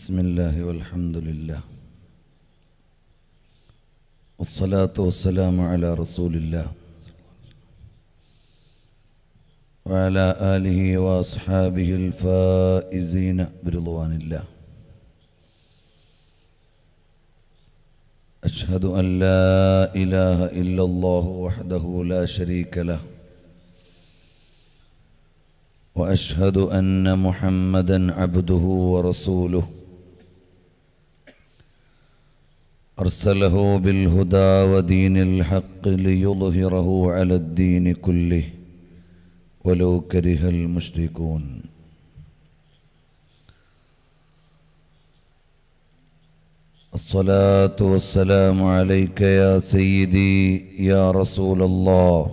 بسم الله والحمد لله والصلاة والسلام على رسول الله وعلى آله وأصحابه الفائزين برضوان الله أشهد أن لا إله إلا الله وحده لا شريك له واشهد ان محمدا عبده ورسوله ارسله بالهدى ودين الحق ليظهره على الدين كله ولو كره المشركون الصلاه والسلام عليك يا سيدي يا رسول الله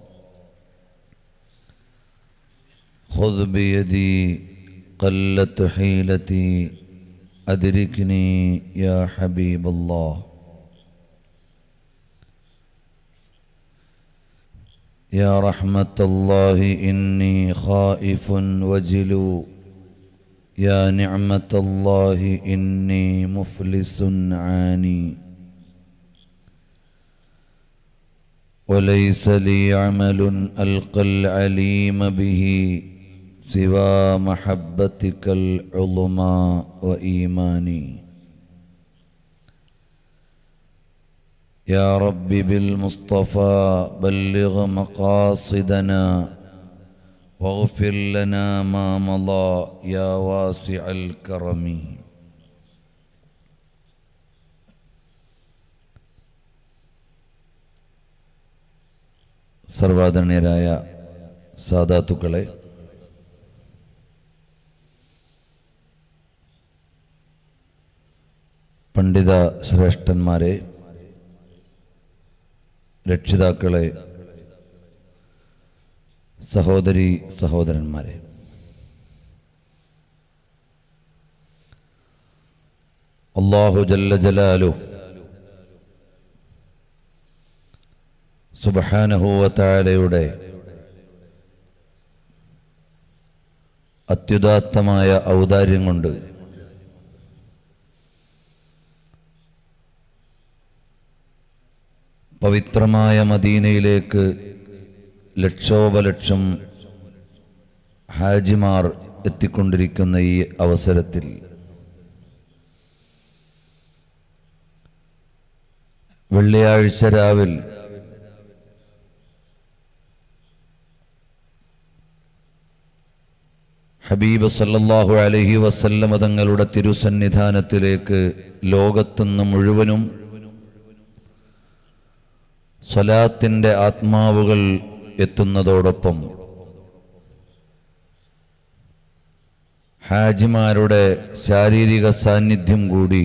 خذ بيدي قلت حيلتي أدركني يا حبيب الله يا رحمة الله إني خائف وجل يا نعمة الله إني مفلس عاني وليس لي عمل ألقى العليم به سوى محبتك العظمى وإيماني يا رب بالمصطفى بلغ مقاصدنا واغفر لنا ما مضى يا واسع الكرم സർവാദരണീയരായ സാധാത്തുക്കളെ പണ്ഡിത ശ്രേഷ്ഠന്മാരെ രക്ഷിതാക്കളെ സഹോദരി സഹോദരന്മാരെ അള്ളാഹു ജല്ല ജലാലു സുബഹാനഹൂവത്തായാലയുടെ അത്യുദാത്തമായ ഔദാര്യം കൊണ്ട് പവിത്രമായ മദീനയിലേക്ക് ലക്ഷോപലക്ഷം ഹാജിമാർ എത്തിക്കൊണ്ടിരിക്കുന്ന ഈ അവസരത്തിൽ വെള്ളിയാഴ്ച രാവിൽ ഹബീബ് സല്ലല്ലാഹു അലൈഹി വസല്ലമ തങ്ങളുടെ തിരുസന്നിധാനത്തിലേക്ക് ലോകത്തുനിന്ന് മുഴുവനും സ്വലാത്തിൻ്റെ ആത്മാവുകൾ എത്തുന്നതോടൊപ്പം ഹാജിമാരുടെ ശാരീരിക സാന്നിധ്യം കൂടി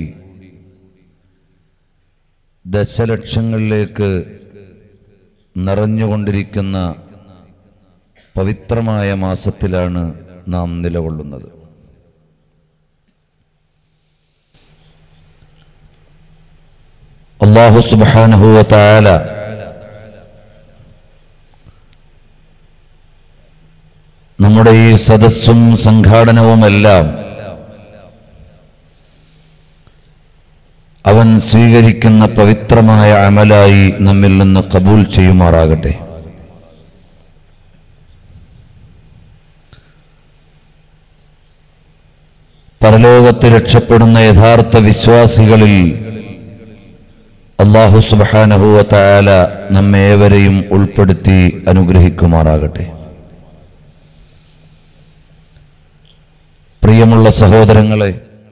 ദശലക്ഷങ്ങളിലേക്ക് നിറഞ്ഞുകൊണ്ടിരിക്കുന്ന പവിത്രമായ മാസത്തിലാണ് നാം നിലകൊള്ളുന്നത് അള്ളാഹു സുബാനുഹുവ താല നമ്മുടെ ഈ സദസ്സും സംഘാടനവുമെല്ലാം അവൻ സ്വീകരിക്കുന്ന പവിത്രമായ അമലായി നമ്മിൽ നിന്ന് കബൂൽ ചെയ്യുമാറാകട്ടെ പരലോകത്ത് രക്ഷപ്പെടുന്ന യഥാർത്ഥ വിശ്വാസികളിൽ അള്ളാഹു സുബാനഹുവ തായാല നമ്മേവരെയും ഉൾപ്പെടുത്തി അനുഗ്രഹിക്കുമാറാകട്ടെ പ്രിയമുള്ള സഹോദരങ്ങളെ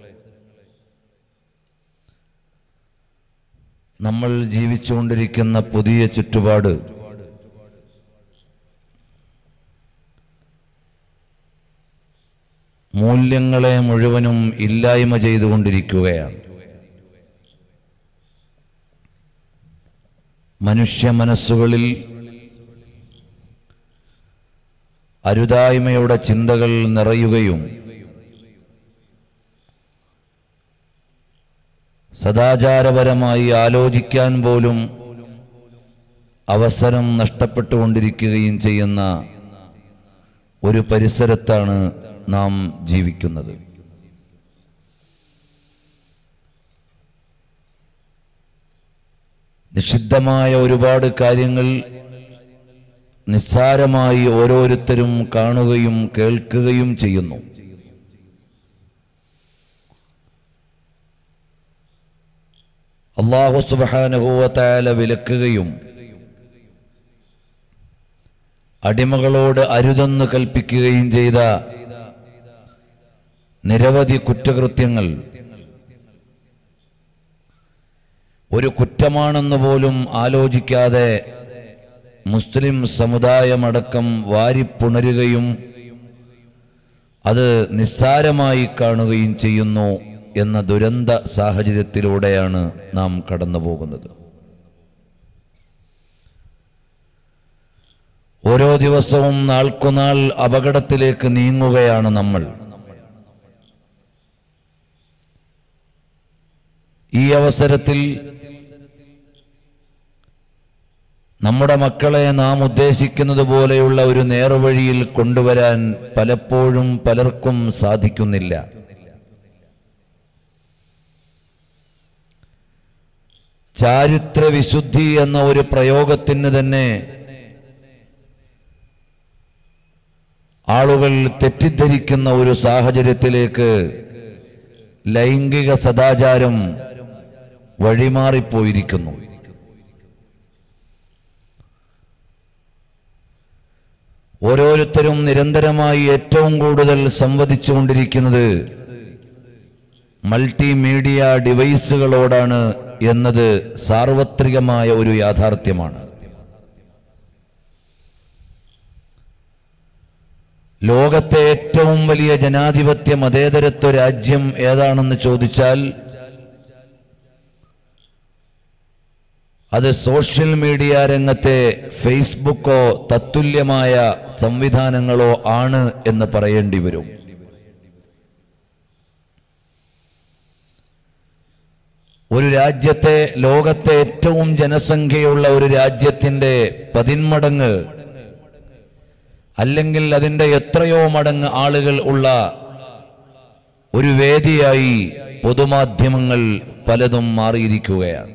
നമ്മൾ ജീവിച്ചുകൊണ്ടിരിക്കുന്ന പുതിയ ചുറ്റുപാട് മൂല്യങ്ങളെ മുഴുവനും ഇല്ലായ്മ ചെയ്തുകൊണ്ടിരിക്കുകയാണ് മനുഷ്യ മനസ്സുകളിൽ അരുതായ്മയുടെ ചിന്തകൾ നിറയുകയും സദാചാരപരമായി ആലോചിക്കാൻ പോലും അവസരം നഷ്ടപ്പെട്ടുകൊണ്ടിരിക്കുകയും ചെയ്യുന്ന ഒരു പരിസരത്താണ് നാം ജീവിക്കുന്നത് നിഷിദ്ധമായ ഒരുപാട് കാര്യങ്ങൾ നിസ്സാരമായി ഓരോരുത്തരും കാണുകയും കേൾക്കുകയും ചെയ്യുന്നു അള്ളാഹു സുബാനുഭവത്തായാല വിലക്കുകയും അടിമകളോട് അരുതെന്ന് കൽപ്പിക്കുകയും ചെയ്ത നിരവധി കുറ്റകൃത്യങ്ങൾ ഒരു കുറ്റമാണെന്ന് പോലും ആലോചിക്കാതെ മുസ്ലിം സമുദായമടക്കം വാരിപ്പുണരുകയും അത് നിസ്സാരമായി കാണുകയും ചെയ്യുന്നു എന്ന ദുരന്ത സാഹചര്യത്തിലൂടെയാണ് നാം കടന്നു പോകുന്നത് ഓരോ ദിവസവും നാൾക്കുനാൾ അപകടത്തിലേക്ക് നീങ്ങുകയാണ് നമ്മൾ ഈ അവസരത്തിൽ നമ്മുടെ മക്കളെ നാം ഉദ്ദേശിക്കുന്നത് പോലെയുള്ള ഒരു നേർവഴിയിൽ കൊണ്ടുവരാൻ പലപ്പോഴും പലർക്കും സാധിക്കുന്നില്ല ചാരിത്ര വിശുദ്ധി എന്ന ഒരു പ്രയോഗത്തിന് തന്നെ ആളുകൾ തെറ്റിദ്ധരിക്കുന്ന ഒരു സാഹചര്യത്തിലേക്ക് ലൈംഗിക സദാചാരം വഴിമാറിപ്പോയിരിക്കുന്നു ഓരോരുത്തരും നിരന്തരമായി ഏറ്റവും കൂടുതൽ സംവദിച്ചുകൊണ്ടിരിക്കുന്നത് മൾട്ടിമീഡിയ ഡിവൈസുകളോടാണ് എന്നത് സാർവത്രികമായ ഒരു യാഥാർത്ഥ്യമാണ് ലോകത്തെ ഏറ്റവും വലിയ ജനാധിപത്യ മതേതരത്വ രാജ്യം ഏതാണെന്ന് ചോദിച്ചാൽ അത് സോഷ്യൽ മീഡിയ രംഗത്തെ ഫേസ്ബുക്കോ തത്തുല്യമായ സംവിധാനങ്ങളോ ആണ് എന്ന് പറയേണ്ടി വരും ഒരു രാജ്യത്തെ ലോകത്തെ ഏറ്റവും ജനസംഖ്യയുള്ള ഒരു രാജ്യത്തിന്റെ പതിന്മടങ്ങ് അല്ലെങ്കിൽ അതിന്റെ എത്രയോ മടങ്ങ് ആളുകൾ ഉള്ള ഒരു വേദിയായി പൊതുമാധ്യമങ്ങൾ പലതും മാറിയിരിക്കുകയാണ്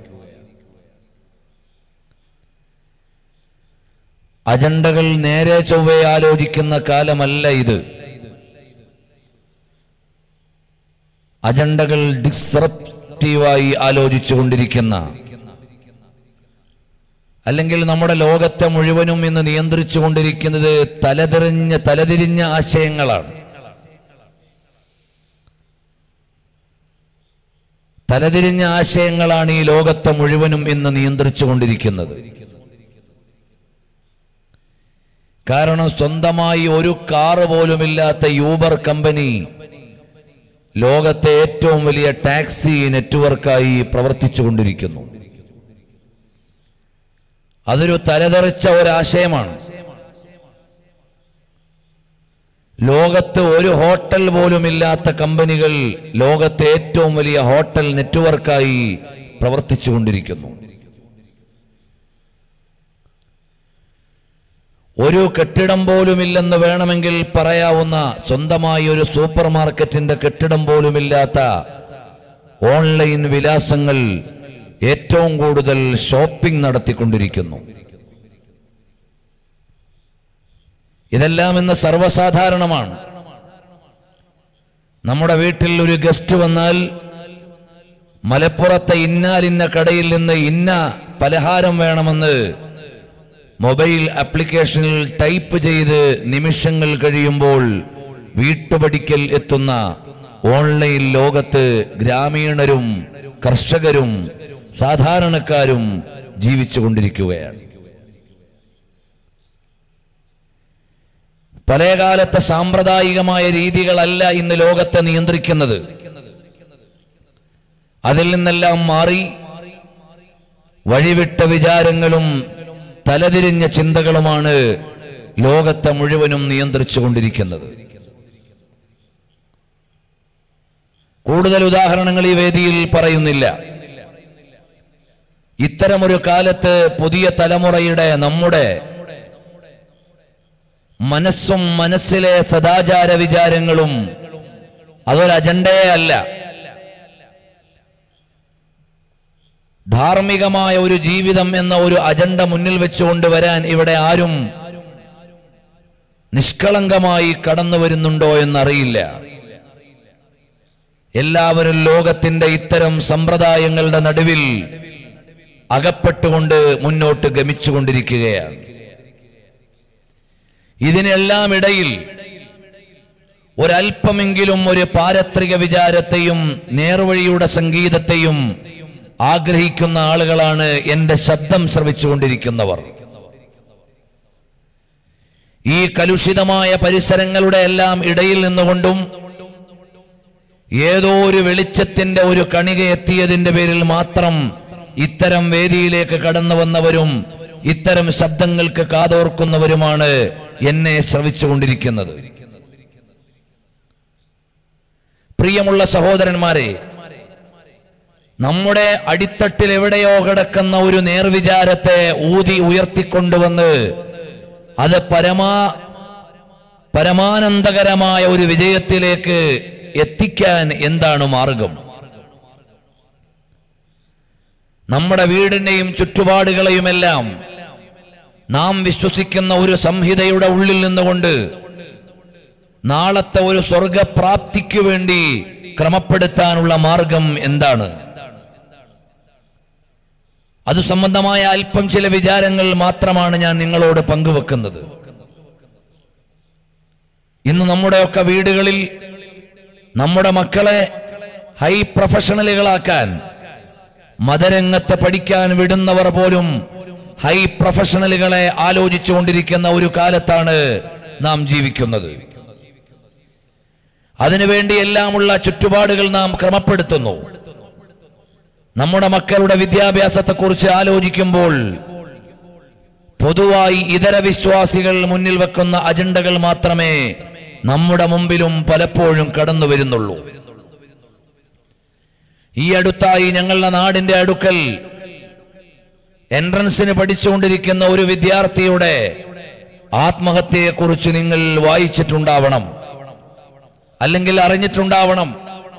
അജണ്ടകൾ നേരെ ചൊവ്വെ ആലോചിക്കുന്ന കാലമല്ല ഇത് അജണ്ടകൾ ഡിസ്റപ്റ്റീവായി ആലോചിച്ചു കൊണ്ടിരിക്കുന്ന അല്ലെങ്കിൽ നമ്മുടെ ലോകത്തെ മുഴുവനും ഇന്ന് നിയന്ത്രിച്ചു കൊണ്ടിരിക്കുന്നത് തലതിരിഞ്ഞ തലതിരിഞ്ഞ ആശയങ്ങളാണ് തലതിരിഞ്ഞ ആശയങ്ങളാണ് ഈ ലോകത്തെ മുഴുവനും ഇന്ന് നിയന്ത്രിച്ചു കൊണ്ടിരിക്കുന്നത് കാരണം സ്വന്തമായി ഒരു കാറ് പോലുമില്ലാത്ത യൂബർ കമ്പനി ലോകത്തെ ഏറ്റവും വലിയ ടാക്സി നെറ്റ്വർക്കായി പ്രവർത്തിച്ചു കൊണ്ടിരിക്കുന്നു അതൊരു തലതെറിച്ച ഒരാശയമാണ് ലോകത്ത് ഒരു ഹോട്ടൽ പോലുമില്ലാത്ത കമ്പനികൾ ലോകത്തെ ഏറ്റവും വലിയ ഹോട്ടൽ നെറ്റ്വർക്കായി പ്രവർത്തിച്ചു കൊണ്ടിരിക്കുന്നു ഒരു കെട്ടിടം പോലുമില്ലെന്ന് വേണമെങ്കിൽ പറയാവുന്ന സ്വന്തമായി ഒരു സൂപ്പർ മാർക്കറ്റിന്റെ കെട്ടിടം പോലുമില്ലാത്ത ഓൺലൈൻ വിലാസങ്ങൾ ഏറ്റവും കൂടുതൽ ഷോപ്പിംഗ് നടത്തിക്കൊണ്ടിരിക്കുന്നു ഇതെല്ലാം ഇന്ന് സർവ്വസാധാരണമാണ് നമ്മുടെ വീട്ടിൽ ഒരു ഗസ്റ്റ് വന്നാൽ മലപ്പുറത്തെ ഇന്നാലിന്ന കടയിൽ നിന്ന് ഇന്ന പലഹാരം വേണമെന്ന് മൊബൈൽ ആപ്ലിക്കേഷനിൽ ടൈപ്പ് ചെയ്ത് നിമിഷങ്ങൾ കഴിയുമ്പോൾ വീട്ടുപടിക്കൽ എത്തുന്ന ഓൺലൈൻ ലോകത്ത് ഗ്രാമീണരും കർഷകരും സാധാരണക്കാരും ജീവിച്ചുകൊണ്ടിരിക്കുകയാണ് പഴയകാലത്തെ സാമ്പ്രദായികമായ രീതികളല്ല ഇന്ന് ലോകത്തെ നിയന്ത്രിക്കുന്നത് അതിൽ നിന്നെല്ലാം മാറി വഴിവിട്ട വിചാരങ്ങളും തലതിരിഞ്ഞ ചിന്തകളുമാണ് ലോകത്തെ മുഴുവനും നിയന്ത്രിച്ചുകൊണ്ടിരിക്കുന്നത് കൂടുതൽ ഉദാഹരണങ്ങൾ ഈ വേദിയിൽ പറയുന്നില്ല ഇത്തരമൊരു കാലത്ത് പുതിയ തലമുറയുടെ നമ്മുടെ മനസ്സും മനസ്സിലെ സദാചാര വിചാരങ്ങളും അതൊരു അജണ്ടയേ അല്ല ധാർമ്മികമായ ഒരു ജീവിതം എന്ന ഒരു അജണ്ട മുന്നിൽ വെച്ചുകൊണ്ട് വരാൻ ഇവിടെ ആരും നിഷ്കളങ്കമായി കടന്നു വരുന്നുണ്ടോ എന്നറിയില്ല എല്ലാവരും ലോകത്തിന്റെ ഇത്തരം സമ്പ്രദായങ്ങളുടെ നടുവിൽ അകപ്പെട്ടുകൊണ്ട് മുന്നോട്ട് ഗമിച്ചുകൊണ്ടിരിക്കുകയാണ് ഇതിനെല്ലാം ഇടയിൽ ഒരല്പമെങ്കിലും ഒരു പാരത്രിക വിചാരത്തെയും നേർവഴിയുടെ സംഗീതത്തെയും ആഗ്രഹിക്കുന്ന ആളുകളാണ് എന്റെ ശബ്ദം ശ്രവിച്ചുകൊണ്ടിരിക്കുന്നവർ ഈ കലുഷിതമായ പരിസരങ്ങളുടെ എല്ലാം ഇടയിൽ നിന്നുകൊണ്ടും ഏതോ ഒരു വെളിച്ചത്തിന്റെ ഒരു കണിക എത്തിയതിന്റെ പേരിൽ മാത്രം ഇത്തരം വേദിയിലേക്ക് കടന്നു വന്നവരും ഇത്തരം ശബ്ദങ്ങൾക്ക് കാതോർക്കുന്നവരുമാണ് എന്നെ ശ്രവിച്ചുകൊണ്ടിരിക്കുന്നത് പ്രിയമുള്ള സഹോദരന്മാരെ നമ്മുടെ അടിത്തട്ടിൽ എവിടെയോ കിടക്കുന്ന ഒരു നേർവിചാരത്തെ ഊതി ഉയർത്തിക്കൊണ്ടുവന്ന് അത് പരമാ പരമാനന്ദകരമായ ഒരു വിജയത്തിലേക്ക് എത്തിക്കാൻ എന്താണ് മാർഗം നമ്മുടെ വീടിനെയും ചുറ്റുപാടുകളെയുമെല്ലാം നാം വിശ്വസിക്കുന്ന ഒരു സംഹിതയുടെ ഉള്ളിൽ നിന്നുകൊണ്ട് നാളത്തെ ഒരു സ്വർഗപ്രാപ്തിക്ക് വേണ്ടി ക്രമപ്പെടുത്താനുള്ള മാർഗം എന്താണ് അത് സംബന്ധമായ അല്പം ചില വിചാരങ്ങൾ മാത്രമാണ് ഞാൻ നിങ്ങളോട് പങ്കുവെക്കുന്നത് ഇന്ന് നമ്മുടെയൊക്കെ വീടുകളിൽ നമ്മുടെ മക്കളെ ഹൈ പ്രൊഫഷണലുകളാക്കാൻ മതരംഗത്ത് പഠിക്കാൻ വിടുന്നവർ പോലും ഹൈ പ്രൊഫഷണലുകളെ ആലോചിച്ചുകൊണ്ടിരിക്കുന്ന ഒരു കാലത്താണ് നാം ജീവിക്കുന്നത് അതിനുവേണ്ടി എല്ലാമുള്ള ചുറ്റുപാടുകൾ നാം ക്രമപ്പെടുത്തുന്നു നമ്മുടെ മക്കളുടെ വിദ്യാഭ്യാസത്തെക്കുറിച്ച് ആലോചിക്കുമ്പോൾ പൊതുവായി ഇതര വിശ്വാസികൾ മുന്നിൽ വെക്കുന്ന അജണ്ടകൾ മാത്രമേ നമ്മുടെ മുമ്പിലും പലപ്പോഴും കടന്നു വരുന്നുള്ളൂ ഈ അടുത്തായി ഞങ്ങളുടെ നാടിന്റെ അടുക്കൽ എൻട്രൻസിന് പഠിച്ചുകൊണ്ടിരിക്കുന്ന ഒരു വിദ്യാർത്ഥിയുടെ ആത്മഹത്യയെക്കുറിച്ച് നിങ്ങൾ വായിച്ചിട്ടുണ്ടാവണം അല്ലെങ്കിൽ അറിഞ്ഞിട്ടുണ്ടാവണം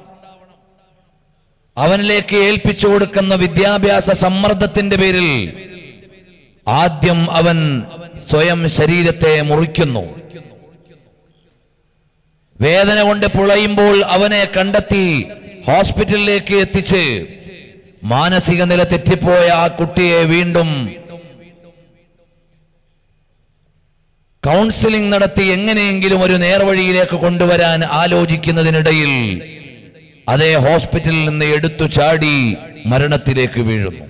അവനിലേക്ക് ഏൽപ്പിച്ചു കൊടുക്കുന്ന വിദ്യാഭ്യാസ സമ്മർദ്ദത്തിന്റെ പേരിൽ ആദ്യം അവൻ സ്വയം ശരീരത്തെ മുറിക്കുന്നു വേദന കൊണ്ട് പുളയുമ്പോൾ അവനെ കണ്ടെത്തി ഹോസ്പിറ്റലിലേക്ക് എത്തിച്ച് മാനസിക നില തെറ്റിപ്പോയ ആ കുട്ടിയെ വീണ്ടും കൗൺസിലിംഗ് നടത്തി എങ്ങനെയെങ്കിലും ഒരു നേർവഴിയിലേക്ക് കൊണ്ടുവരാൻ ആലോചിക്കുന്നതിനിടയിൽ അതേ ഹോസ്പിറ്റലിൽ നിന്ന് എടുത്തു ചാടി മരണത്തിലേക്ക് വീഴുന്നു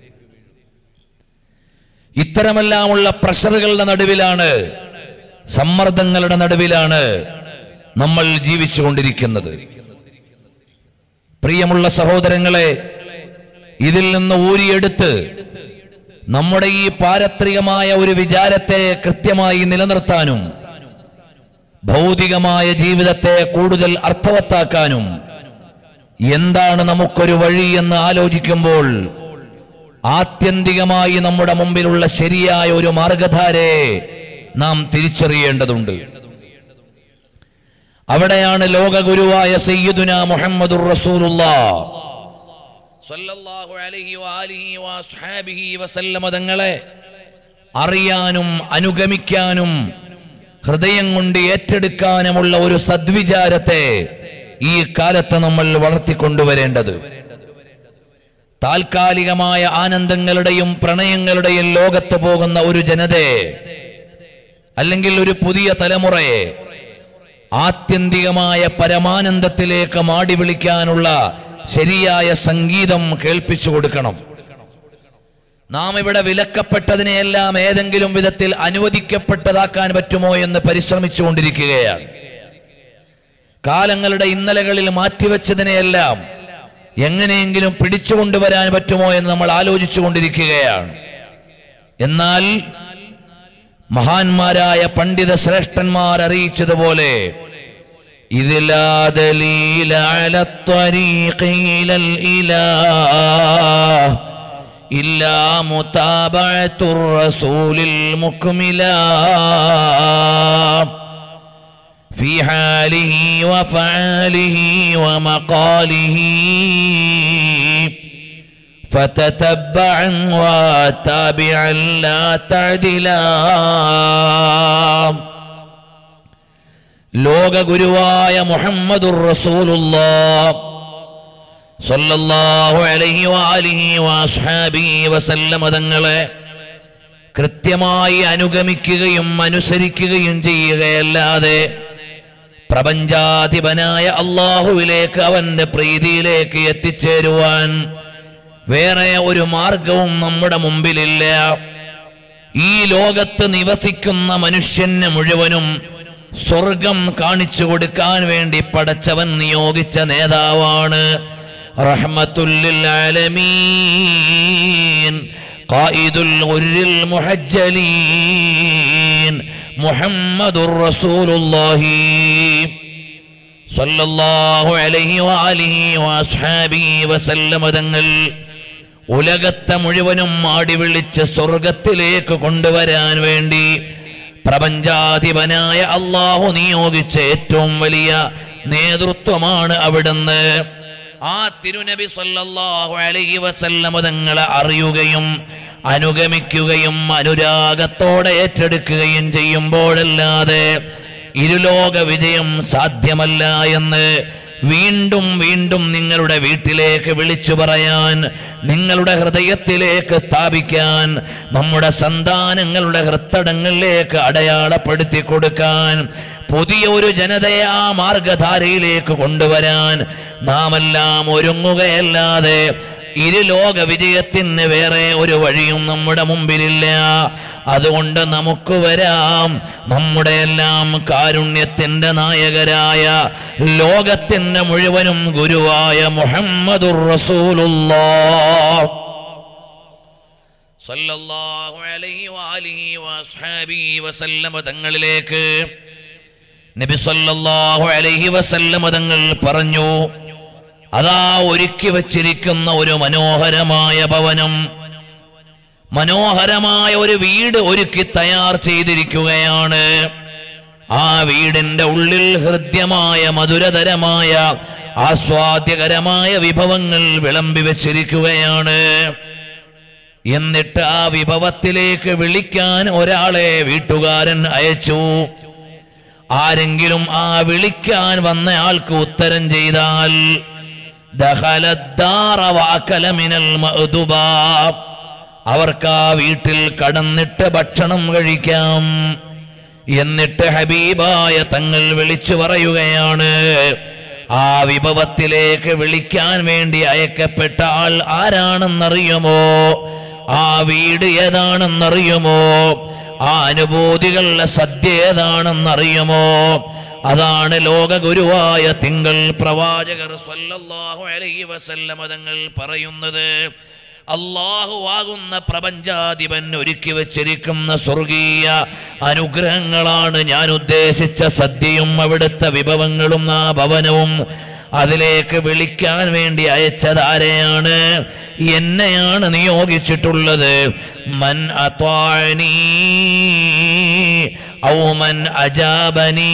ഇത്തരമെല്ലാമുള്ള പ്രഷറുകളുടെ നടുവിലാണ് സമ്മർദ്ദങ്ങളുടെ നടുവിലാണ് നമ്മൾ ജീവിച്ചുകൊണ്ടിരിക്കുന്നത് പ്രിയമുള്ള സഹോദരങ്ങളെ ഇതിൽ നിന്ന് ഊരിയെടുത്ത് നമ്മുടെ ഈ പാരത്രികമായ ഒരു വിചാരത്തെ കൃത്യമായി നിലനിർത്താനും ഭൗതികമായ ജീവിതത്തെ കൂടുതൽ അർത്ഥവത്താക്കാനും എന്താണ് നമുക്കൊരു വഴി എന്ന് ആലോചിക്കുമ്പോൾ ആത്യന്തികമായി നമ്മുടെ മുമ്പിലുള്ള ശരിയായ ഒരു മാർഗധാരയെ നാം തിരിച്ചറിയേണ്ടതുണ്ട് അവിടെയാണ് ലോകഗുരുവായ സയ്യിദുന മുഹമ്മദുർ റസൂലുള്ളാഹ് സ്വല്ലല്ലാഹു അലൈഹി വആലിഹി വസ്ഹാബിഹി വസല്ലമ തങ്ങളെ അറിയാനും അനുഗമിക്കാനും ഹൃദയം കൊണ്ട് ഏറ്റെടുക്കാനുമുള്ള ഒരു സദ്വിചാരത്തെ ഈ കാലത്ത് നമ്മൾ വളർത്തിക്കൊണ്ടുവരേണ്ടത് താൽക്കാലികമായ ആനന്ദങ്ങളുടെയും പ്രണയങ്ങളുടെയും ലോകത്ത് പോകുന്ന ഒരു ജനതയെ അല്ലെങ്കിൽ ഒരു പുതിയ തലമുറയെ ആത്യന്തികമായ പരമാനന്ദത്തിലേക്ക് മാടി വിളിക്കാനുള്ള ശരിയായ സംഗീതം കേൾപ്പിച്ചു കൊടുക്കണം നാം ഇവിടെ വിലക്കപ്പെട്ടതിനെയെല്ലാം ഏതെങ്കിലും വിധത്തിൽ അനുവദിക്കപ്പെട്ടതാക്കാൻ പറ്റുമോ എന്ന് പരിശ്രമിച്ചുകൊണ്ടിരിക്കുകയാണ് കാലങ്ങളുടെ ഇന്നലകളിൽ മാറ്റിവെച്ചതിനെയെല്ലാം എങ്ങനെയെങ്കിലും പിടിച്ചുകൊണ്ടുവരാൻ പറ്റുമോ എന്ന് നമ്മൾ ആലോചിച്ചു കൊണ്ടിരിക്കുകയാണ് എന്നാൽ മഹാന്മാരായ പണ്ഡിത ശ്രേഷ്ഠന്മാർ അറിയിച്ചതുപോലെ ഇതിലാ ദലീല അല الطريق إلى الإله إلا متابعة الرسول المكملا في حاله وفعاله ومقاله فتتبعا وتابعا لا تعدلا ലോകഗുരുവായ മുഹമ്മദുർ റസൂലുള്ളാഹ് സല്ലല്ലാഹു അലൈഹി വാലിഹി വസ്ഹാബിഹി വസല്ലമ തങ്ങളെ കൃത്യമായി അനുഗമിക്കുകയും അനുസരിക്കുകയും ചെയ്യുകയല്ലാതെ പ്രപഞ്ചാധിപനായ അള്ളാഹുവിലേക്ക് അവന്റെ പ്രീതിയിലേക്ക് എത്തിച്ചേരുവാൻ വേറെ ഒരു മാർഗവും നമ്മുടെ മുമ്പിലില്ല ഈ ലോകത്ത് നിവസിക്കുന്ന മനുഷ്യന് മുഴുവനും സ്വർഗം കാണിച്ചു കൊടുക്കാൻ വേണ്ടി പടച്ചവൻ നിയോഗിച്ച നേതാവാണ് റഹ്മത്തുല്ലിൽ ആലമീൻ ഖായിദുൽ ഗുരിൽ മുഹജ്ജലീൻ മുഹമ്മദുർ റസൂലുള്ളാഹി സല്ലല്ലാഹു അലൈഹി വആലിഹി വഅസ്ഹാബിഹി വസല്ലമ തങ്ങൾ ഉലകത്തെ മുഴുവനും മാടി വിളിച്ച് സ്വർഗത്തിലേക്ക് കൊണ്ടുവരാൻ വേണ്ടി പ്രപഞ്ചാധിപനായ അള്ളാഹു നിയോഗിച്ച ഏറ്റവും വലിയ നേതൃത്വമാണ് അവിടുന്ന് ആ തിരുനബി സല്ലല്ലാഹു അലൈഹി വസല്ലമ തങ്ങളെ അറിയുകയും അനുഗമിക്കുകയും അനുരാഗത്തോടെ ഏറ്റെടുക്കുകയും ചെയ്യുമ്പോഴല്ലാതെ ഇരുലോക വിജയം സാധ്യമല്ല എന്ന് വീണ്ടും വീണ്ടും നിങ്ങളുടെ വീട്ടിലേക്ക് വിളിച്ചു പറയാൻ നിങ്ങളുടെ ഹൃദയത്തിലേക്ക് സ്ഥാപിക്കാൻ നമ്മുടെ സന്താനങ്ങളുടെ ഹൃത്തടങ്ങളിലേക്ക് അടയാളപ്പെടുത്തി കൊടുക്കാൻ പുതിയ ഒരു ജനതയെ ആ മാർഗധാരയിലേക്ക് കൊണ്ടുവരാൻ നാമെല്ലാം ഒരുങ്ങുകയല്ലാതെ ഇരുലോക വിജയത്തിന് വേറെ ഒരു വഴിയും നമ്മുടെ മുമ്പിലില്ല അതുകൊണ്ട് നമുക്ക് വരാം നമ്മുടെ എല്ലാം കാരുണ്യത്തിന്റെ നായകരായ ലോകത്തിന്റെ മുഴുവനും ഗുരുവായ മുഹമ്മദുർ റസൂലുള്ളാഹ് സല്ലല്ലാഹു അലൈഹി വആലിഹി വസ്ഹാബിഹി വസല്ലമ തങ്ങളിലേക്ക് നബി സല്ലല്ലാഹു അലൈഹി വസല്ലമ തങ്ങൾ പറഞ്ഞു അതാ ഒരുക്കി വച്ചിരിക്കുന്ന ഒരു മനോഹരമായ ഭവനം മനോഹരമായ ഒരു വീട് ഒരുക്കി തയ്യാർ ചെയ്തിരിക്കുകയാണ് ആ വീടിന്റെ ഉള്ളിൽ ഹൃദ്യമായ മധുരതരമായ ആസ്വാദ്യകരമായ വിഭവങ്ങൾ വിളമ്പി വച്ചിരിക്കുകയാണ് എന്നിട്ട് ആ വിഭവത്തിലേക്ക് വിളിക്കാൻ ഒരാളെ വീട്ടുകാരൻ അയച്ചു ആരെങ്കിലും ആ വിളിക്കാൻ വന്ന ആൾക്ക് ഉത്തരം ചെയ്താൽ ദഖലദ്ദാറ വഅകല മിനൽ മഅ്ദുബാ. അവർക്ക് ആ വീട്ടിൽ കടന്നിട്ട് ഭക്ഷണം കഴിക്കാം എന്നിട്ട് ഹബീബായ തങ്ങൾ വിളിച്ചു പറയുകയാണ് ആ വിഭവത്തിലേക്ക് വിളിക്കാൻ വേണ്ടി അയക്കപ്പെട്ട ആൾ ആരാണെന്നറിയുമോ ആ വീട് ഏതാണെന്നറിയുമോ ആ അനുഭൂതികളുടെ സദ്യ ഏതാണെന്നറിയുമോ അതാണ് ലോകഗുരുവായ തിങ്കൾ പ്രവാചകർ സ്വല്ലല്ലാഹു അലൈഹി വസല്ലമ തങ്ങൾ പറയുന്നത് അള്ളാഹുവാകുന്ന പ്രപഞ്ചാധിപൻ ഒരുക്കി വച്ചിരിക്കുന്ന സ്വർഗീയ അനുഗ്രഹങ്ങളാണ് ഞാൻ ഉദ്ദേശിച്ച സദ്യയും അവിടുത്തെ വിഭവങ്ങളും ആ ഭവനവും അതിലേക്ക് വിളിക്കാൻ വേണ്ടി അയച്ചത് ആരെയാണ് എന്നെയാണ് നിയോഗിച്ചിട്ടുള്ളത് മൻ അത്വാനി ഔ മൻ അജാബനി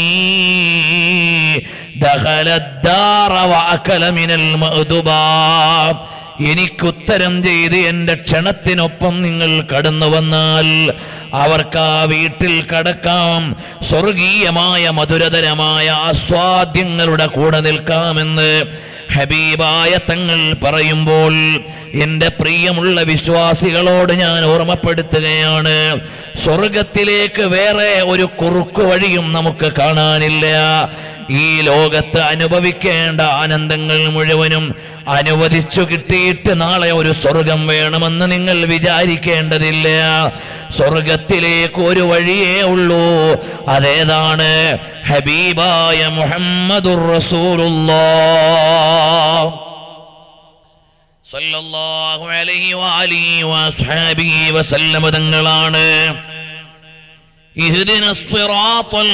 ദഖലദ്ദാറ വഅകല മിനൽ മഅ്ദുബാ എനിക്കുത്തരം ചെയ്ത് എൻ്റെ ക്ഷണത്തിനൊപ്പം നിങ്ങൾ കടന്നു വന്നാൽ അവർക്ക് ആ വീട്ടിൽ കടക്കാം സ്വർഗീയമായ മധുരതരമായ ആസ്വാദ്യങ്ങളുടെ കൂടെ നിൽക്കാമെന്ന് ഹബീബായ തങ്ങൾ പറയുമ്പോൾ എൻ്റെ പ്രിയമുള്ള വിശ്വാസികളോട് ഞാൻ ഓർമ്മപ്പെടുത്തുകയാണ് സ്വർഗത്തിലേക്ക് വേറെ ഒരു കുറുക്കു വഴിയും നമുക്ക് കാണാനില്ല ഈ ലോകത്ത് അനുഭവിക്കേണ്ട ആനന്ദങ്ങൾ മുഴുവനും അനുവദിച്ചു കിട്ടിയിട്ട് നാളെ ഒരു സ്വർഗം വേണമെന്ന് നിങ്ങൾ വിചാരിക്കേണ്ടതില്ല സ്വർഗത്തിലേക്ക് ഒരു വഴിയേ ഉള്ളൂ അതേതാണ് ഹബീബായ മുഹമ്മദുർ റസൂലുള്ളാഹ് സല്ലല്ലാഹു അലൈഹി വആലിഹി വസ്ഹാബിഹി വസല്ലമ തങ്ങളാണ് ഇഹ്ദിന സിറാത്തൽ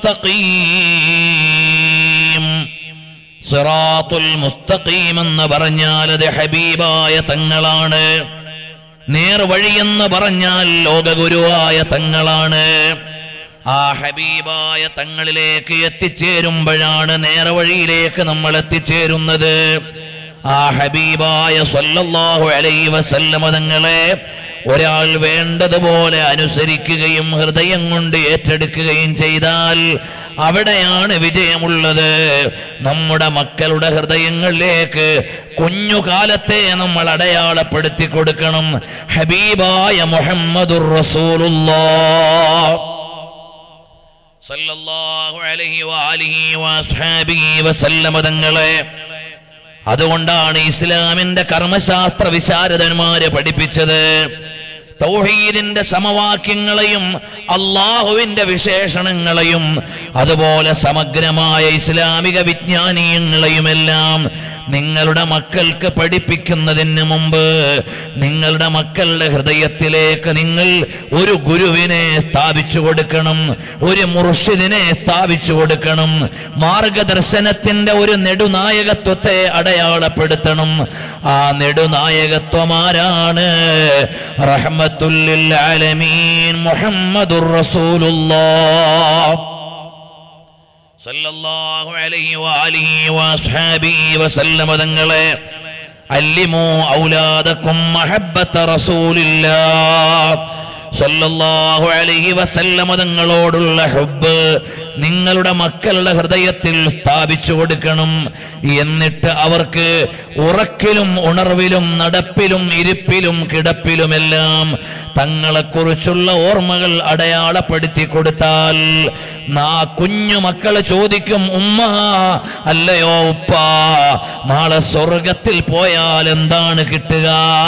മുസ്തഖീം സിറാത്തുൽ മുസ്തഖീം എന്ന് പറഞ്ഞാൽ അത് ഹബീബായ തങ്ങളാണ് നേർവഴി എന്ന് പറഞ്ഞാൽ ലോകഗുരുവായ തങ്ങളാണ് ആ ഹബീബായ തങ്ങളിലേക്ക് എത്തിച്ചേരുമ്പോഴാണ് നേർവഴിയിലേക്ക് നമ്മൾ എത്തിച്ചേരുന്നത് ആ ഹബീബായ സല്ലല്ലാഹു അലൈഹി വസല്ലമ തങ്ങളെ ഒരാൾ വേണ്ടതുപോലെ അനുസരിക്കുകയും ഹൃദയം കൊണ്ട് ഏറ്റെടുക്കുകയും ചെയ്താൽ അവിടെയാണ് വിജയമുള്ളത് നമ്മുടെ മക്കളുടെ ഹൃദയങ്ങളിലേക്ക് കുഞ്ഞുകാലത്തെ നമ്മൾ അടയാളപ്പെടുത്തി കൊടുക്കണം ഹബീബായ മുഹമ്മദുർ റസൂലുള്ളാഹ് സല്ലല്ലാഹു അലൈഹി വആലിഹി വഅസ്ഹാബിഹി വസല്ലമ തങ്ങളെ അതുകൊണ്ടാണ് ഇസ്ലാമിന്റെ കർമ്മശാസ്ത്ര വിശാരദന്മാര് പഠിപ്പിച്ചത് തൗഹീദിന്റെ സമവാക്യങ്ങളെയും അള്ളാഹുവിന്റെ വിശേഷണങ്ങളെയും അതുപോലെ സമഗ്രമായ ഇസ്ലാമിക വിജ്ഞാനീയങ്ങളെയുമെല്ലാം നിങ്ങളുടെ മക്കൾക്ക് പഠിപ്പിക്കുന്നതിന് മുമ്പ് നിങ്ങളുടെ മക്കളുടെ ഹൃദയത്തിലേക്ക് നിങ്ങൾ ഒരു ഗുരുവിനെ സ്ഥാപിച്ചു കൊടുക്കണം ഒരു മുർഷിദിനെ സ്ഥാപിച്ചു കൊടുക്കണം മാർഗദർശനത്തിന്റെ ഒരു നെടുനായകത്വത്തെ അടയാളപ്പെടുത്തണം ആ നെടുനായകത്വം ആരാണ് റഹ്മത്തുല്ലിൽ ആലമീൻ മുഹമ്മദുർ റസൂലുള്ളാഹ് സല്ലല്ലാഹു അലൈഹി വആലിഹി വഅസ്ഹാബിഹി വസല്ലമ തങ്ങളെ അല്ലിമു ഔലാദക്കും മഹബ്ബത റസൂലില്ലാഹ് സല്ലല്ലാഹു അലൈഹി വസല്ലമ തങ്ങളോടുള്ള ഹുബ്ബ് നിങ്ങളുടെ മക്കളുടെ ഹൃദയത്തിൽ സ്ഥാപിച്ചു കൊടുക്കണം എന്നിട്ട് അവർക്ക് ഉറക്കിലും ഉണർവിലും നടപ്പിലും ഇരിപ്പിലും കിടപ്പിലുമെല്ലാം തങ്ങളെക്കുറിച്ചുള്ള ഓർമ്മകൾ അടയാളപ്പെടുത്തി കൊടുത്താൽ നാ കുഞ്ഞു മക്കള് ചോദിക്കും ഉമ്മ അല്ലയോ ഉപ്പ നാളെ സ്വർഗത്തിൽ പോയാൽ എന്താണ് കിട്ടുക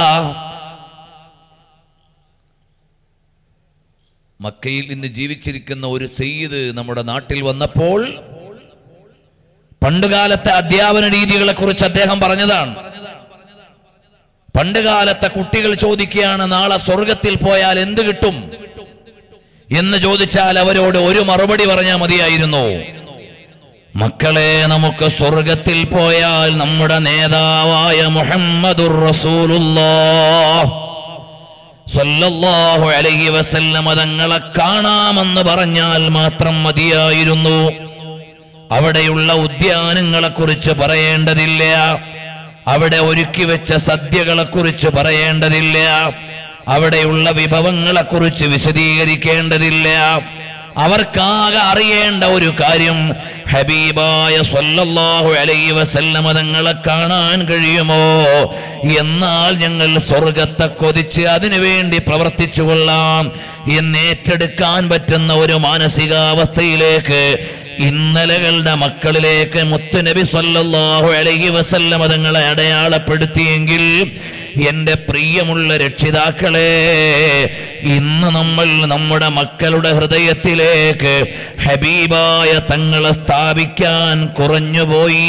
മക്കയിൽ ഇന്ന് ജീവിച്ചിരിക്കുന്ന ഒരു സെയ്ത് നമ്മുടെ നാട്ടിൽ വന്നപ്പോൾ പണ്ടുകാലത്തെ അധ്യാപന രീതികളെ കുറിച്ച് അദ്ദേഹം പറഞ്ഞതാണ് പണ്ടുകാലത്തെ കുട്ടികൾ ചോദിക്കുകയാണ് നാളെ സ്വർഗത്തിൽ പോയാൽ എന്ത് കിട്ടും എന്ന് ചോദിച്ചാൽ അവരോട് ഒരു മറുപടി പറഞ്ഞാൽ മതിയായിരുന്നു മക്കളെ നമുക്ക് സ്വർഗത്തിൽ പോയാൽ നമ്മുടെ നേതാവായ മുഹമ്മദുർ റസൂലുള്ളാഹ് സല്ലല്ലാഹു അലൈഹി വസല്ലമ തങ്ങളെ കാണാമെന്ന് പറഞ്ഞാൽ മാത്രം മതിയായിരുന്നു അവിടെയുള്ള ഉദ്യാനങ്ങളെ കുറിച്ച് പറയേണ്ടതില്ല അവിടെ ഒരുക്കി വെച്ച സദ്യകളെ കുറിച്ച് പറയേണ്ടതില്ല അവിടെയുള്ള വിഭവങ്ങളെ കുറിച്ച് വിശദീകരിക്കേണ്ടതില്ല അവർക്കാകെ അറിയേണ്ട ഒരു കാര്യം ഹബീബായ സ്വല്ലല്ലാഹു അലൈഹി വസല്ലമ തങ്ങളെ കാണാൻ കഴിയുമോ എന്നാൽ ഞങ്ങൾ സ്വർഗത്തെ കൊതിച്ച് അതിനു വേണ്ടി പ്രവർത്തിച്ചു കൊള്ളാം എന്ന് ഏറ്റെടുക്കാൻ പറ്റുന്ന ഒരു മാനസികാവസ്ഥയിലേക്ക് ഇന്നലകളുടെ മക്കളിലേക്ക് മുത്തുനബി സല്ലല്ലാഹു അലൈഹി വസല്ലമ തങ്ങളെ അടയാളപ്പെടുത്തിയെങ്കിൽ എന്റെ പ്രിയമുള്ള രക്ഷിതാക്കളെ ഇന്ന് നമ്മൾ നമ്മുടെ മക്കളുടെ ഹൃദയത്തിലേക്ക് ഹബീബായ തങ്ങളെ സ്ഥാപിക്കാൻ കുറഞ്ഞുപോയി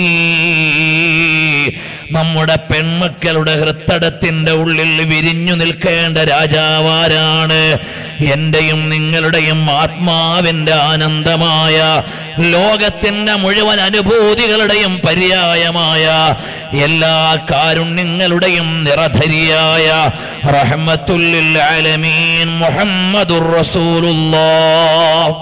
നമ്മുടെ പെൺമക്കളുടെ ഹൃത്തടത്തിന്റെ ഉള്ളിൽ വിരിഞ്ഞു നിൽക്കേണ്ട രാജാവാരാണ് എന്റെയും നിങ്ങളുടെയും ആത്മാവിന്റെ ആനന്ദമായ ലോകത്തിന്റെ മുഴുവൻ അനുഭൂതികളുടെയും പര്യായമായ എല്ലാ കാരുണ്യങ്ങളുടെയും നിറധരിയായ റഹ്മത്തുല്ലിൽ ആലമീൻ മുഹമ്മദുർ റസൂലുള്ളാഹ്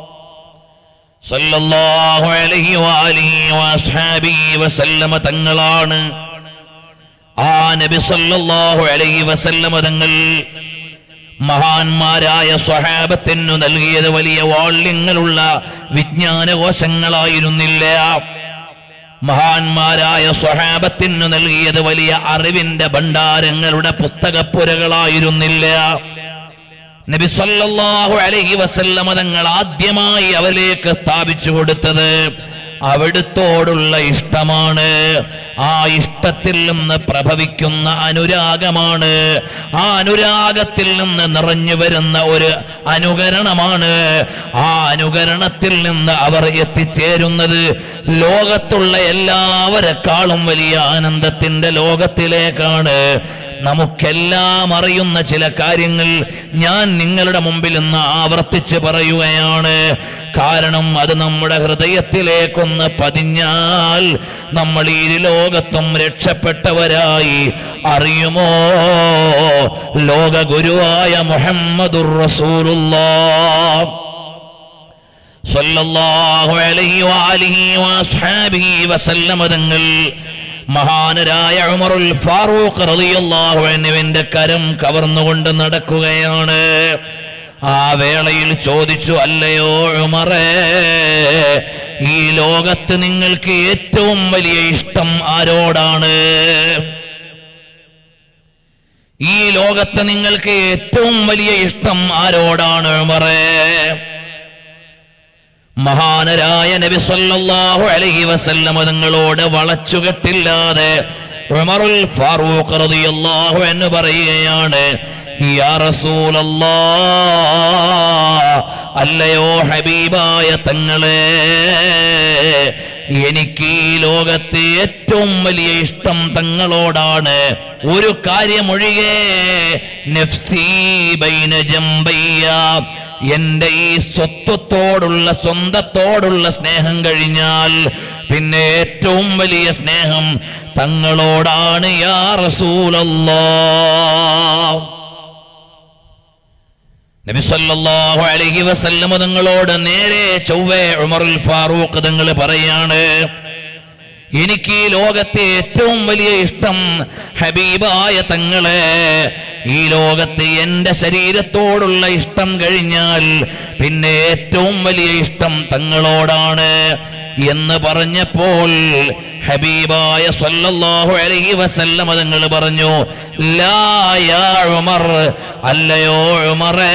സല്ലല്ലാഹു അലൈഹി വആലിഹി വഅസ്ഹാബിഹി വസല്ലമ തങ്ങളാണ് ആ നബി സല്ലല്ലാഹു അലൈഹി വസല്ലമ തങ്ങൾ മഹാന്മാരായ സ്വഹാബത്തിനു നൽകിയത് വലിയ വാള്യങ്ങളുള്ള വിജ്ഞാനകോശങ്ങളായിരുന്നില്ല മഹാന്മാരായ സ്വഹാബത്തിനു നൽകിയത് വലിയ അറിവിന്റെ ഭണ്ഡാരങ്ങളുടെ പുസ്തകപ്പുരകളായിരുന്നില്ല നബി സല്ലല്ലാഹു അലൈഹി വസല്ലമ തങ്ങൾ ആദ്യമായി അവരിലേക്ക് സ്ഥാപിച്ചു കൊടുത്തത് അവിടുത്തോടുള്ള ഇഷ്ടമാണ് ആ ഇഷ്ടത്തിൽ നിന്ന് പ്രഭവിക്കുന്ന അനുരാഗമാണ് ആ അനുരാഗത്തിൽ നിന്ന് നിറഞ്ഞു വരുന്ന ഒരു അനുകരണമാണ് ആ അനുകരണത്തിൽ നിന്ന് അവർ എത്തിച്ചേരുന്നത് ലോകത്തുള്ള എല്ലാവരെക്കാളും വലിയ ആനന്ദത്തിന്റെ ലോകത്തിലേക്കാണ് നമുക്കെല്ലാം അറിയുന്ന ചില കാര്യങ്ങൾ ഞാൻ നിങ്ങളുടെ മുമ്പിൽ നിന്ന് ആവർത്തിച്ച് പറയുകയാണ് കാരണം അത് നമ്മുടെ ഹൃദയത്തിലേക്കൊന്ന് പതിഞ്ഞാൽ നമ്മൾ ഈ ലോകത്തും രക്ഷപ്പെട്ടവരായി അറിയുമോ ലോക ഗുരുവായ മുഹമ്മദുർ റസൂലുള്ളാഹ് സല്ലല്ലാഹു അലൈഹി വആലിഹി വഅസ്ഹാബിഹി വസല്ലമ തങ്ങൾ മഹാനരായ ഉമറുൽ ഫാറൂഖ് റളിയല്ലാഹു അൻഹുവിന്റെ കരം കവർന്നുകൊണ്ട് നടക്കുകയാണ് ആ വേളയിൽ ചോദിച്ചു അല്ലയോ ഉമറേ ഈ ലോകത്ത് നിങ്ങൾക്ക് ഏറ്റവും വലിയ ഇഷ്ടം ആരോടാണ് ഈ ലോകത്ത് നിങ്ങൾക്ക് ഏറ്റവും വലിയ ഇഷ്ടം ആരോടാണ് ഉമറേ മഹാനരായ നബി സല്ലല്ലാഹു അലൈഹി വസല്ലമ തങ്ങളോട് വളച്ചുകെട്ടില്ലാതെ ഉമറുൽ ഫാറൂഖ് റളിയല്ലാഹു അൻഹു പറയുകയാണ് യാ റസൂലല്ലാ അല്ലയോ ഹബീബായ തങ്ങളെ എനിക്ക് ഈ ലോകത്ത് ഏറ്റവും വലിയ ഇഷ്ടം തങ്ങളോടാണ് ഒരു കാര്യമൊഴികെ നഫ്സീ ബൈന ജംബയ്യ എന്റെ ഈ സ്വത്വത്തോടുള്ള സ്വന്തത്തോടുള്ള സ്നേഹം കഴിഞ്ഞാൽ പിന്നെ ഏറ്റവും വലിയ സ്നേഹം തങ്ങളോടാണ് യാ റസൂലല്ലാ നബി സല്ലല്ലാഹു അലൈഹി വസല്ലമ തങ്ങളോട് നേരെ ചൊവ്വേ ഉമറുൽ ഫാറൂഖ് തങ്ങൾ പറയാണ് എനിക്ക് ഈ ലോകത്തെ ഏറ്റവും വലിയ ഇഷ്ടം ഹബീബായ തങ്ങളെ ഈ ലോകത്ത് എന്റെ ശരീരത്തോടുള്ള ഇഷ്ടം കഴിഞ്ഞാൽ പിന്നെ ഏറ്റവും വലിയ ഇഷ്ടം തങ്ങളോടാണ് എന്ന് പറഞ്ഞപ്പോൾ ഹബീബായ സല്ലല്ലാഹു അലൈഹി വസല്ലമ തങ്ങൾ പറഞ്ഞു ലാ യാ ഉമർ അല്ലയോ ഉമറേ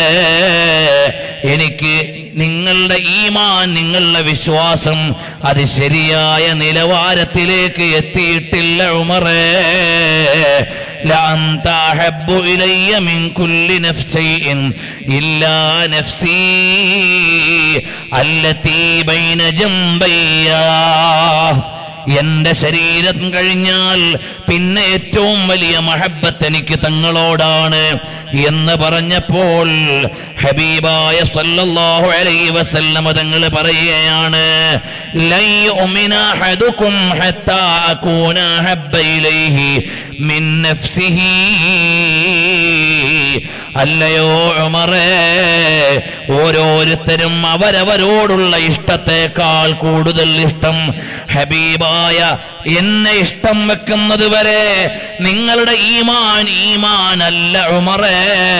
എനിക്ക് നിങ്ങളുടെ ഈമാൻ നിങ്ങളുടെ വിശ്വാസം അത് ശരിയായ നിലവാരത്തിലേക്ക് എത്തിയിട്ടില്ല ഉമറേ لأنت أحب إلي من كل نفس إلا نفسي التي بين جنبي എന്റെ ശരീരം കഴിഞ്ഞാൽ പിന്നെ ഏറ്റവും വലിയ മഹബത്ത് എനിക്ക് തങ്ങളോടാണ് എന്ന് പറഞ്ഞപ്പോൾ ഹബീബായ സല്ലല്ലാഹു അലൈഹി വസല്ലമ തങ്ങൾ പറയുകയാണ് ലൈ ഉമിന അഹദുക്കും ഹത്താ അകൂന ഹബ്ബ ഇലൈഹി മിൻ നഫ്സിഹി അല്ലയോ ഉമറേ ഓരോരുത്തരും അവരവരോടുള്ള ഇഷ്ടത്തെക്കാൾ കൂടുതൽ ഇഷ്ടം ഹബീബായ എന്നെ ഇഷ്ടം വെക്കുന്നത് വരെ നിങ്ങളുടെ ഈമാൻ ഈമാൻ അല്ല ഉമറേ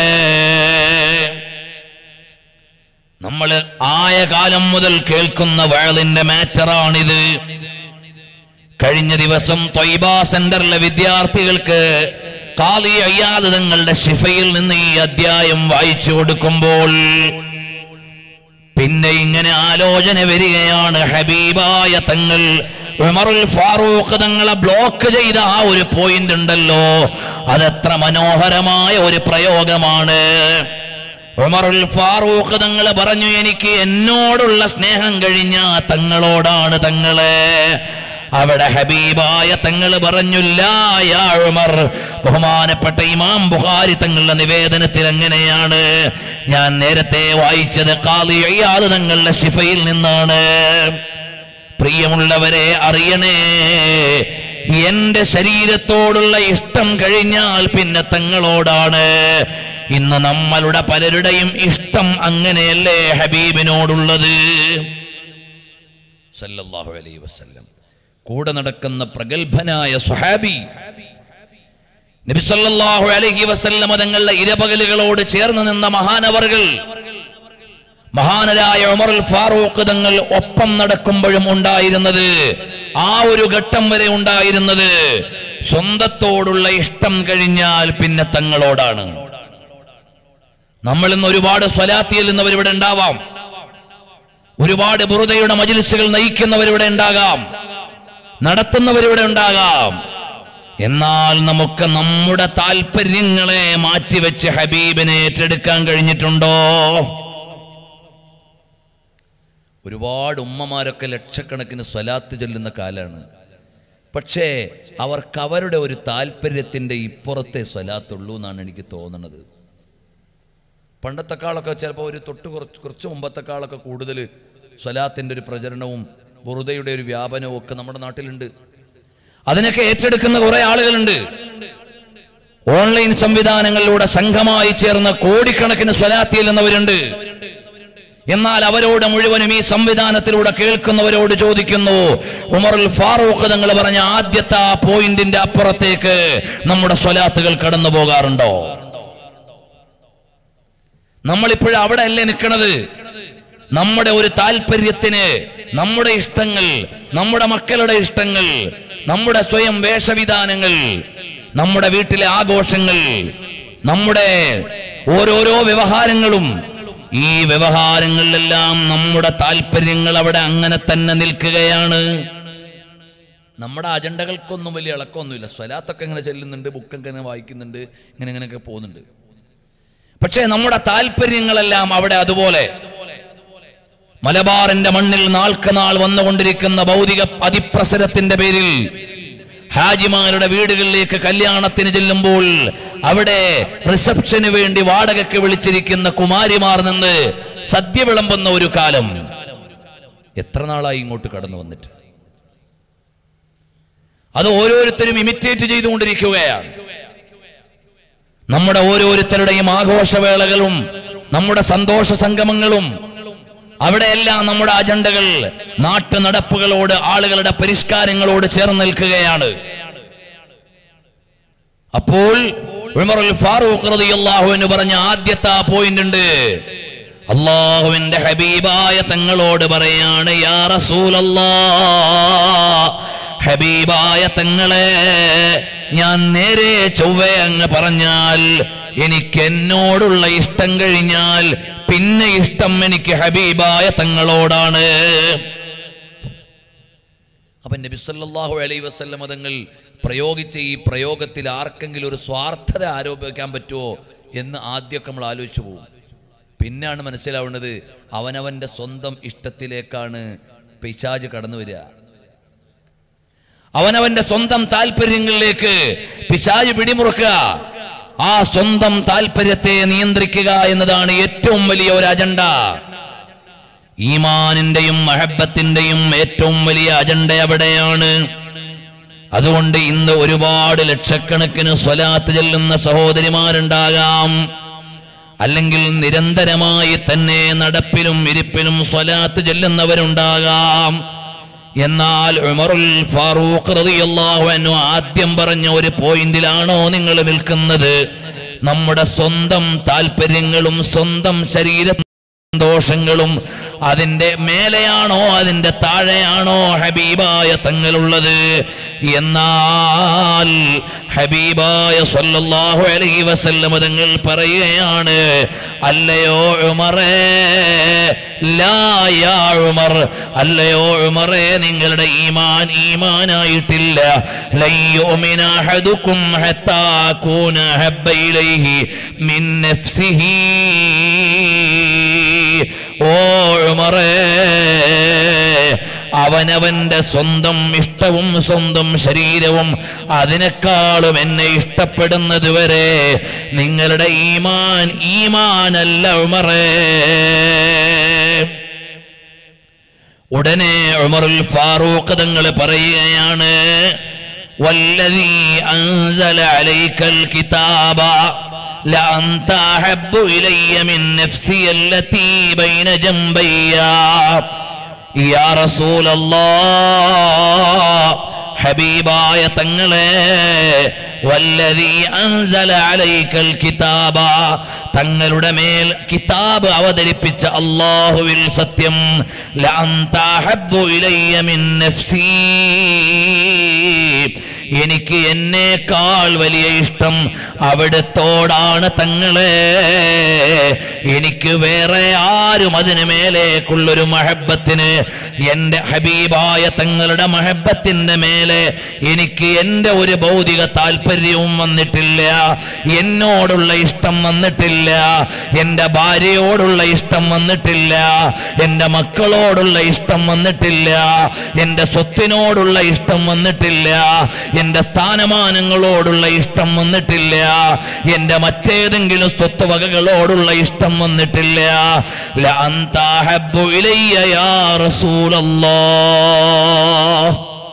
നമ്മൾ ആയ കാലം മുതൽ കേൾക്കുന്ന വയലിന്റെ മാറ്ററാണിത് കഴിഞ്ഞ ദിവസം ത്വയ്ബ സെന്ററിലെ വിദ്യാർത്ഥികൾക്ക് കാലി അയ്യാദ് തങ്ങളുടെ ഷിഫയിൽ നിന്ന് ഈ അധ്യായം വായിച്ചു കൊടുക്കുമ്പോൾ പിന്നെ ഇങ്ങനെ ആലോചന വരികയാണ് ഹബീബായ തങ്ങൾ ഉമറുൽ ഫാറൂഖ് തങ്ങളെ ബ്ലോക്ക് ചെയ്ത ആ ഒരു പോയിന്റ് ഉണ്ടല്ലോ അതെത്ര മനോഹരമായ ഒരു പ്രയോഗമാണ് ഉമറുൽ ഫാറൂഖ് തങ്ങൾ പറഞ്ഞു എനിക്ക് എന്നോടുള്ള സ്നേഹം കഴിഞ്ഞ തങ്ങളോടാണ് തങ്ങളെ അവിടെ ഹബീബായ തങ്ങൾ പറഞ്ഞില്ല യാ ഉമർ ബഹുമാനപ്പെട്ട ഇമാം ബുഖാരി തങ്ങളുടെ നിവേദനത്തിൽ എങ്ങനെയാണ് ഞാൻ നേരത്തെ വായിച്ചത് കാലി അയ്യാദ് തങ്ങളുടെ ഷിഫയിൽ നിന്നാണ് പ്രിയമുള്ളവരെ അറിയണേ എന്റെ ശരീരത്തോടുള്ള ഇഷ്ടം കഴിഞ്ഞാൽ പിന്നെ തങ്ങളോടാണ് ഇന്ന് നമ്മളുടെ പലരുടെയും ഇഷ്ടം അങ്ങനെയല്ലേ ഹബീബിനോടുള്ളത് സല്ലല്ലാഹു അലൈഹി വസല്ലം കൂടെ നടക്കുന്ന പ്രഗത്ഭനായ സുഹാബി നബി സല്ലല്ലാഹു അലൈഹി വസല്ലമ തങ്ങളുടെ ഇരപകലുകളോട് ചേർന്ന് നിന്ന മഹാനവറുകൾ മഹാനരായ ഉമറുൽ ഫാറൂഖ് തങ്ങൾ ഒപ്പം നടക്കുമ്പോഴും ഉണ്ടായിരുന്നത് ആ ഒരു ഘട്ടം വരെ ഉണ്ടായിരുന്നത് സ്വന്തത്തോടുള്ള ഇഷ്ടം കഴിഞ്ഞാൽ പിന്നെ തങ്ങളോടാണ് നമ്മൾ ഇന്ന് ഒരുപാട് സ്വലാത്തിയിൽ നിന്നവർ ഇവിടെ ഉണ്ടാവാം ഒരുപാട് ബുറുദയുടെ മജിലിസുകൾ നയിക്കുന്നവരിവിടെ ഉണ്ടാകാം നടത്തുന്നവരിവിടെ ഉണ്ടാകാം എന്നാൽ നമുക്ക് നമ്മുടെ താല്പര്യങ്ങളെ മാറ്റിവെച്ച് ഹബീബിനെ ഏറ്റെടുക്കാൻ കഴിഞ്ഞിട്ടുണ്ടോ ഒരുപാട് ഉമ്മമാരൊക്കെ ലക്ഷക്കണക്കിന് സ്വലാത്ത് ചൊല്ലുന്ന കാലാണ് പക്ഷേ അവർക്ക് അവരുടെ ഒരു താല്പര്യത്തിൻ്റെ ഇപ്പുറത്തെ സ്വലാത്തുള്ളൂ എന്നാണ് എനിക്ക് തോന്നുന്നത് പണ്ടത്തെക്കാളൊക്കെ ചിലപ്പോൾ ഒരു തൊട്ട് കുറച്ച് കുറച്ച് മുമ്പത്തെക്കാളൊക്കെ കൂടുതൽ സ്വലാത്തിൻ്റെ ഒരു പ്രചരണവും ബുറുദയുടെ ഒരു വ്യാപനവും ഒക്കെ നമ്മുടെ നാട്ടിലുണ്ട് അതിനൊക്കെ ഏറ്റെടുക്കുന്ന കുറെ ആളുകളുണ്ട് ഓൺലൈൻ സംവിധാനങ്ങളിലൂടെ സംഘമായി ചേർന്ന കോടിക്കണക്കിന് സ്വലാത്തി ചെല്ലുന്നവരുണ്ട് എന്നാൽ അവരോട് മുഴുവനും ഈ സംവിധാനത്തിലൂടെ കേൾക്കുന്നവരോട് ചോദിക്കുന്നു ഉമറുൽ ഫാറൂഖ് തങ്ങൾ പറഞ്ഞ ആദ്യത്തെ ആ പോയിന്റിന്റെ അപ്പുറത്തേക്ക് നമ്മുടെ സ്വലാത്തുകൾ കടന്നു പോകാറുണ്ടോ നമ്മളിപ്പോഴും അവിടെ അല്ലേ നിൽക്കണത് നമ്മുടെ ഒരു താല്പര്യത്തിന് നമ്മുടെ ഇഷ്ടങ്ങൾ നമ്മുടെ മക്കളുടെ ഇഷ്ടങ്ങൾ നമ്മുടെ സ്വയം വേഷവിധാനങ്ങൾ നമ്മുടെ വീട്ടിലെ ആഘോഷങ്ങൾ നമ്മുടെ ഓരോരോ വ്യവഹാരങ്ങളും ഈ വ്യവഹാരങ്ങളിലെല്ലാം നമ്മുടെ താല്പര്യങ്ങൾ അവിടെ അങ്ങനെ തന്നെ നിൽക്കുകയാണ് നമ്മുടെ അജണ്ടകൾക്കൊന്നും വലിയ ഇളക്കമൊന്നുമില്ല സ്വലാത്തൊക്കെ ഇങ്ങനെ ചെല്ലുന്നുണ്ട് ബുക്കൊക്കെ ഇങ്ങനെ വായിക്കുന്നുണ്ട് ഇങ്ങനെ ഇങ്ങനെയൊക്കെ പോകുന്നുണ്ട് പക്ഷേ നമ്മുടെ താല്പര്യങ്ങളെല്ലാം അവിടെ അതുപോലെ മലബാറിന്റെ മണ്ണിൽ നാൾക്ക് നാൾ വന്നുകൊണ്ടിരിക്കുന്ന ഭൗതിക അതിപ്രസരത്തിന്റെ പേരിൽ ഹാജിമാരുടെ വീടുകളിലേക്ക് കല്യാണത്തിന് ചെല്ലുമ്പോൾ അവിടെ റിസപ്ഷന് വേണ്ടി വാടകയ്ക്ക് വിളിച്ചിരിക്കുന്ന കുമാരിമാർ നിന്ന് സദ്യ വിളമ്പുന്ന ഒരു കാലം എത്ര നാളായി ഇങ്ങോട്ട് കടന്നു വന്നിട്ട് അത് ഓരോരുത്തരും ഇമിറ്റേറ്റ് ചെയ്തുകൊണ്ടിരിക്കുകയാണ് നമ്മുടെ ഓരോരുത്തരുടെയും ആഘോഷവേളകളും നമ്മുടെ സന്തോഷ സംഗമങ്ങളും അവിടെയെല്ലാം നമ്മുടെ അജണ്ടകൾ നാട്ടു നടപ്പുകളോട് ആളുകളുടെ പരിഷ്കാരങ്ങളോട് ചേർന്ന് നിൽക്കുകയാണ് അപ്പോൾ ഉമറുൽ ഫാറൂഖ് റളിയല്ലാഹു എന്ന് പറഞ്ഞ ആദ്യത്തെ ആ പോയിന്റ് ഉണ്ട് അള്ളാഹുവിന്റെ ഹബീബായ തങ്ങളോട് പറയാണ് യാ റസൂലല്ലാ ഹബീബായ തങ്ങളെ ഞാൻ നേരെ ചൊവ്വേ അങ്ങ് പറഞ്ഞാൽ എനിക്ക് എന്നോടുള്ള ഇഷ്ടം കഴിഞ്ഞാൽ പിന്നെ ഇഷ്ടം എനിക്ക് ഹബീബായ തങ്ങളോടാണ് അപ്പൊ നബി സല്ലല്ലാഹു അലൈഹി വസല്ലം തങ്ങൾ പ്രയോഗിച്ച ഈ പ്രയോഗത്തിൽ ആർക്കെങ്കിലും ഒരു സ്വാർത്ഥത ആരോപിക്കാൻ പറ്റുമോ എന്ന് ആദ്യമൊക്കെ നമ്മൾ ആലോചിച്ചു പോകും പിന്നാണ് മനസ്സിലാവുന്നത് അവനവന്റെ സ്വന്തം ഇഷ്ടത്തിലേക്കാണ് പിശാജ് കടന്നു വരിക അവനവന്റെ സ്വന്തം താല്പര്യങ്ങളിലേക്ക് പിശാജ് പിടിമുറുക്കുക ആ സ്വന്തം താല്പര്യത്തെ നിയന്ത്രിക്കുക എന്നതാണ് ഏറ്റവും വലിയ ഒരു അജണ്ട ഈമാനിന്റെയും മഹബത്തിന്റെയും ഏറ്റവും വലിയ അജണ്ട അവിടെയാണ് അതുകൊണ്ട് ഇന്ന് ഒരുപാട് ലക്ഷക്കണക്കിന് സ്വലാത്ത് ചെല്ലുന്ന സഹോദരിമാരുണ്ടാകാം അല്ലെങ്കിൽ നിരന്തരമായി തന്നെ നടപ്പിലും ഇരിപ്പിലും സ്വലാത്ത് ചെല്ലുന്നവരുണ്ടാകാം എന്നാൽ ഉമറുൽ ഫാറൂഖ് റളിയല്ലാഹു അൻഹു ആദ്യം പറഞ്ഞ ഒരു പോയിന്റിലാണോ നിങ്ങൾ നിൽക്കുന്നത് നമ്മുടെ സ്വന്തം താല്പര്യങ്ങളും സ്വന്തം ശരീര ദോഷങ്ങളും അതിന്റെ മേലെയാണോ അതിന്റെ താഴെയാണോ ഹബീബായ തങ്ങളുള്ളത് എന്നാൽ ഹബീബായ സല്ലല്ലാഹു അലൈഹി വസല്ലം തങ്ങൾ പറയുകയാണ് അല്ലയോ ഉമറേ ലാ യാ ഉമർ അല്ലയോ ഉമറേ നിങ്ങളുടെ ഈമാൻ ഈമാനായിട്ടില്ല ലൻ യുമിന അഹദുക്കും ഹത്താ കൂന ഹബ്ബ ഇലൈഹി മിൻ നഫ്സിഹി ഓ ഉമറേ അവനവന്റെ സ്വന്തം ഇഷ്ടവും സ്വന്തം ശരീരവും അതിനേക്കാളും എന്നെ ഇഷ്ടപ്പെടുന്നത് വരെ നിങ്ങളുടെ ഈമാൻ ഈമാനല്ല ഉമറേ ഉടനെ ഉമറുൽ ഫാറൂഖ് തങ്ങൾ പറയുകയാണ് വല്ലതീ അൻസല അലൈക്കൽ കിതാബ لأنت أحب إلي من نفسي التي بين جنبي يا رسول الله ഹബീബായ തങ്ങളെ വല്ലതീ അൻസല അലൈക്കൽ കിതാബ തങ്ങളുടെ മേൽ കിതാബ് അവതരിപ്പിച്ച അള്ളാഹുവിൽ സത്യം ലഅന്ത അഹബ്ബു ഇലയ്യ മിൻ നഫ്സീ എനിക്ക് എന്നേക്കാൾ വലിയ ഇഷ്ടം അവിടുത്തോടാണ് തങ്ങളെ എനിക്ക് വേറെ ആരും അതിന് മേലേക്കുള്ളൊരു മഹബത്തിന് എൻ്റെ ഹബീബായ തങ്ങളുടെ മഹബത്തിന്റെ മേലെ എനിക്ക് എൻ്റെ ഒരു ഭൗതിക താല്പര്യവും വന്നിട്ടില്ല എന്നോടുള്ള ഇഷ്ടം വന്നിട്ടില്ല എൻ്റെ ഭാര്യയോടുള്ള ഇഷ്ടം വന്നിട്ടില്ല എൻ്റെ മക്കളോടുള്ള ഇഷ്ടം വന്നിട്ടില്ല എൻ്റെ സ്വത്തിനോടുള്ള ഇഷ്ടം വന്നിട്ടില്ല എൻ്റെ സ്ഥാനമാനങ്ങളോടുള്ള ഇഷ്ടം വന്നിട്ടില്ല എൻ്റെ മറ്റേതെങ്കിലും സ്വത്ത് വകകളോടുള്ള ഇഷ്ടം വന്നിട്ടില്ല ലഅന്ത അഹബ്ബു ഇലയ്യ യാ റസൂലല്ലാഹ്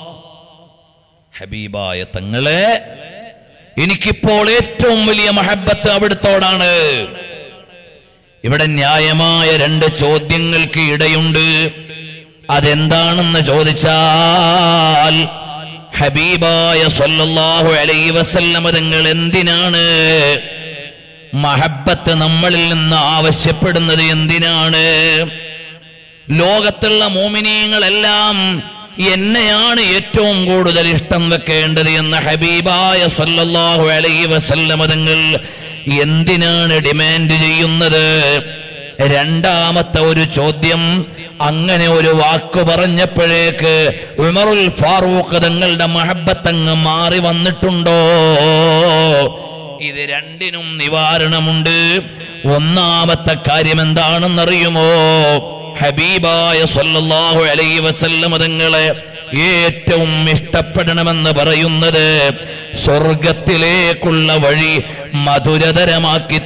ഹബീബായ തങ്ങളെ എനിക്കിപ്പോൾ ഏറ്റവും വലിയ മഹബത്ത് അവിടുത്തോടാണ് ഇവിടെ ന്യായമായ രണ്ട് ചോദ്യങ്ങൾക്ക് ഇടയുണ്ട് അതെന്താണെന്ന് ചോദിച്ചാൽ ഹബീബായ സല്ലല്ലാഹു അലൈഹി വസല്ലമ തങ്ങൾ എന്തിനാണ് മഹബത്ത് നമ്മളിൽ നിന്ന് ആവശ്യപ്പെടുന്നത് എന്തിനാണ് ലോകത്തുള്ള മോമിനീങ്ങളെല്ലാം എന്നെയാണ് ഏറ്റവും കൂടുതൽ ഇഷ്ടം വെക്കേണ്ടത് എന്ന ഹബീബായ സല്ലല്ലാഹു അലൈഹി വസല്ലമ തങ്ങൾ എന്തിനാണ് ഡിമാൻഡ് ചെയ്യുന്നത് രണ്ടാമത്തെ ഒരു ചോദ്യം അങ്ങനെ ഒരു വാക്ക് പറഞ്ഞപ്പോഴേക്ക് ഉമറുൽ ഫാറൂഖ് തങ്ങളുടെ മഹബത്തങ്ങ് മാറി വന്നിട്ടുണ്ടോ ഇത് രണ്ടിനും നിവാരണമുണ്ട് ഒന്നാമത്തെ കാര്യം എന്താണെന്നറിയുമോ ഹബീബായ സല്ലല്ലാഹു അലൈഹി വസല്ലം തങ്ങളെ ഏറ്റവും ഇഷ്ടപ്പെടണമെന്ന് പറയുന്നത് സ്വർഗത്തിലേക്കുള്ള വഴി മധുരതരമാക്കി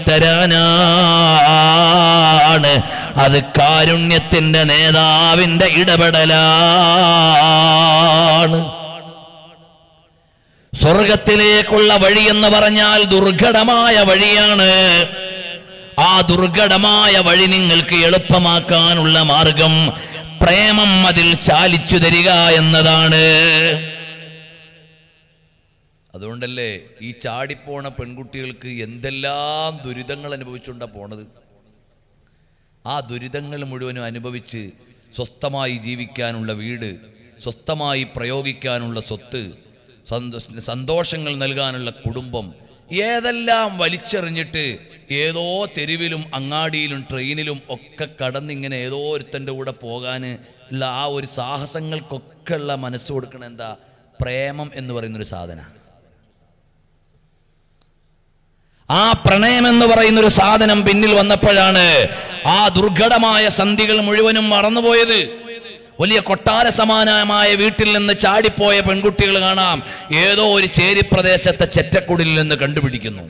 തരാനാണ് അത് കാരുണ്യത്തിന്റെ നേതാവിന്റെ ഇടപെടലാണ് സ്വർഗത്തിലേക്കുള്ള വഴി എന്ന് പറഞ്ഞാൽ ദുർഘടമായ വഴിയാണ് ആ ദുർഘടമായ വഴി നിങ്ങൾക്ക് എളുപ്പമാക്കാനുള്ള മാർഗം പ്രേമം അതിൽ ചാലിച്ചു തരിക എന്നതാണ് അതുകൊണ്ടല്ലേ ഈ ചാടിപ്പോണ പെൺകുട്ടികൾക്ക് എന്തെല്ലാം ദുരിതങ്ങൾ അനുഭവിച്ചുകൊണ്ടാ പോണത് ആ ദുരിതങ്ങൾ മുഴുവനും അനുഭവിച്ച് സ്വസ്ഥമായി ജീവിക്കാനുള്ള വീട് സ്വസ്ഥമായി പ്രയോഗിക്കാനുള്ള സ്വത്ത് സന്തോഷ- സന്തോഷങ്ങൾ നൽകാനുള്ള കുടുംബം ഏതെല്ലാം വലിച്ചെറിഞ്ഞിട്ട് ഏതോ തെരുവിലും അങ്ങാടിയിലും ട്രെയിനിലും ഒക്കെ കടന്നിങ്ങനെ ഏതോ ഒരുത്തൻ്റെ കൂടെ പോകാൻ ഉള്ള ആ ഒരു സാഹസങ്ങൾക്കൊക്കെ ഉള്ള മനസ്സ് കൊടുക്കണ എന്താ പ്രേമം എന്ന് പറയുന്നൊരു സാധന ആ പ്രണയം എന്ന് പറയുന്ന ഒരു സാധനം പിന്നിൽ വന്നപ്പോഴാണ് ആ ദുർഘടമായ സന്ധികൾ മുഴുവനും മറന്നുപോയത് വലിയ കൊട്ടാര സമാനമായ വീട്ടിൽ നിന്ന് ചാടിപ്പോയ പെൺകുട്ടികൾ കാണാം ഏതോ ഒരു ചേരി പ്രദേശത്തെ ചെറ്റക്കുടിൽ നിന്ന് കണ്ടുപിടിക്കുന്നു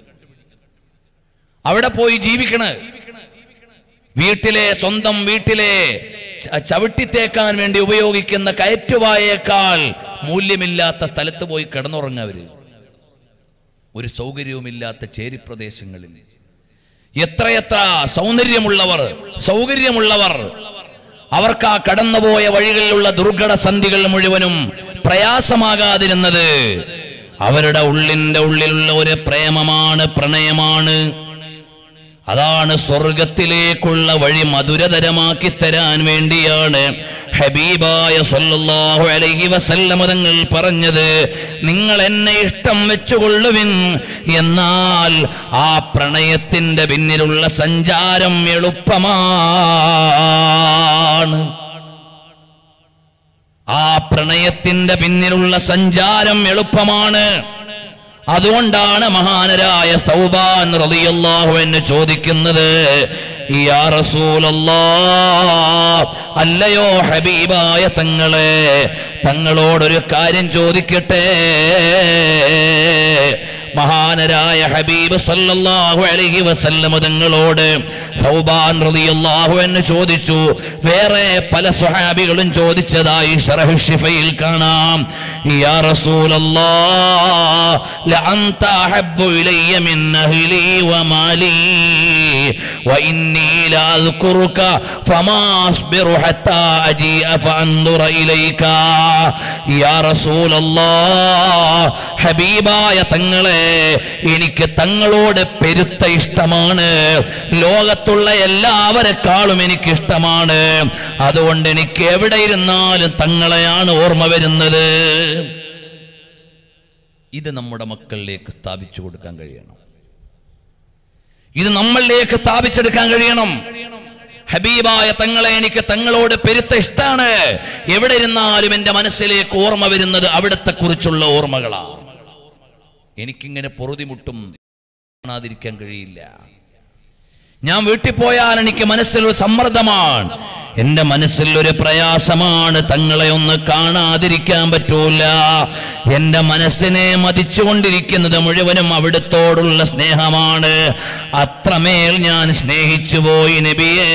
അവിടെ പോയി ജീവിക്കണ് വീട്ടിലെ സ്വന്തം വീട്ടിലെ ച- ചവിട്ടിത്തേക്കാൻ വേണ്ടി ഉപയോഗിക്കുന്ന കയറ്റുവായേക്കാൾ മൂല്യമില്ലാത്ത സ്ഥലത്ത് പോയി കിടന്നുറങ്ങവര് ഒരു സൗകര്യവുമില്ലാത്ത ചേരി പ്രദേശങ്ങളിൽ എത്രയെത്ര സൗന്ദര്യമുള്ളവർ സൗകര്യമുള്ളവർ അവർക്ക് ആ കടന്നുപോയ വഴികളിലുള്ള ദുർഘട സന്ധികൾ മുഴുവനും പ്രയാസമാകാതിരുന്നത് അവരുടെ ഉള്ളിന്റെ ഉള്ളിലുള്ള ഒരു പ്രേമമാണ് പ്രണയമാണ് അതാണ് സ്വർഗത്തിലേക്കുള്ള വഴി മധുരതരമാക്കി തരാൻ വേണ്ടിയാണ് ഹബീബായ സല്ലല്ലാഹു അലൈഹി വസല്ലമ തങ്ങൾ പറഞ്ഞത് നിങ്ങൾ എന്നെ ഇഷ്ടം വെച്ചുകൊള്ളുവിൻ എന്നാൽ ആ പ്രണയത്തിന്റെ പിന്നിലുള്ള സഞ്ചാരം എളുപ്പമാണ് ആ പ്രണയത്തിന്റെ പിന്നിലുള്ള സഞ്ചാരം എളുപ്പമാണ് അതുകൊണ്ടാണ് മഹാനരായ സൗബാൻ റളിയല്ലാഹു എന്ന് ചോദിക്കുന്നത് യാ റസൂലല്ലാ അല്ലയോ ഹബീബായ തങ്ങളെ തങ്ങളോടൊരു കാര്യം ചോദിക്കട്ടെ മഹാനരായ ഹബീബ് സല്ലല്ലാഹു അലൈഹി വസല്ലം തങ്ങളോട് സൗബാൻ റളിയല്ലാഹു എന്ന് ചോദിച്ചു വേറെ പല സ്വഹാബികളും ചോദിച്ചതായി ശറഹു ഷിഫയിൽ കാണാം യാ റസൂലല്ലാഹ് ലഅൻത അഹബ്ബു ഇലയ്യ മിൻ അഹ്ലി വമാലി وإني لأذكرك فما أصبر حتى أجيء فأنظر إليك يا رسول الله ഹബീബായ തങ്ങളെ എനിക്ക് തങ്ങളോട് പെരുത്ത ഇഷ്ടമാണ് ലോകത്തുള്ള എല്ലാവരെക്കാളും എനിക്ക് ഇഷ്ടമാണ് അതുകൊണ്ട് എനിക്ക് എവിടെ ഇരുന്നാലും തങ്ങളെയാണ് ഓർമ്മ വരുന്നത് ഇത് നമ്മുടെ മക്കളിലേക്ക് സ്ഥാപിച്ചു കൊടുക്കാൻ കഴിയണം ഇത് നമ്മളിലേക്ക് സ്ഥാപിച്ചെടുക്കാൻ കഴിയണം ഹബീബായ തങ്ങളെ എനിക്ക് തങ്ങളോട് പെരുത്ത ഇഷ്ടാണ് എവിടെ ഇരുന്നാലും എന്റെ മനസ്സിലേക്ക് ഓർമ്മ വരുന്നത് അവിടത്തെ കുറിച്ചുള്ള ഓർമ്മകളാണ് എനിക്കിങ്ങനെ പൊറുതിമുട്ടും കാണാതിരിക്കാൻ കഴിയില്ല ഞാൻ വീട്ടിൽ പോയാൽ എനിക്ക് മനസ്സിൽ ഒരു സമ്മർദ്ദമാണ് എന്റെ മനസ്സിൽ ഒരു പ്രയാസമാണ് തങ്ങളെ ഒന്ന് കാണാതിരിക്കാൻ പറ്റൂല എന്റെ മനസ്സിനെ മതിച്ചുകൊണ്ടിരിക്കുന്നത് മുഴുവനും അവിടുത്തോടുള്ള സ്നേഹമാണ് അത്രമേൽ ഞാൻ സ്നേഹിച്ചു പോയി നബിയേ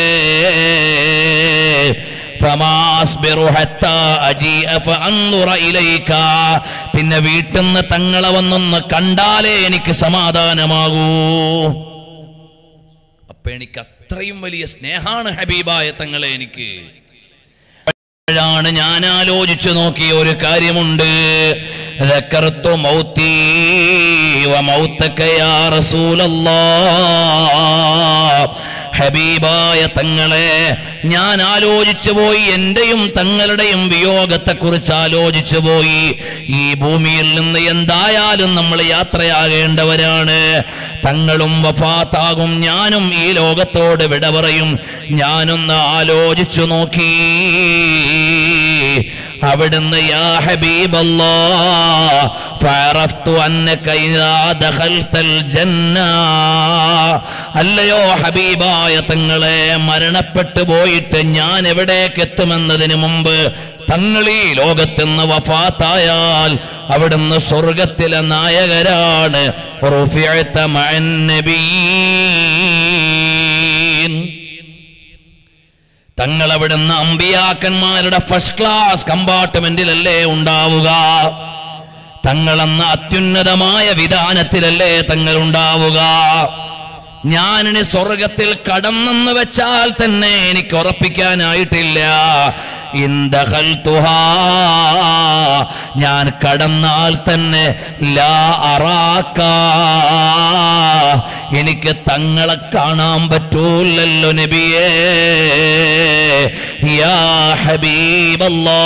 فما أصبر حتى أجيء فأنظر إليك പിന്നെ വീട്ടിൽ നിന്ന് തങ്ങളെ വന്നൊന്ന് കണ്ടാലേ എനിക്ക് സമാധാനമാകൂ അപ്പൊ അപ്പൊ എനിക്ക് അത്രയും വലിയ സ്നേഹാണ് ഹബീബായ തങ്ങളെ എനിക്ക് അപ്പോഴാണ് ഞാൻ ആലോചിച്ചു നോക്കിയ ഒരു കാര്യമുണ്ട് ذكرت موتي وموتك يا رسول الله ഹബീബായ തങ്ങളെ ഞാൻ ആലോചിച്ചു പോയി എന്റെയും തങ്ങളുടെയും വിയോഗത്തെ കുറിച്ച് ആലോചിച്ചു പോയി ഈ ഭൂമിയിൽ നിന്ന് എന്തായാലും നമ്മൾ യാത്രയാകേണ്ടവരാണ് തങ്ങളും വഫാത്താകും ഞാനും ഈ ലോകത്തോട് വിട പറയും ഞാനൊന്ന് ആലോചിച്ചു നോക്കി അവിടുന്ന് യാ ഹബീബല്ലാ ഫഅറഫ്തു അന്നക ഇദാ ദഖൽതൽ ജന്ന അല്ലയോ ഹബീബായ തങ്ങളെ മരണപ്പെട്ടു പോയിട്ട് ഞാൻ എവിടേക്ക് എത്തുമെന്നതിന് മുമ്പ് തങ്ങൾ ഈ ലോകത്തുനിന്ന് വഫാത്തായാൽ അവിടുന്ന് സ്വർഗത്തിലെ നായകരാണ് റുഫിഅത മഅൻ നബിയ്യീൻ തങ്ങൾ അവിടുന്ന് അമ്പിയാക്കന്മാരുടെ ഫസ്റ്റ് ക്ലാസ് കമ്പാർട്ട്മെന്റിലല്ലേ ഉണ്ടാവുക തങ്ങളെന്ന അത്യുന്നതമായ വിധാനത്തിലല്ലേ തങ്ങൾ ഉണ്ടാവുക ഞാനിനി സ്വർഗത്തിൽ കടന്നെന്ന് വെച്ചാൽ തന്നെ എനിക്ക് ഉറപ്പിക്കാനായിട്ടില്ല ഇന്ദഹൽതുഹാ ഞാൻ കടന്നാൽ തന്നെ ലാ അറാക്ക എനിക്ക് തങ്ങളെ കാണാൻ പറ്റൂലല്ലോ നബിയേ യാ ഹബീബല്ലാ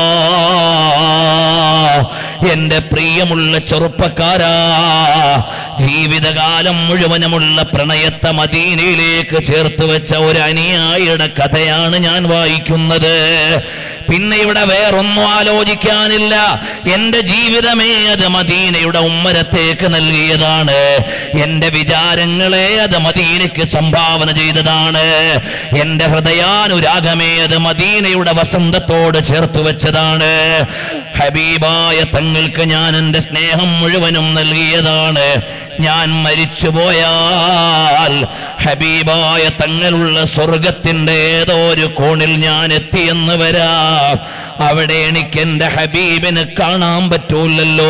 എന്റെ പ്രിയമുള്ള ചെറുപ്പക്കാരാ ജീവിതകാലം മുഴുവനുമുള്ള പ്രണയത്തെ മദീനയിലേക്ക് ചേർത്ത് വെച്ച ഒരു അനുയായിയുടെ കഥയാണ് ഞാൻ വായിക്കുന്നത് പിന്നെ ഇവിടെ വേറൊന്നും ആലോചിക്കാനില്ല എന്റെ ജീവിതമേ അത് മദീനയുടെ ഉമ്മരത്തേക്ക് നൽകിയതാണ് എന്റെ വിചാരങ്ങളെ അത് മദീനയ്ക്ക് സംഭാവന ചെയ്തതാണ് എന്റെ ഹൃദയാനുരാഗമേ അത് മദീനയുടെ വസന്തത്തോട് ചേർത്ത് വെച്ചതാണ് ഹബീബായ തങ്ങൾക്ക് ഞാൻ എന്റെ സ്നേഹം മുഴുവനും നൽകിയതാണ് ഞാൻ മരിച്ചുപോയാൽ ഹബീബായ തങ്ങളുള്ള സ്വർഗത്തിന്റെ ഏതോ ഒരു കോണിൽ ഞാൻ എത്തിയെന്ന് വരാം അവിടെ എനിക്ക് എന്റെ ഹബീബിനെ കാണാൻ പറ്റൂലല്ലോ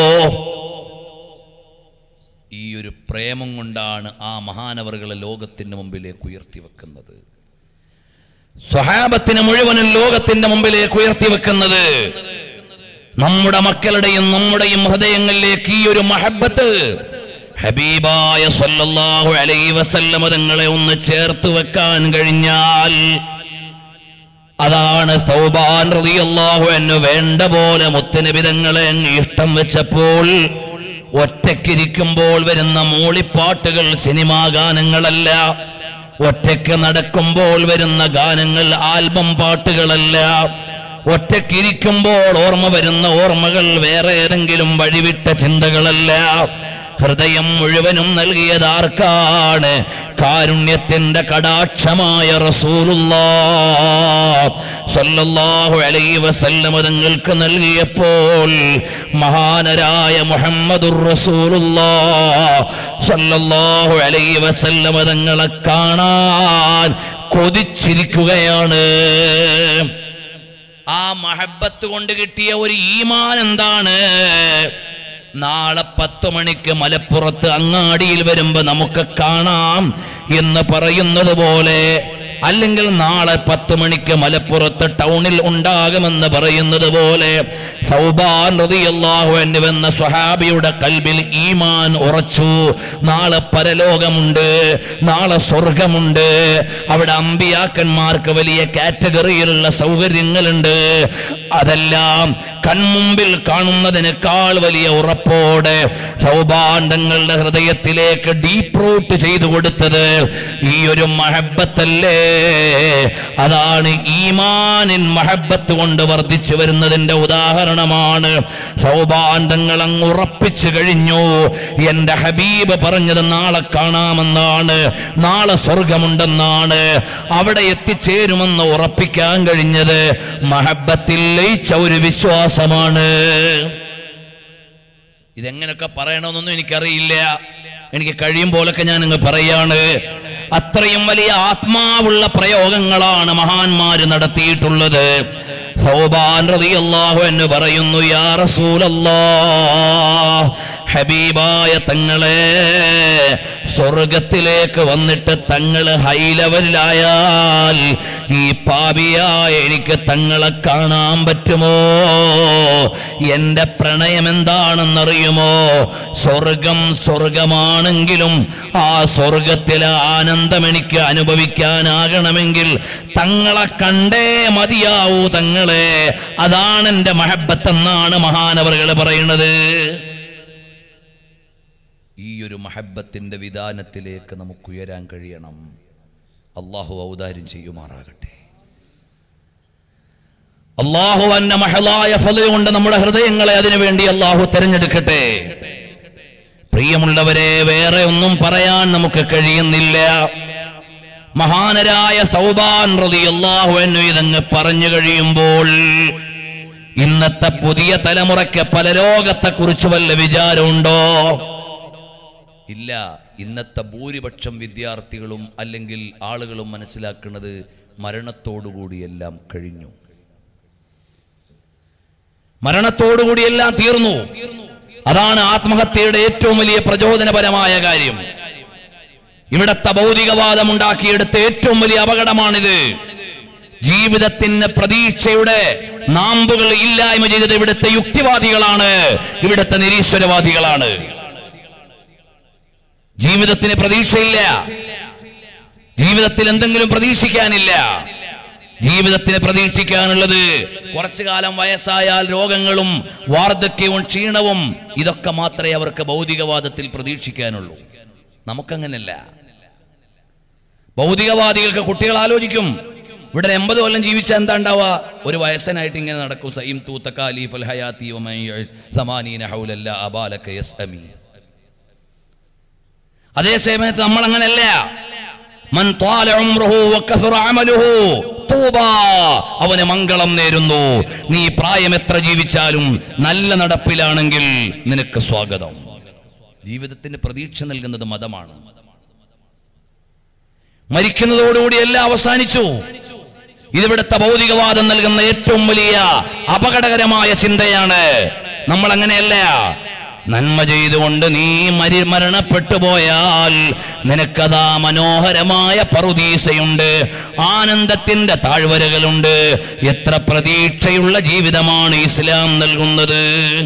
ഈ ഒരു പ്രേമം കൊണ്ടാണ് ആ മഹാനവറുകളെ ലോകത്തിന്റെ മുമ്പിലേക്ക് ഉയർത്തി വെക്കുന്നത് സ്വഹാബത്തിന് മുഴുവനും ലോകത്തിന്റെ മുമ്പിലേക്ക് ഉയർത്തി വെക്കുന്നത് നമ്മുടെ മക്കളുടെയും നമ്മുടെയും ഹൃദയങ്ങളിലേക്ക് ഈ ഒരു മഹബത്ത് ഹബീബായ സല്ലല്ലാഹു അലൈഹി വസല്ലമ തങ്ങളെ ഒന്ന് ചേർത്ത് വെക്കാൻ കഴിഞ്ഞാൽ അതാണ് സൗബാൻ റളിയല്ലാഹു അൻഹു വേണ്ട പോലെ മുത്തനബിതങ്ങളെ അങ്ങ് ഇഷ്ടം വെച്ചപ്പോൾ ഒറ്റയ്ക്കിരിക്കുമ്പോൾ വരുന്ന മൂളിപ്പാട്ടുകൾ സിനിമാ ഗാനങ്ങളല്ല ഒറ്റയ്ക്ക് നടക്കുമ്പോൾ വരുന്ന ഗാനങ്ങൾ ആൽബം പാട്ടുകളല്ല ഒറ്റയ്ക്കിരിക്കുമ്പോൾ ഓർമ്മ വരുന്ന ഓർമ്മകൾ വേറെ ഏതെങ്കിലും വഴിവിട്ട ചിന്തകളല്ല ഹൃദയം മുഴുവനും നൽകിയതാർക്കാണ് കാരുണ്യത്തിന്റെ കടാക്ഷമായ റസൂലുള്ളാ സല്ലല്ലാഹു അലൈഹി വസല്ലമ തങ്ങൾക്ക് നൽകിയപ്പോൾ മഹാനരായ മുഹമ്മദുർ റസൂലുള്ളാ സല്ലല്ലാഹു അലൈഹി വസല്ലമ തങ്ങളെ കാണാൻ കൊതിച്ചിരിക്കുകയാണ് ആ മഹബത്ത് കൊണ്ട് കിട്ടിയ ഒരു ഈമാൻ എന്താണ് നാളെ പത്ത് മണിക്ക് മലപ്പുറത്ത് അങ്ങാടിയിൽ വരുമ്പോ നമുക്ക് കാണാം എന്ന് പറയുന്നത് പോലെ അല്ലെങ്കിൽ നാളെ പത്ത് മണിക്ക് മലപ്പുറത്ത് ടൗണിൽ ഉണ്ടാകുമെന്ന് പറയുന്നത് പോലെ സൗബാൻ റളിയല്ലാഹു അൻഹു എന്ന സ്വഹാബിയുടെ കൽബിൽ ഈമാൻ ഉറച്ചു നാളെ പരലോകമുണ്ട് നാളെ സ്വർഗമുണ്ട് അവിടെ അമ്പിയാക്കന്മാർക്ക് വലിയ കാറ്റഗറിയിലുള്ള സൗകര്യങ്ങളുണ്ട് അതെല്ലാം കൺമുമ്പിൽ കാണുന്നതിനേക്കാൾ വലിയ ഉറപ്പോടെ സൗഭാണ്ഡങ്ങളുടെ ഹൃദയത്തിലേക്ക് ഡീപ്പ് റൂട്ട് ചെയ്തു കൊടുത്തത് ഈ ഒരു മഹബത്തല്ലേ അതാണ് ഈമാനിൻ മഹബത്ത് കൊണ്ട് വർദ്ധിച്ചു വരുന്നതിന്റെ ഉദാഹരണമാണ് സൗഭാണ്ഡങ്ങൾ അങ്ങ് ഉറപ്പിച്ചു കഴിഞ്ഞു എന്റെ ഹബീബ് പറഞ്ഞത് നാളെ കാണാമെന്നാണ് നാളെ സ്വർഗമുണ്ടെന്നാണ് അവിടെ എത്തിച്ചേരുമെന്ന് ഉറപ്പിക്കാൻ കഴിഞ്ഞത് മഹബത്തിൽ ലയിച്ച ഒരു വിശ്വാസമാണ് ഇതെങ്ങനെയൊക്കെ പറയണമെന്നൊന്നും എനിക്കറിയില്ല എനിക്ക് കഴിയും പോലൊക്കെ ഞാൻ അങ്ങ് പറയാണ് അത്രയും വലിയ ആത്മാവുള്ള പ്രയോഗങ്ങളാണ് മഹാന്മാര് നടത്തിയിട്ടുള്ളത് സൗബാൻ റളിയല്ലാഹു എന്ന് പറയുന്നു യാ റസൂലല്ലാ ഹബീബായ തങ്ങളെ സ്വർഗത്തിലേക്ക് വന്നിട്ട് തങ്ങള് ഹൈ ലെവലിലായാൽ ഈ പാപിയായ എനിക്ക് തങ്ങളെ കാണാൻ പറ്റുമോ എന്റെ പ്രണയം എന്താണെന്നറിയുമോ സ്വർഗം സ്വർഗമാണെങ്കിലും ആ സ്വർഗത്തിലെ ആനന്ദം എനിക്ക് അനുഭവിക്കാനാകണമെങ്കിൽ തങ്ങളെ കണ്ടേ മതിയാവൂ തങ്ങളെ അതാണ് എന്റെ മഹബത്തെന്നാണ് മഹാനവറുകൾ പറയുന്നത് ഈ ഒരു മഹബത്തിന്റെ വിധാനത്തിലേക്ക് നമുക്ക് ഉയരാൻ കഴിയണം അള്ളാഹു ഔദാര്യം ചെയ്യുമാറാകട്ടെ അള്ളാഹു അന്ന മഹലായ ഫല കൊണ്ട് നമ്മുടെ ഹൃദയങ്ങളെ അതിനു വേണ്ടി അള്ളാഹു തിരഞ്ഞെടുക്കട്ടെ പ്രിയമുള്ളവരെ വേറെ ഒന്നും പറയാൻ നമുക്ക് കഴിയുന്നില്ല മഹാനരായ സൗബാൻ റളിയല്ലാഹു അൻഹു ഇതങ്ങ് പറഞ്ഞു കഴിയുമ്പോൾ ഇന്നത്തെ പുതിയ തലമുറയ്ക്ക് പലലോകത്തെ കുറിച്ച് വല്ല വിചാരമുണ്ടോ ഇല്ല ഇന്നത്തെ ഭൂരിപക്ഷം വിദ്യാർത്ഥികളും അല്ലെങ്കിൽ ആളുകളും മനസ്സിലാക്കുന്നത് മരണത്തോടുകൂടിയെല്ലാം കഴിഞ്ഞു മരണത്തോടുകൂടി എല്ലാം തീർന്നു അതാണ് ആത്മഹത്യയുടെ ഏറ്റവും വലിയ പ്രചോദനപരമായ കാര്യം ഇവിടത്തെ ഭൗതികവാദം ഉണ്ടാക്കിയെടുത്ത ഏറ്റവും വലിയ അപകടമാണിത് ജീവിതത്തിന് പ്രതീക്ഷയുടെ നാമ്പുകൾ ഇല്ലായ്മ ചെയ്തത് ഇവിടുത്തെ യുക്തിവാദികളാണ് ഇവിടുത്തെ നിരീശ്വരവാദികളാണ് ജീവിതത്തിന് പ്രതീക്ഷയില്ല ജീവിതത്തിൽ എന്തെങ്കിലും പ്രതീക്ഷിക്കാനില്ല ജീവിതത്തിന് പ്രതീക്ഷിക്കാനുള്ളത് കുറച്ചു കാലം വയസ്സായാൽ രോഗങ്ങളും വാർദ്ധക്യവും ക്ഷീണവും ഇതൊക്കെ മാത്രമേ അവർക്ക് ഭൗതികവാദത്തിൽ പ്രതീക്ഷിക്കാനുള്ളൂ നമുക്കങ്ങനല്ല ഭൗതികവാദികൾക്ക് കുട്ടികൾ ആലോചിക്കും ഇവിടെ എൺപത് കൊല്ലം ജീവിച്ച എന്താ ഉണ്ടാവുക ഒരു വയസ്സനായിട്ട് ഇങ്ങനെ നടക്കും സൈം തൂത്ത കാലീഫൽ ഹയാത്തി വമൻ യഅ്ശ് സമാനീന ഹൗലല്ല അബാലക യസ്അമി അതേ സമയത്ത് നമ്മൾ അങ്ങനല്ല മൻ ത്വാല ഉംറുഹു വകസുറ അമലുഹു തൂബാ അവന് മംഗളം നേരുന്നു നീ പ്രായം എത്ര ജീവിച്ചാലും നല്ല നടപ്പിലാണെങ്കിൽ നിനക്ക് സ്വാഗതം ജീവിതത്തിന് പ്രതീക്ഷ നൽകുന്നത് മതമാണ് മരിക്കുന്നതോടുകൂടി എല്ലാം അവസാനിച്ചു ഇതിവിടുത്തെ ഭൗതികവാദം നൽകുന്ന ഏറ്റവും വലിയ അപകടകരമായ ചിന്തയാണ് നമ്മൾ അങ്ങനെയല്ല നന്മ ചെയ്തുകൊണ്ട് നീ മരി മരണപ്പെട്ടു പോയാൽ നിനക്കതാ മനോഹരമായ പറുദീസയുണ്ട് ആനന്ദത്തിന്റെ താഴ്വരകളുണ്ട് എത്ര പ്രതീക്ഷയുള്ള ജീവിതമാണ് ഇസ്ലാം നൽകുന്നത്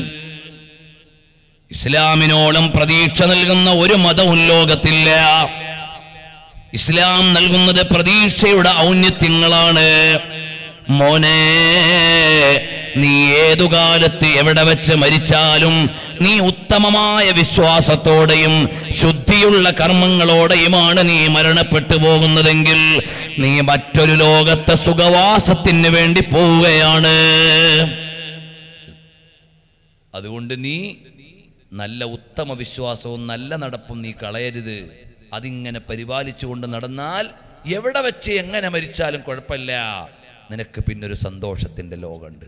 ഇസ്ലാമിനോളം പ്രതീക്ഷ നൽകുന്ന ഒരു മതവും ലോകത്തില്ല ഇസ്ലാം നൽകുന്നത് പ്രതീക്ഷയുടെ ഔന്നത്യങ്ങളാണ് മോനെ നീ ഏതു കാലത്ത് എവിടെ വെച്ച് മരിച്ചാലും നീ ഉത്തമമായ വിശ്വാസത്തോടെയും ശുദ്ധിയുള്ള കർമ്മങ്ങളോടെയുമാണ് നീ മരണപ്പെട്ടു പോകുന്നതെങ്കിൽ നീ മറ്റൊരു ലോകത്തെ സുഖവാസത്തിന് വേണ്ടി പോവുകയാണ് അതുകൊണ്ട് നീ നല്ല ഉത്തമ വിശ്വാസവും നല്ല നടപ്പും നീ കളയരുത് അതിങ്ങനെ പരിപാലിച്ചുകൊണ്ട് നടന്നാൽ എവിടെ വെച്ച് എങ്ങനെ മരിച്ചാലും കുഴപ്പമില്ല നിനക്ക് പിന്നൊരു സന്തോഷത്തിന്റെ ലോകമുണ്ട്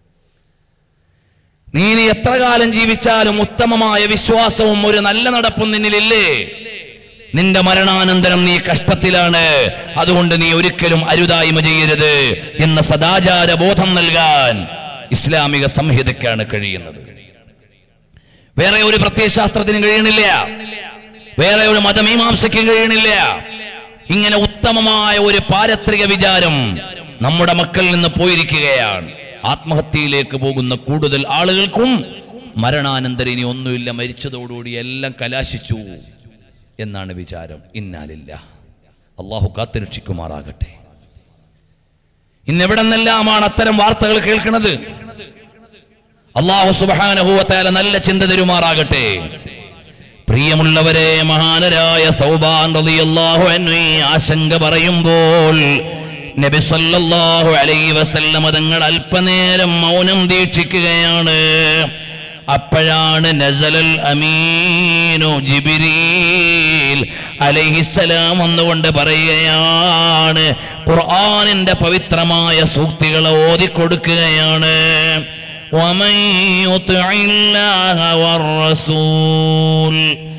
നീ ഇനി എത്ര കാലം ജീവിച്ചാലും ഉത്തമമായ വിശ്വാസവും ഒരു നല്ല നടപ്പും നിന്നിലില്ലേ നിന്റെ മരണാനന്തരം നീ കഷ്ടത്തിലാണ് അതുകൊണ്ട് നീ ഒരിക്കലും അരുതായ്മ ചെയ്യരുത് എന്ന സദാചാര ബോധം നൽകാൻ ഇസ്ലാമിക സംഹിതയ്ക്കാണ് കഴിയുന്നത് വേറെ ഒരു പ്രത്യയശാസ്ത്രത്തിനും കഴിയണില്ല വേറെ ഒരു മതമീമാംസയ്ക്കും കഴിയണില്ല ഇങ്ങനെ ഉത്തമമായ ഒരു പാരത്രിക വിചാരം നമ്മുടെ മക്കളിൽ നിന്ന് പോയിരിക്കുകയാണ് ആത്മഹത്യയിലേക്ക് പോകുന്ന കൂടുതൽ ആളുകൾക്കും മരണാനന്തരം ഇനി ഒന്നുമില്ല മരിച്ചതോടുകൂടി എല്ലാം കലാശിച്ചു എന്നാണ് വിചാരം ഇന്നാലില്ല അള്ളാഹു കാത്തുരക്ഷിക്കുമാറാകട്ടെ ഇന്നെവിടെ നിന്നെല്ലാമാണ് അത്തരം വാർത്തകൾ കേൾക്കുന്നത് അള്ളാഹു സുബാനഹുവത്താല നല്ല ചിന്ത തരുമാറാകട്ടെ പ്രിയമുള്ളവരെ മഹാനരായ സൗബാൻ റളിയല്ലാഹു അൻഹു ഈ ആശങ്ക പറയുമ്പോൾ നബി സല്ലല്ലാഹു അലൈഹി വസല്ലം തങ്ങൾ അല്പനേരം മൗനം ദീക്ഷിക്കുകയാണ് അപ്പോഴാണ് നസലൽ അമീനു ജിബിരീൽ അലൈഹിസ്സലാം എന്നുകൊണ്ട് പറയുകയാണ് ഖുർആനിന്റെ പവിത്രമായ സൂക്തികളെ ഓതിക്കൊടുക്കുകയാണ് ومن يطع الله والرسول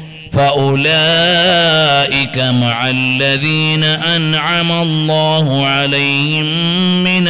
فأولئك مع الذين أنعم الله عليهم من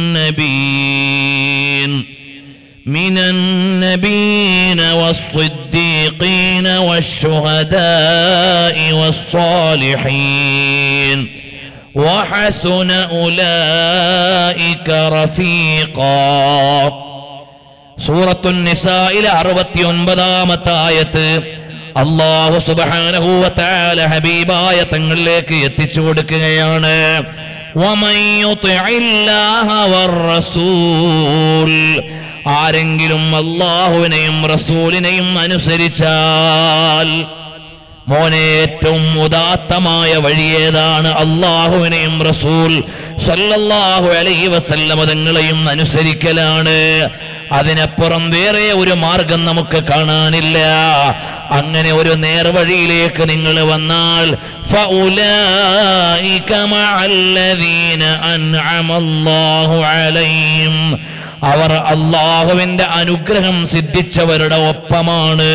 النبيين من النبيين والصديقين والصديقين والشهداء والصالحين وحسن أولئك رفيقا സൂറത്തു നിസായിലെ അറുപത്തി ഒൻപതാമത്തെ ആയത്ത് അള്ളാഹു സുബാനഹൂവത്താല ഹബീബായ തങ്ങളിലേക്ക് എത്തിച്ചു കൊടുക്കുകയാണ് وَمَن يُطِعِ اللَّهَ وَالرَّسُولَ ആരെങ്കിലും അള്ളാഹുവിനെയും റസൂലിനെയും അനുസരിച്ചാൽ മോനെ ഏറ്റവും ഉദാത്തമായ വഴി ഏതാണ് അള്ളാഹുവിനെയും റസൂൽ സല്ലല്ലാഹു അലൈഹി വസല്ലമ തങ്ങളെയും അനുസരിക്കലാണ് അതിനപ്പുറം വേറെ ഒരു മാർഗം നമുക്ക് കാണാനില്ല അങ്ങനെ ഒരു നേർവഴിയിലേക്ക് നിങ്ങൾ വന്നാൽ فَأُولَئِكَ مَعَ الَّذِينَ أَنْعَمَ اللَّهُ عَلَيْهِمْ അവർ അള്ളാഹുവിന്റെ അനുഗ്രഹം സിദ്ധിച്ചവരുടെ ഒപ്പമാണ്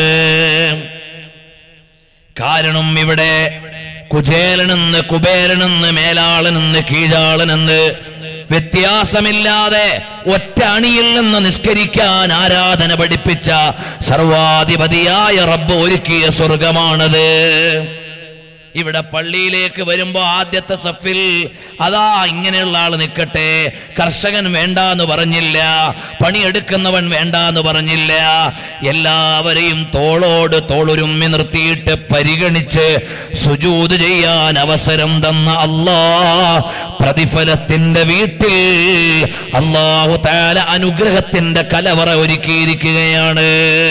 കാരണം ഇവിടെ കുചേലനെന്ന് കുബേരനെന്ന് മേലാളനെന്ന് കീഴാളനെന്ന് വ്യത്യാസമില്ലാതെ ഒറ്റ അണിയിൽ നിന്ന് നിസ്കരിക്കാൻ ആരാധന പഠിപ്പിച്ച സർവാധിപതിയായ റബ്ബ് ഒരുക്കിയ സ്വർഗമാണത് ഇവിടെ പള്ളിയിലേക്ക് വരുമ്പോ ആദ്യത്തെ സഫിൽ അതാ ഇങ്ങനെയുള്ള ആൾ നിൽക്കട്ടെ കർഷകൻ വേണ്ട എന്ന് പറഞ്ഞില്ല പണിയെടുക്കുന്നവൻ വേണ്ട എന്ന് പറഞ്ഞില്ല എല്ലാവരെയും തോളോട് തോളുരുമ്മി നിർത്തിയിട്ട് പരിഗണിച്ച് സുജൂത് ചെയ്യാൻ അവസരം തന്ന അല്ലാ പ്രതിഫലത്തിന്റെ വീട്ടിൽ അള്ളാഹു താല അനുഗ്രഹത്തിന്റെ കലവറ ഒരുക്കിയിരിക്കുകയാണ്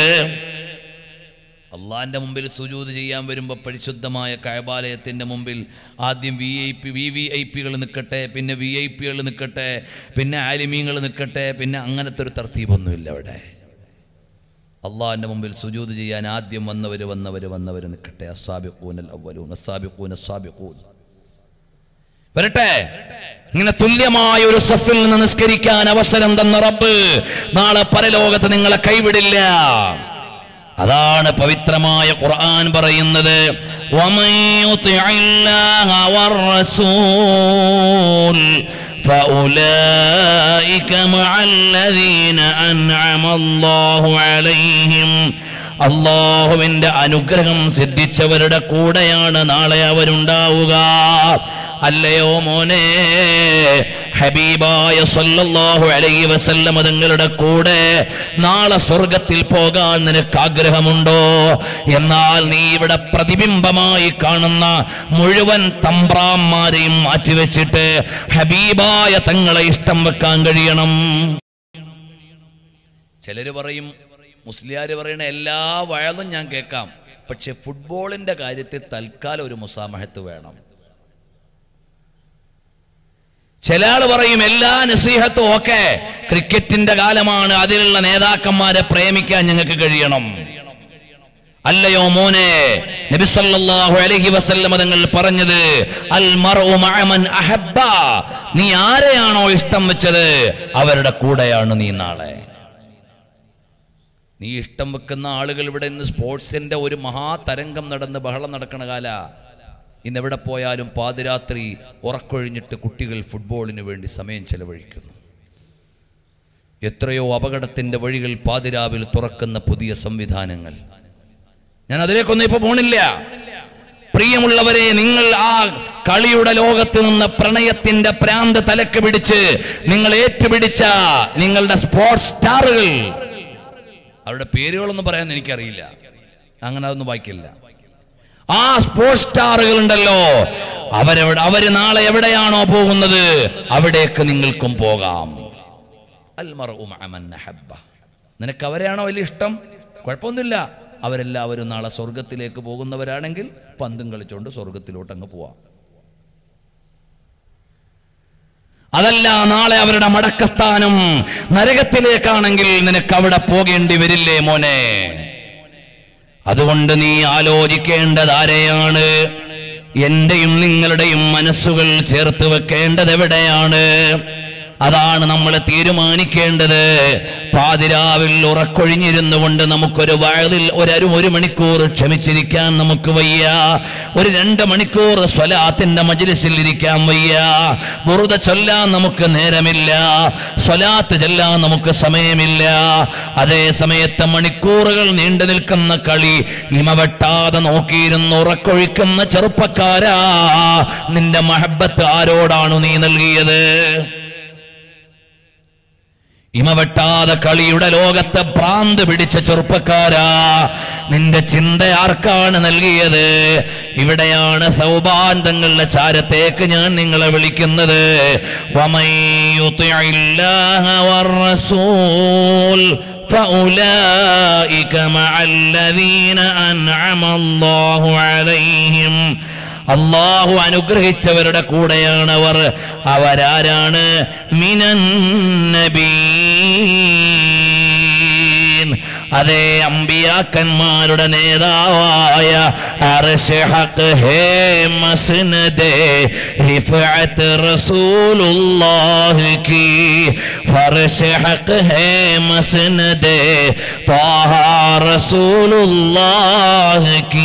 അള്ളാന്റെ മുമ്പിൽ സുജൂത് ചെയ്യാൻ വരുമ്പോൾ പരിശുദ്ധമായ കഴബാലയത്തിന്റെ മുമ്പിൽ ആദ്യം V I P V V I പികൾ നിൽക്കട്ടെ പിന്നെ വി ഐ പികൾ നിൽക്കട്ടെ പിന്നെ ആലിമീങ്ങൾ നിൽക്കട്ടെ പിന്നെ അങ്ങനത്തെ ഒരു തർത്തീപൊന്നുമില്ല അവിടെ അള്ളാഹിന്റെ മുമ്പിൽ സുജൂത് ചെയ്യാൻ ആദ്യം വന്നവർ വന്നവർ വന്നവർ നിൽക്കട്ടെ അസാബിഖൂനൽ അവലൂൻ അസാബിഖൂൻ അസാബിഖൂൻ വരട്ടെ ഇങ്ങനെ തുല്യമായ ഒരു സഫിൽ നിന്ന് നിസ്കരിക്കാൻ അവസരം തന്ന റബ്ബ് നാളെ പരലോകത്ത് നിങ്ങളെ കൈവിടില്ല അതാണ് പവിത്രമായ ഖുർആൻ പറയുന്നത് وَمَن يُطِعِ اللَّهَ وَالرَّسُولَ فَأُولَئِكَ مَعَ الَّذِينَ أَنْعَمَ اللَّهُ عَلَيْهِمْ അള്ളാഹുവിന്റെ അനുഗ്രഹം സിദ്ധിച്ചവരുടെ കൂടെയാണ് നാളെ അവരുണ്ടാവുക അല്ലയോ മോനെ ഹബീബായ സല്ലല്ലാഹു അലൈഹി വസല്ലമ തങ്ങളുടെ കൂടെ നാളെ സ്വർഗത്തിൽ പോകാൻ നിനക്ക് ആഗ്രഹമുണ്ടോ എന്നാൽ നീ ഇവിടെ പ്രതിബിംബമായി കാണുന്ന മുഴുവൻ തമ്പ്രാന്മാരെയും മാറ്റിവെച്ചിട്ട് ഹബീബായ തങ്ങളെ ഇഷ്ടം വെക്കാൻ കഴിയണം ചിലര് പറയും മുസ്ലിയാർ പറയുന്ന എല്ലാ വഴലും ഞാൻ കേൾക്കാം പക്ഷെ ഫുട്ബോളിന്റെ കാര്യത്തിൽ തൽക്കാലം ഒരു മുസാമഹത്ത് വേണം ചില ആള് പറയും എല്ലാ നസീഹത്തും ഒക്കെ ക്രിക്കറ്റിന്റെ കാലമാണ് അതിലുള്ള നേതാക്കന്മാരെ പ്രേമിക്കാൻ ഞങ്ങൾക്ക് കഴിയണം അല്ലയോ മോനെ നബി സല്ലല്ലാഹു അലൈഹി വസല്ലമ തങ്ങൾ പറഞ്ഞത് അൽ മർഉ മഅ മൻ അഹബ്ബ നീ ആരെയാണോ ഇഷ്ടം വെച്ചത് അവരുടെ കൂടെയാണ് നീ നാളെ നീ ഇഷ്ടം വെക്കുന്ന ആളുകൾ ഇവിടെ ഇന്ന് സ്പോർട്സിന്റെ ഒരു മഹാതരംഗം നടന്ന് ബഹളം നടക്കണ കാല ഇന്ന് എവിടെ പോയാലും പാതിരാത്രി ഉറക്കൊഴിഞ്ഞിട്ട് കുട്ടികൾ ഫുട്ബോളിന് വേണ്ടി സമയം ചെലവഴിക്കുന്നു എത്രയോ അപകടത്തിന്റെ വഴികൾ പാതിരാവിൽ തുറക്കുന്ന പുതിയ സംവിധാനങ്ങൾ ഞാൻ അതിലേക്കൊന്നും ഇപ്പൊ പോണില്ല പ്രിയമുള്ളവരെ നിങ്ങൾ ആ കളിയുടെ ലോകത്ത് നിന്ന് പ്രണയത്തിന്റെ പ്രാന്ത് തലക്ക് പിടിച്ച് നിങ്ങൾ ഏറ്റുപിടിച്ച നിങ്ങളുടെ സ്പോർട്സ് സ്റ്റാറുകൾ അവരുടെ പേരുകളൊന്നും പറയാൻ എനിക്കറിയില്ല അങ്ങനെ അതൊന്നും വായിക്കില്ല ആ സ്പോർട്സ് സ്റ്റാറുകൾ ഉണ്ടല്ലോ അവരെവിടെ അവര് നാളെ എവിടെയാണോ പോകുന്നത് അവിടേക്ക് നിങ്ങൾക്കും പോകാം അൽമർഉ മഅ മൻ അഹബ്ബ. നിനക്ക് അവരെയാണോ വലിയ ഇഷ്ടം കുഴപ്പമൊന്നുമില്ല അവരെല്ലാവരും നാളെ സ്വർഗത്തിലേക്ക് പോകുന്നവരാണെങ്കിൽ പന്തും കളിച്ചുകൊണ്ട് സ്വർഗത്തിലോട്ട് അങ്ങ് പോവാം അതല്ല നാളെ അവരുടെ മടക്കസ്ഥാനം നരകത്തിലേക്കാണെങ്കിൽ നിനക്ക് അവിടെ പോകേണ്ടി വരില്ലേ മോനെ അതുകൊണ്ട് നീ ആലോചിക്കേണ്ടത് ആരെയാണ് എന്റെയും നിങ്ങളുടെയും മനസ്സുകൾ ചേർത്ത് വെക്കേണ്ടത് എവിടെയാണ് അതാണ് നമ്മൾ തീരുമാനിക്കേണ്ടത് പാതിരാവിൽ ഉറക്കൊഴിഞ്ഞിരുന്നു കൊണ്ട് നമുക്കൊരു വയലിൽ ഒരു ഒരു മണിക്കൂർ ക്ഷമിച്ചിരിക്കാൻ നമുക്ക് വയ്യ ഒരു രണ്ട് മണിക്കൂർ സ്വലാത്തിന്റെ മജ്ലിസിൽ ഇരിക്കാൻ വയ്യ ബുറുദ ചൊല്ലാൻ നമുക്ക് നേരമില്ല സ്വലാത്ത് ചെല്ലാൻ നമുക്ക് സമയമില്ല അതേ സമയത്ത് മണിക്കൂറുകൾ നീണ്ടു നിൽക്കുന്ന കളി ഇമവെട്ടാതെ നോക്കിയിരുന്ന് ഉറക്കൊഴിക്കുന്ന ചെറുപ്പക്കാരാ നിന്റെ മഹബത്ത് ആരോടാണു നീ നൽകിയത് ഇമവെട്ടാതെ കളിയുടെ ലോകത്തെ ഭ്രാന്ത് പിടിച്ച ചെറുപ്പക്കാരാ നിന്റെ ചിന്ത ആർക്കാണ് നൽകിയത് ഇവിടെയാണ് സൗബാൻ തങ്ങളുടെ ചാരത്തേക്ക് ഞാൻ നിങ്ങളെ വിളിക്കുന്നത് വമൻ യുതിഇല്ലാഹ വറസൂൽ فأولئك مع الذين أنعم الله عليهم അള്ളാഹു അനുഗ്രഹിച്ചവരുടെ കൂടെയാണ് അവർ അവരാരാണ് മിനന്നബീൻ അതേ അമ്പിയാക്കന്മാരുടെ നേതാവായ അർശ് ഹഖ് ഹേ മസ്നദേ റിഫഅത്ത് റസൂലുള്ളാഹി കി ഫർശ് ഹഖ് ഹേ മസ്നദേ ത്വാഹ റസൂലുള്ളാഹി കി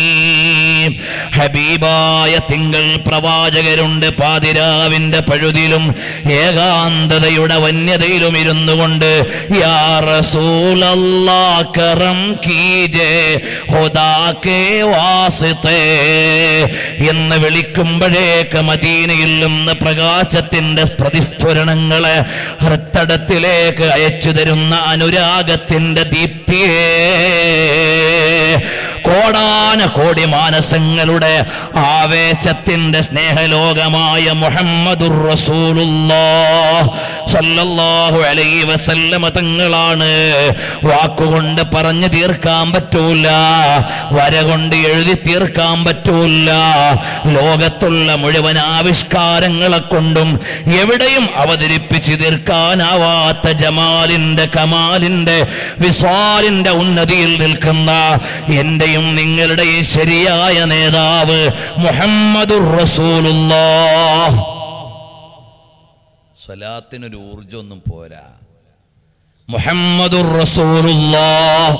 ഹബീബായ തിങ്കൾ പ്രവാചകരുണ്ട് പാതിരാവിന്റെ പഴുതിലും ഏകാന്തതയുടെ വന്യതയിലും ഇരുന്നു കൊണ്ട് യാ റസൂലല്ലാ കറം കീജേ ഹുദാക്കേ വാസിത്തേ എന്ന് വിളിക്കുമ്പോഴേക്ക് മദീനയിൽ നിന്ന് പ്രകാശത്തിന്റെ പ്രതിസ്ഫുരണങ്ങളെ ഹൃത്തടത്തിലേക്ക് അയച്ചു തരുന്ന അനുരാഗത്തിന്റെ ദീപ്തിയേ കോടാന കോടി മാനസങ്ങളുടെ ആവേശത്തിന്റെ സ്നേഹലോകമായ മുഹമ്മദുർ റസൂലുള്ളാഹ് സല്ലല്ലാഹു അലൈഹി വസല്ലമ തങ്ങളാണ് വാക്കുകൊണ്ട് പറഞ്ഞു തീർക്കാൻ പറ്റൂല വര കൊണ്ട് എഴുതി തീർക്കാൻ പറ്റൂല ലോകത്തുള്ള മുഴുവൻ ആവിഷ്കാരങ്ങളെ കൊണ്ടും എവിടെയും അവതരിപ്പിച്ച് തീർക്കാനാവാത്ത ജമാലിന്റെ കമാലിന്റെ വിസ്വാലിന്റെ ഉന്നതിയിൽ നിൽക്കുന്ന എന്റെയും നിങ്ങളുടെയും ശരിയായ നേതാവ് മുഹമ്മദുർ റസൂലുള്ളാഹ് സ്വലാത്തിനൊരു ഊർജമൊന്നും പോരാ മുഹമ്മദുർ റസൂലുള്ളാഹ്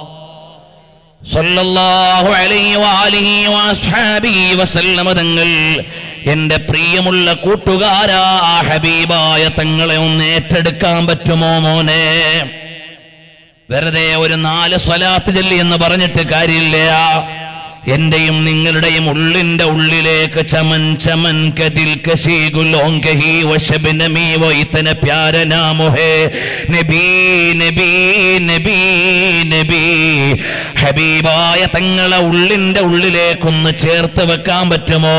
സല്ലല്ലാഹു അലൈഹി വആലിഹി വഅസ്ഹാബിഹി വസല്ലമ തങ്ങൾ എന്റെ പ്രിയമുള്ള കൂട്ടുകാരാ ആ ഹബീബായ തങ്ങളെ ഒന്ന് ഏറ്റെടുക്കാൻ പറ്റുമോ മോനെ വെറുതെ ഒരു നാല് സ്വലാത്ത് ചൊല്ലി എന്ന് പറഞ്ഞിട്ട് കാര്യമില്ല എന്റെയും നിങ്ങളുടെയും ഉള്ളിന്റെ ഉള്ളിലേക്ക് ചമൻ ചമൻ കതിൽ കശി ഗുലോം കഹി വശബിനമീ വൈത്തന പ്യാര നാമോ ഹേ നബി നബി നബി നബി ഹബീബായ തങ്ങളെ ഉള്ളിന്റെ ഉള്ളിലേക്കൊന്ന് ചേർത്ത് വെക്കാൻ പറ്റുമോ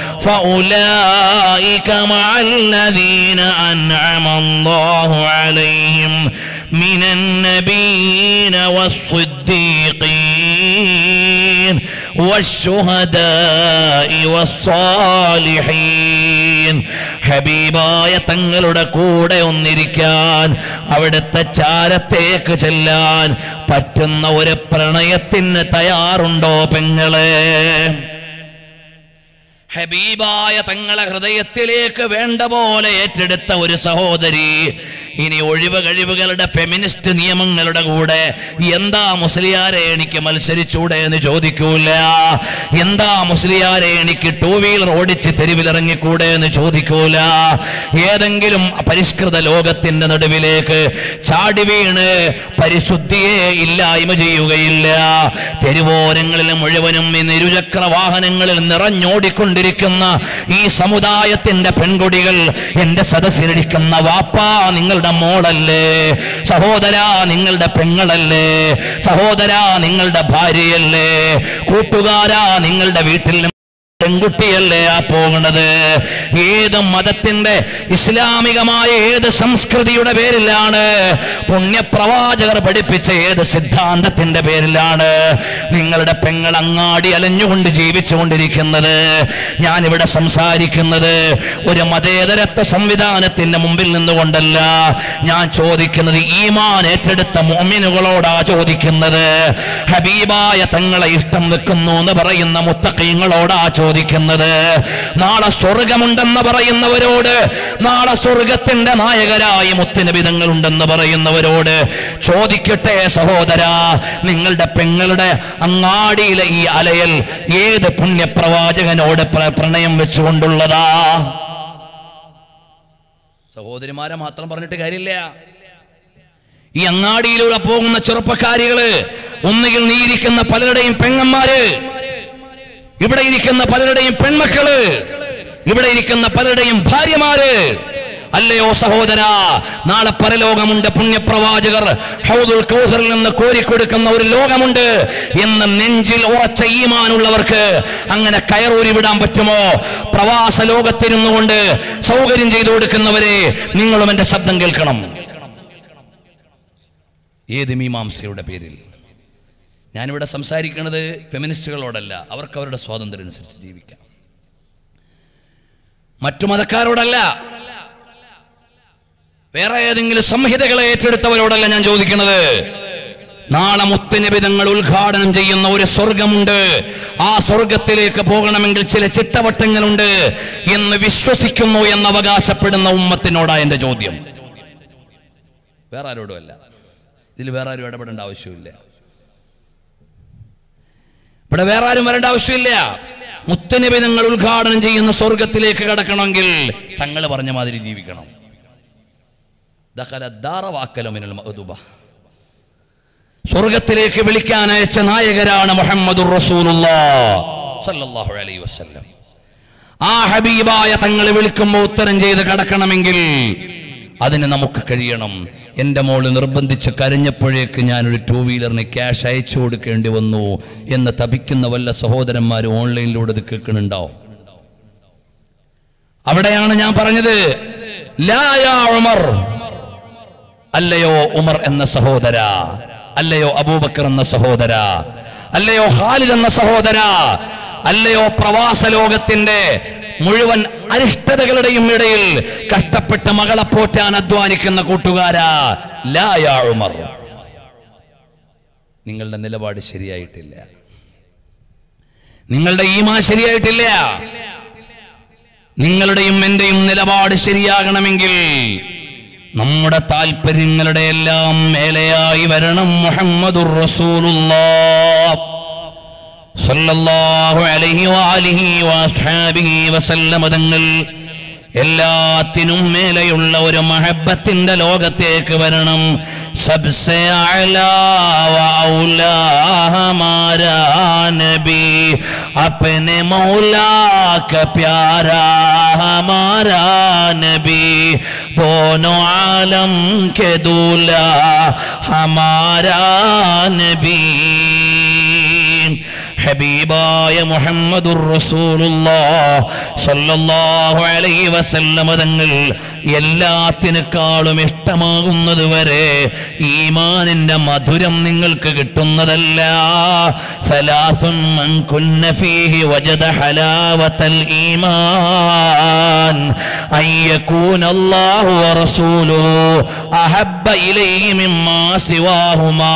فأولئك مع الذين أنعم الله عليهم من النبيين والصديقين والشهداء والصالحين ഹബീബായ തങ്ങളുടെ കൂടെ ഒന്നിരിക്കാൻ അവിടുത്തെ ചാരത്തേക്ക് ചെല്ലാൻ പറ്റുന്ന ഒരു പ്രണയത്തിന് തയ്യാറുണ്ടോ പെങ്ങളെ ഹബീബായ തങ്ങളെ ഹൃദയത്തിലേക്ക് വേണ്ട പോലെ ഏറ്റെടുത്ത ഒരു സഹോദരി ഇനി ഒഴിവ് കഴിവുകളുടെ ഫെമിനിസ്റ്റ് നിയമങ്ങളുടെ കൂടെ എന്താ മുസ്ലിയാരെ എനിക്ക് മത്സരിച്ചൂടെ എന്ന് ചോദിക്കൂല എന്താ മുസ്ലിയാരെ എനിക്ക് ടൂ വീലർ ഓടിച്ച് തെരുവിലിറങ്ങിക്കൂടെ എന്ന് ചോദിക്കൂല ഏതെങ്കിലും പരിഷ്കൃത ലോകത്തിന്റെ നടുവിലേക്ക് ചാടി വീണ് പരിശുദ്ധിയെ ഇല്ലായ്മ ചെയ്യുകയില്ല തെരുവോരങ്ങളിൽ മുഴുവനും ഈ നിരുചക്ര വാഹനങ്ങളിൽ നിറഞ്ഞോടിക്കൊണ്ടിരിക്കുന്ന ഈ സമുദായത്തിന്റെ പെൺകുടികൾ എന്റെ സദസ്സിലിരിക്കുന്ന വാപ്പാ നിങ്ങളുടെ മോളല്ലേ സഹോദരാ നിങ്ങളുടെ പെങ്ങളല്ലേ സഹോദരാ നിങ്ങളുടെ ഭാര്യയല്ലേ കൂട്ടുകാരാ നിങ്ങളുടെ വീട്ടിൽ പെൺകുട്ടിയല്ലേ ആ പോകുന്നത് ഏത് മതത്തിന്റെ ഇസ്ലാമികമായ ഏത് സംസ്കൃതിയുടെ പേരിലാണ് പുണ്യപ്രവാചകർ പഠിപ്പിച്ച ഏത് സിദ്ധാന്തത്തിന്റെ പേരിലാണ് നിങ്ങളുടെ പെങ്ങൾ അങ്ങാടി അലഞ്ഞുകൊണ്ട് ജീവിച്ചുകൊണ്ടിരിക്കുന്നത് ഞാൻ ഇവിടെ സംസാരിക്കുന്നത് ഒരു മതേതരത്വ സംവിധാനത്തിന്റെ മുമ്പിൽ നിന്നുകൊണ്ടല്ല ഞാൻ ചോദിക്കുന്നത് ഈമാൻ ഏറ്റെടുത്ത മോമിനുകളോടാ ചോദിക്കുന്നത് ഹബീബായ തങ്ങളെ ഇഷ്ടം വെക്കുന്നു എന്ന് പറയുന്ന മുത്തക്കീങ്ങളോടാ ചോദിക്കുന്നത് ചോദിക്കുന്നത് നാളെ സ്വർഗമുണ്ടെന്ന് പറയുന്നവരോട് നാളെ സ്വർഗത്തിന്റെ നായകരായ മുത്തുനിബിതങ്ങൾ ഉണ്ടെന്ന് പറയുന്നവരോട് ചോദിക്കട്ടെ സഹോദര നിങ്ങളുടെ പെങ്ങളുടെ അങ്ങാടിയിലെ ഈ അലയൽ ഏത് പുണ്യപ്രവാചകനോട് പ്ര- പ്രണയം വെച്ചുകൊണ്ടുള്ളതാ സഹോദരിമാരെ മാത്രം പറഞ്ഞിട്ട് കാര്യമില്ല ഈ അങ്ങാടിയിലൂടെ പോകുന്ന ചെറുപ്പക്കാരികള് ഒന്നുകിൽ നീ ഇരിക്കുന്ന പലരുടെയും പെങ്ങന്മാര് ഇവിടെ ഇരിക്കുന്ന പലരുടെയും പെൺമക്കള് ഇവിടെ ഇരിക്കുന്ന പലരുടെയും ഭാര്യമാര് അല്ലയോ സഹോദര നാളെ പരലോകമുണ്ട് പുണ്യപ്രവാചകർ ഹൗദുൽ കൗസറിൽ നിന്ന് കോരിക്കൊടുക്കുന്ന ഒരു ലോകമുണ്ട് എന്ന് നെഞ്ചിൽ ഉറച്ച ഈമാനുള്ളവർക്ക് അങ്ങനെ കയറൂരി വിടാൻ പറ്റുമോ പ്രവാസ ലോകത്തിരുന്നു കൊണ്ട് സൗകര്യം ചെയ്തു കൊടുക്കുന്നവരെ നിങ്ങളും എന്റെ ശബ്ദം കേൾക്കണം ഏത് മീമാംസയുടെ പേരിൽ ഞാനിവിടെ സംസാരിക്കുന്നത് ഫെമിനിസ്റ്റുകളോടല്ല അവർക്ക് അവരുടെ സ്വാതന്ത്ര്യം അനുസരിച്ച് ജീവിക്കാം മറ്റു മതക്കാരോടല്ല വേറെ ഏതെങ്കിലും സംഹിതകളെ ഏറ്റെടുത്തവരോടല്ല ഞാൻ ചോദിക്കുന്നത് നാളെ മുത്തനിബിതങ്ങൾ ഉദ്ഘാടനം ചെയ്യുന്ന ഒരു സ്വർഗമുണ്ട് ആ സ്വർഗത്തിലേക്ക് പോകണമെങ്കിൽ ചില ചിട്ടവട്ടങ്ങളുണ്ട് എന്ന് വിശ്വസിക്കുന്നു എന്ന് അവകാശപ്പെടുന്ന ഉമ്മത്തിനോടാ എന്റെ ചോദ്യം വേറെ ആരോടും അല്ല ഇതിൽ വേറെ ആരും ഇടപെടേണ്ട ആവശ്യമില്ല ഇവിടെ വേറെ ആരും വരേണ്ട ആവശ്യമില്ല മുത്തനബി നിങ്ങൾ ഉദ്ഘാടനം ചെയ്യുന്ന സ്വർഗത്തിലേക്ക് കടക്കണമെങ്കിൽ തങ്ങൾ പറഞ്ഞ മാതിരി ജീവിക്കണം ദഖല ദാറ വാക്കല മിനൽ മഅ്ദുബ. സ്വർഗത്തിലേക്ക് വിളിക്കാൻ അയച്ച നായകരാണ് മുഹമ്മദുർ റസൂലുള്ളാഹ് സല്ലല്ലാഹു അലൈഹി വസല്ലം ആ ഹബീബായ തങ്ങൾ വിളിക്കുമ്പോൾ ഉത്തരം ചെയ്ത് കടക്കണമെങ്കിൽ അതിന് നമുക്ക് കഴിയണം എൻ്റെ മോള് നിർബന്ധിച്ച് കരഞ്ഞപ്പോഴേക്ക് ഞാനൊരു ടൂ വീലറിന് ക്യാഷ് അയച്ചു കൊടുക്കേണ്ടി വന്നു എന്ന് തപിക്കുന്ന വല്ല സഹോദരന്മാരും ഓൺലൈനിലൂടെ ഇത് കേൾക്കുന്നുണ്ടാവും അവിടെയാണ് ഞാൻ പറഞ്ഞത് ലാ യാ ഉമർ അല്ലയോ ഉമർ എന്ന സഹോദര അല്ലയോ അബൂബക്കർ എന്ന സഹോദര അല്ലയോ ഖാലിദ് എന്ന സഹോദര അല്ലയോ പ്രവാസ ലോകത്തിന്റെ മുഴുവൻ അരിഷ്ടതകളുടെയും ഇടയിൽ കഷ്ടപ്പെട്ട് മകളെ പോറ്റാൻ അധ്വാനിക്കുന്ന കൂട്ടുകാരാ ലാ യാ ഉമർ നിങ്ങളുടെ നിലപാട് ശരിയായിട്ടില്ല നിങ്ങളുടെ ഈമാ ശരിയായിട്ടില്ല നിങ്ങളുടെയും എന്റെയും നിലപാട് ശരിയാകണമെങ്കിൽ നമ്മുടെ താല്പര്യങ്ങളുടെ എല്ലാം മേലെയായി വരണം മുഹമ്മദുർ റസൂലുള്ളാഹ് സല്ലല്ലാഹു അലൈഹി വആലിഹി വഅസ്ഹാബിഹി വസല്ലമ തങ്ങൾ എല്ലാത്തിനും മേലെയുള്ള ഒരു മഹബത്തിന്റെ ലോകത്തേക്ക് വരണം സബ്സെ അഅലാ വ ഔലാ ഹമാരാ നബി अपने मौला का प्यारा हमारा नबी दोनों आलम के दूल्हा हमारा नबी ഹബീബായ മുഹമ്മദുർ റസൂലുള്ളാഹ് സല്ലല്ലാഹു അലൈഹി വസല്ലമ തങ്ങൾ എല്ലാത്തിനേക്കാളും ഇഷ്ടമാകുന്നത് വരെ ഈമാനിന്റെ മധുരം നിങ്ങൾക്ക് കിട്ടുന്നതല്ല സലാസുൻ മൻ കുന്ന ഫീഹി വജദ ഹലാവത്തൽ ഈമാൻ അൻ യകൂന അല്ലാഹു വറസൂലുഹു അഹബ്ബ ഇലൈഹി മിമ്മാ സിവാഹുമാ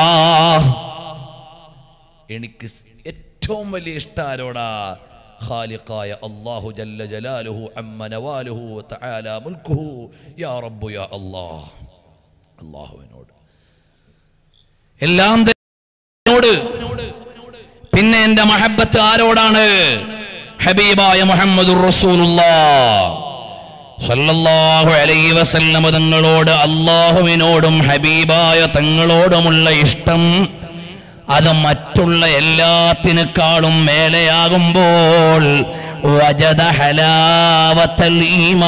എനിക്ക് ഏറ്റവും വലിയ ഇഷ്ടം ആരോടാ ഖാലിഖായ അല്ലാഹു ജല്ല ജലാലുഹു അമ്മ നവാലുഹു തആല മുൽക്കുഹു യാ റബ്ബു യാ അല്ലാഹ് അല്ലാഹുവിനോട് എല്ലാം എന്നോട് പിന്നെ എന്റെ മഹബത്ത് ആരോടാണ് ഹബീബായ മുഹമ്മദുർ റസൂലുള്ളാഹ് സല്ലല്ലാഹു അലൈഹി വസല്ലമ തങ്ങളോട് അള്ളാഹുവിനോടും ഹബീബായ തങ്ങളോടുമുള്ള ഇഷ്ടം അത് മറ്റുള്ള എല്ലാത്തിനേക്കാളും മേലെയാകുമ്പോൾ വജദ ഹലാവത്തൽ